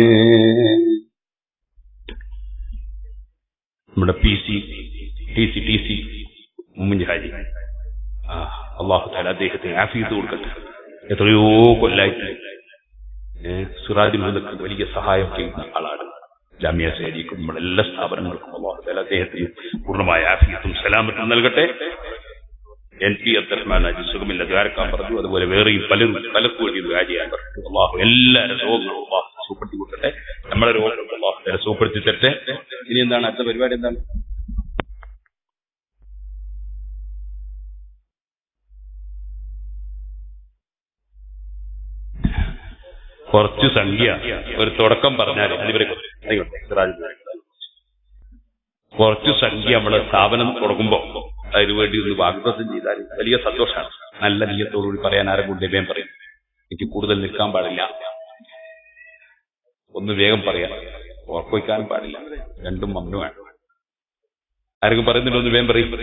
നമ്മുടെ P C T C T C മുമ്പിൻഹാജി ആ അള്ളാഹു താല അദ്ദേഹത്തിന് ആഫിയത്ത് കൊടുക്കട്ടെ എത്രയോ കൊല്ലായിട്ട് സിറാജുൽ ഹുദക്ക് വലിയ സഹായം ചെയ്യുന്ന ആളാണ് ജാമ്യ സേരിക്കും നമ്മുടെ എല്ലാ സ്ഥാപനങ്ങൾക്കും അള്ളാഹു താല അദ്ദേഹത്തിന് പൂർണ്ണമായ ആഫിയത്തും സലാമത്തും നൽകട്ടെ എൻ പി അബ്ദുറഹ്മാൻ അജി സുഖമില്ല ദ്വാരക്കാൻ പറഞ്ഞു അതുപോലെ വേറെയും പലരും പലർക്കും വേണ്ടി ദ്വാര ചെയ്യാൻ പറഞ്ഞു അള്ളാഹു എല്ലാവരുടെ രോഗങ്ങളും അള്ളാഹു സുഖപ്പെടുത്തി കൊടുക്കട്ടെ നമ്മുടെ രോഗങ്ങളും അള്ളാഹു താല സുഖപ്പെടുത്തി തരട്ടെ ഇനി എന്താണ് അടുത്ത പരിപാടി എന്താണ് കുറച്ച് സംഖ്യ ഒരു തുടക്കം പറഞ്ഞാൽ അതിവരെ ആയിക്കോട്ടെ സിറാജ് കുറച്ച് സംഖ്യ നമ്മളെ സ്ഥാപനം തുടങ്ങുമ്പോൾ അതിനു വേണ്ടി ഒന്ന് വാഗ്ദത്തം ചെയ്താൽ വലിയ സന്തോഷമാണ് നല്ല നീയത്തോടുകൂടി പറയാൻ ആരും കൊണ്ട് വേഗം പറയും എനിക്ക് കൂടുതൽ നിൽക്കാൻ പാടില്ല ഒന്ന് വേഗം പറയാം ഓർപ്പിക്കാനും പാടില്ല രണ്ടും മമ്നുമാണ് ആർക്കും പറയുന്നില്ല ഒന്ന് വേഗം പറയും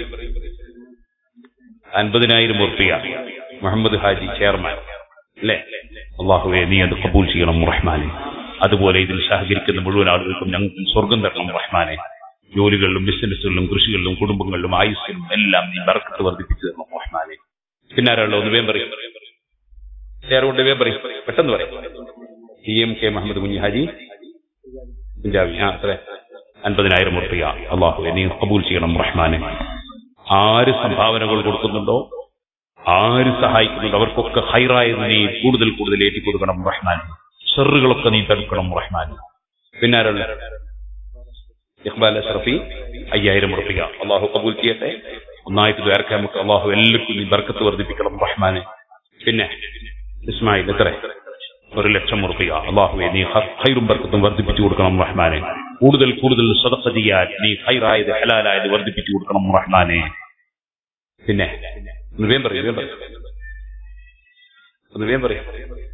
അൻപതിനായിരം ഉറപ്പിക മുഹമ്മദ് ഹാജി ചെയർമാൻ അല്ലേ അള്ളാഹുവെ നീ അത് കബൂൽ ചെയ്യണം റഹ്മാനെ അതുപോലെ ഇതിൽ സഹകരിക്കുന്ന മുഴുവൻ ആളുകൾക്കും ഞങ്ങൾക്കും സ്വർഗം തരണം റഹ്മാനെ ജോലികളിലും ബിസിനസ്സുകളിലും കൃഷികളിലും കുടുംബങ്ങളിലും ആയുസ്സിലും എല്ലാം നീ ബർക്കത്ത് വർദ്ധിപ്പിച്ചു തരണം റഹ്മാനെ പിന്നെ ആരാളോ ഒന്ന് വേം പറയും കൊണ്ട് വേം പറയും പെട്ടെന്ന് പറയും ടി എം കെ മുഹമ്മദ് കുഞ്ഞി ഹാജി പഞ്ചാബി ആ അത്ര അൻപതിനായിരം ഉറുപ്പിക അള്ളാഹു നീ കബൂൽ ചെയ്യണം റഹ്മാനെ ആര് സംഭാവനകൾ കൊടുക്കുന്നുണ്ടോ ആര് സഹായിക്കുന്നുണ്ടോ അവർക്കൊക്കെ ഹൈറായത് നീ കൂടുതൽ കൂടുതൽ ഏറ്റിക്കൊടുക്കണം റഹ്മാൻ ഷെറുകളൊക്കെ നീ തടുക്കണം റഹ്മാൻ പിന്നെ ആരുള്ള ഇഖ്ബാൽ അഷ്റഫി അയ്യായിരം ഉറപ്പിക അള്ളാഹു കബൂൽ ചെയ്യട്ടെ ഒന്നായിട്ട് ദ്വാരക്കാൻ നമുക്ക് അള്ളാഹു എല്ലാവർക്കും നീ ബർക്കത്ത് വർദ്ധിപ്പിക്കണം റഹ്മാനെ പിന്നെ ഇസ്മായിൽ എത്ര ഒരു ലക്ഷം ഉറപ്പിക അള്ളാഹുവെ നീ ഹ- ഹൈറും ബർക്കത്തും വർദ്ധിപ്പിച്ചു കൊടുക്കണം റഹ്മാനെ കൂടുതൽ കൂടുതൽ സദഖ ചെയ്യാൻ നീ ഹൈറായത് ഹലാലായത് വർദ്ധിപ്പിച്ചു കൊടുക്കണം റഹ്മാനെ പിന്നെ ഒന്ന് വേം പറയും വേം പറയും ഒന്ന് വേം പറയും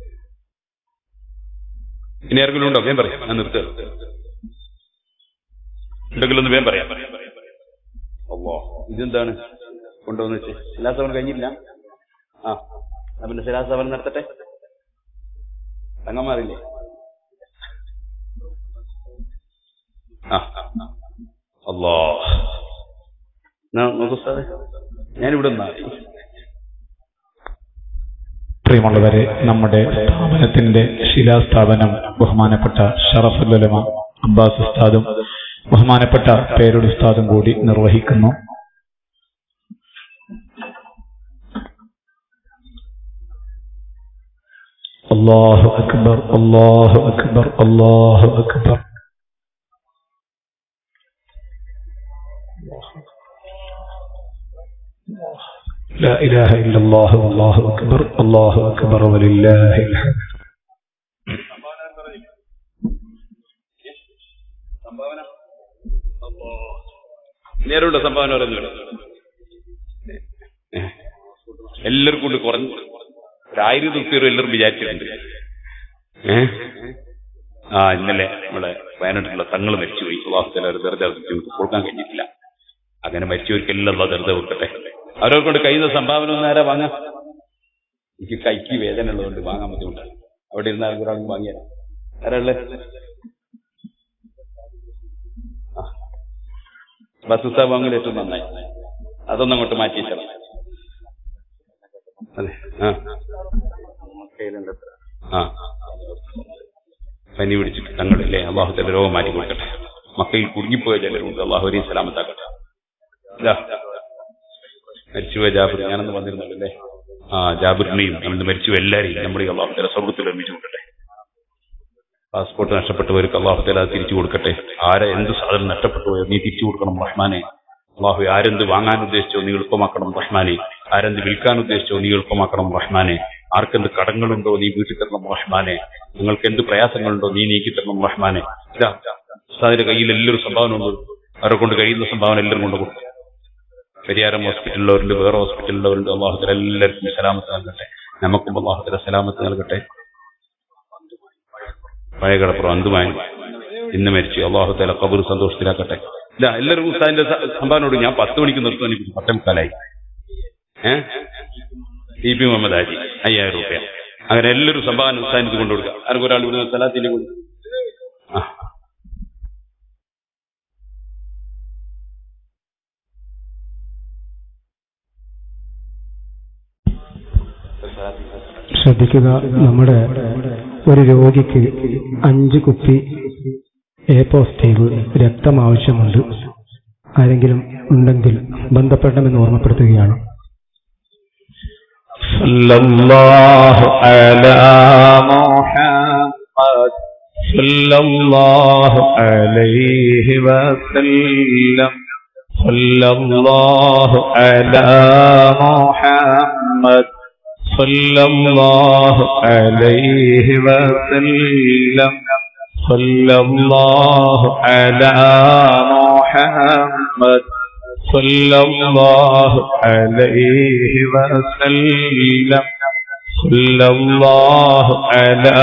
ഇനി ആരെങ്കിലും ഉണ്ടോ വേം പറയാം ഞാൻ നിർത്തുക ഉണ്ടെങ്കിൽ ഒന്ന് വേം പറയാം അല്ലോ ഇതെന്താണ് കൊണ്ടുവന്ന് വെച്ച് ശിലാസവൻ കഴിഞ്ഞില്ല ആ എന്നാ പിന്നെ ശിലാസവൻ നടത്തട്ടെ തങ്ങന്മാരില്ലേ ആ അല്ലോ നോക്കൂ സാറേ ഞാനിവിടെ നിന്നാ പ്രിയമുള്ളവരെ നമ്മുടെ സ്ഥാപനത്തിന്റെ ശിലാസ്ഥാപനം ബഹുമാനപ്പെട്ട ഷറഫുല്ലമ അബ്ബാസ് ഉസ്താദും ബഹുമാനപ്പെട്ട പേരുടെ ഉസ്താദും കൂടി നിർവഹിക്കുന്നു അല്ലാഹു അക്ബർ അല്ലാഹു അക്ബർ അല്ലാഹു അക്ബർ لا إله إلا الله والله أكبر الله أكبر ولله الحمد നേരുള്ള സംഭാവന പറയുന്നുണ്ട് എല്ലാവർക്കും കൊണ്ട് കുറഞ്ഞു ഒരു ആയിരം റുപ്യ എല്ലാവരും വിചാരിച്ചിട്ടുണ്ട് ഏ ആ ഇന്നലെ നമ്മളെ വയനാട്ടിലുള്ള തങ്ങൾ മരിച്ചുപോയി സുഹാസത്തിൽ ഒരു ദർജ കൊടുക്കാൻ കഴിഞ്ഞിട്ടില്ല അങ്ങനെ മരിച്ചവർക്കെല്ലാം ഉള്ള ദർജ കൊടുക്കട്ടെ അവരെ കൊണ്ട് കയ്യിൽ നിന്ന് സംഭാവന ഒന്നും ആരാ വാങ്ങാം എനിക്ക് കൈക്ക് വേദന ഉള്ളതുകൊണ്ട് വാങ്ങാൻ ബുദ്ധിമുട്ടാണ് അവിടെ ഇരുന്നാലും ഒരാൾ വാങ്ങിയാൽ ആരാ ഉള്ളത് ബസ് സാബ് വാങ്ങൽ ഏറ്റവും നന്നായി അതൊന്നും അങ്ങോട്ട് മാറ്റി വെച്ചണം അതെ ആ ആ പനി പിടിച്ചിട്ട് തങ്ങളില്ലേ അള്ളാഹുത്തിന്റെ രോഗം മാറ്റി കൊടുക്കട്ടെ മക്കയിൽ കുടുങ്ങിപ്പോയ ചിലരുണ്ട് അള്ളാഹു അലി സലാമത്താക്കട്ടെ ഇതാ മരിച്ചുപോയ ജാബിർ ഞാനൊന്ന് വന്നിരുന്നല്ലേ ആ ജാബിറിനെയും നമ്മൾ മരിച്ചു എല്ലാരെയും നമ്മുടെ ഈ അള്ളാഹുത്തല സ്വർഗത്തിൽ ഒരുമിച്ച് കൊടുക്കട്ടെ പാസ്പോർട്ട് നഷ്ടപ്പെട്ടവർക്ക് അള്ളാഹുത്തല അത് തിരിച്ചു കൊടുക്കട്ടെ ആരെ എന്ത് സാധനം നഷ്ടപ്പെട്ടു പോയോ നീ തിരിച്ചു കൊടുക്കണം റഹ്മാനെ അള്ളാഹു ആരെന്ത് വാങ്ങാൻ ഉദ്ദേശിച്ചോ നീ എളുപ്പമാക്കണം റഹ്മാനെ ആരെന്ത് വിൽക്കാൻ ഉദ്ദേശിച്ചോ നീ എളുപ്പമാക്കണം റഹ്മാനെ ആർക്കെന്ത് കടങ്ങളുണ്ടോ നീ വീട്ടിൽ തരണം റഹ്മാനെ നിങ്ങൾക്ക് എന്ത് പ്രയാസങ്ങളുണ്ടോ നീ നീക്കി തരണം റഹ്മാനെ ഇതാ ഉസ്താദിന്റെ കയ്യിൽ എല്ലാവരും സംഭാവന ഉണ്ട് അവരെ കൊണ്ട് കഴിയുന്ന സംഭാവന എല്ലാവരും കൊണ്ട് കൊടുക്കും പരിയാരം ഹോസ്പിറ്റലിലുള്ളവരുണ്ട് വേറെ ഹോസ്പിറ്റലിലുള്ളവരുണ്ട് അള്ളാഹുത്തല എല്ലാവർക്കും സലാമത്ത് നൽകട്ടെ നമുക്കും അള്ളാഹുത്തല സലാമത്ത് നൽകട്ടെ പഴയ കടപ്പുറം അന്തുമായി ഇന്ന് മരിച്ചു അള്ളാഹുത്തല കബൂർ സന്തോഷത്തിലാക്കട്ടെ ഇല്ല എല്ലാവരും ഉസ്താദിന്റെ സ- സംഭാവനയോട് ഞാൻ പത്ത് മണിക്ക് നിർത്താൻ എനിക്ക് പത്തേ മുക്കാലായി ഏഹ് ടി പി മുഹമ്മദ് ഹാജി അയ്യായിരം രൂപ അങ്ങനെ എല്ലാവരും സംഭാവന ഉസ്താദിന് ഇത് കൊണ്ടുകൊടുക്കുക ആർക്കും ഒരാൾ ഇവിടുന്ന് സ്ഥലത്തിന്റെ കൊണ്ട് ആ ശ്രദ്ധിക്കുക നമ്മുടെ ഒരു രോഗിക്ക് അഞ്ച് കുപ്പി എ പോസിറ്റീവ് രക്തം ആവശ്യമുണ്ട് ആരെങ്കിലും ഉണ്ടെങ്കിൽ ബന്ധപ്പെടണമെന്ന് ഓർമ്മപ്പെടുത്തുകയാണ് صلى الله على محمد صلى الله عليه وسلم صلى الله على محمد صلى الله عليه وسلم صلى الله على محمد صلى الله عليه وسلم صلى الله على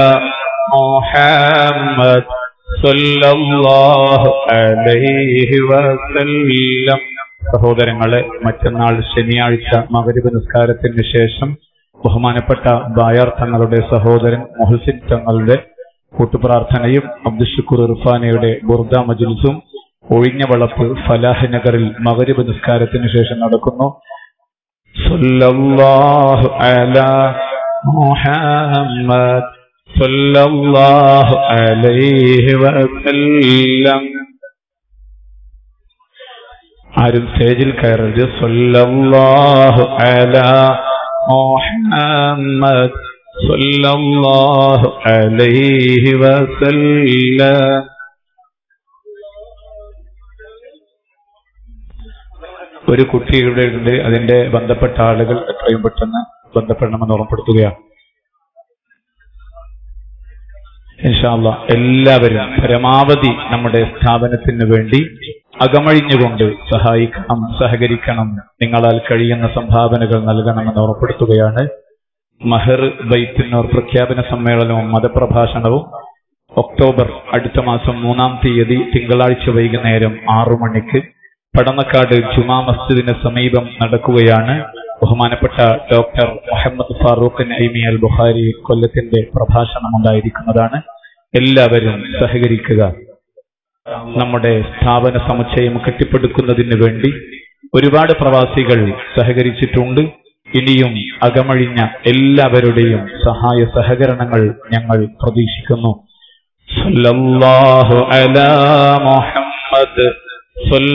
محمد صلى الله عليه وسلم സഹോദരങ്ങളെ മറ്റന്നാൾ ശനിയാഴ്ച മകരവ് നിസ്കാരത്തിന് ശേഷം ബഹുമാനപ്പെട്ട ബായാർ തങ്ങളുടെ സഹോദരൻ മൊഹസിൻ തങ്ങളുടെ കൂട്ടുപ്രാർത്ഥനയും അബ്ദുഷുക്കൂർ ഇർഫാനയുടെ ബുർദ മജ്ലിസും ഒഴിഞ്ഞ വളപ്പ് ഫലാഹ് നഗറിൽ മകരിബ് നിസ്കാരത്തിന് ശേഷം നടക്കുന്നു സല്ലല്ലാഹു അലാ മുഹമ്മദ് സല്ലല്ലാഹു അലൈഹി വസല്ലം ആരും സ്റ്റേജിൽ കയറരുത് സല്ലല്ലാഹു അലാ മുഹമ്മദ് സല്ലല്ലാഹു അലൈഹി വസല്ലം ഒരു കുട്ടിയുടെ ഉണ്ട് അതിന്റെ ബന്ധപ്പെട്ട ആളുകൾ എത്രയും പെട്ടെന്ന് ബന്ധപ്പെടണമെന്ന് ഓർമ്മപ്പെടുത്തുകയാണ് ഇൻഷാല്ല എല്ലാവരും പരമാവധി നമ്മുടെ സ്ഥാപനത്തിന് വേണ്ടി അകമഴിഞ്ഞുകൊണ്ട് സഹായിക്കണം സഹകരിക്കണം നിങ്ങളാൽ കഴിയുന്ന സംഭാവനകൾ നൽകണമെന്ന് ഓർമ്മപ്പെടുത്തുകയാണ് മഹർ ബൈത്തിനോർ പ്രഖ്യാപന സമ്മേളനവും മതപ്രഭാഷണവും ഒക്ടോബർ അടുത്ത മാസം മൂന്നാം തീയതി തിങ്കളാഴ്ച വൈകുന്നേരം ആറു മണിക്ക് പടന്നക്കാട് ജുമാ മസ്ജിദിന് സമീപം നടക്കുകയാണ് ബഹുമാനപ്പെട്ട ഡോക്ടർ മുഹമ്മദ് ഫാറൂഖ് നൈമി അൽ ബുഖാരി കൊല്ലത്തിന്റെ പ്രഭാഷണം ഉണ്ടായിരിക്കുന്നതാണ് എല്ലാവരും സഹകരിക്കുക നമ്മുടെ സ്ഥാപന സമുച്ചയം കെട്ടിപ്പടുക്കുന്നതിന് വേണ്ടി ഒരുപാട് പ്രവാസികൾ സഹകരിച്ചിട്ടുണ്ട് ഇനിയും അകമഴിഞ്ഞ എല്ലാവരുടെയും സഹായ സഹകരണങ്ങൾ ഞങ്ങൾ പ്രതീക്ഷിക്കുന്നു സല്ലല്ലാഹു അലാ മുഹമ്മദ്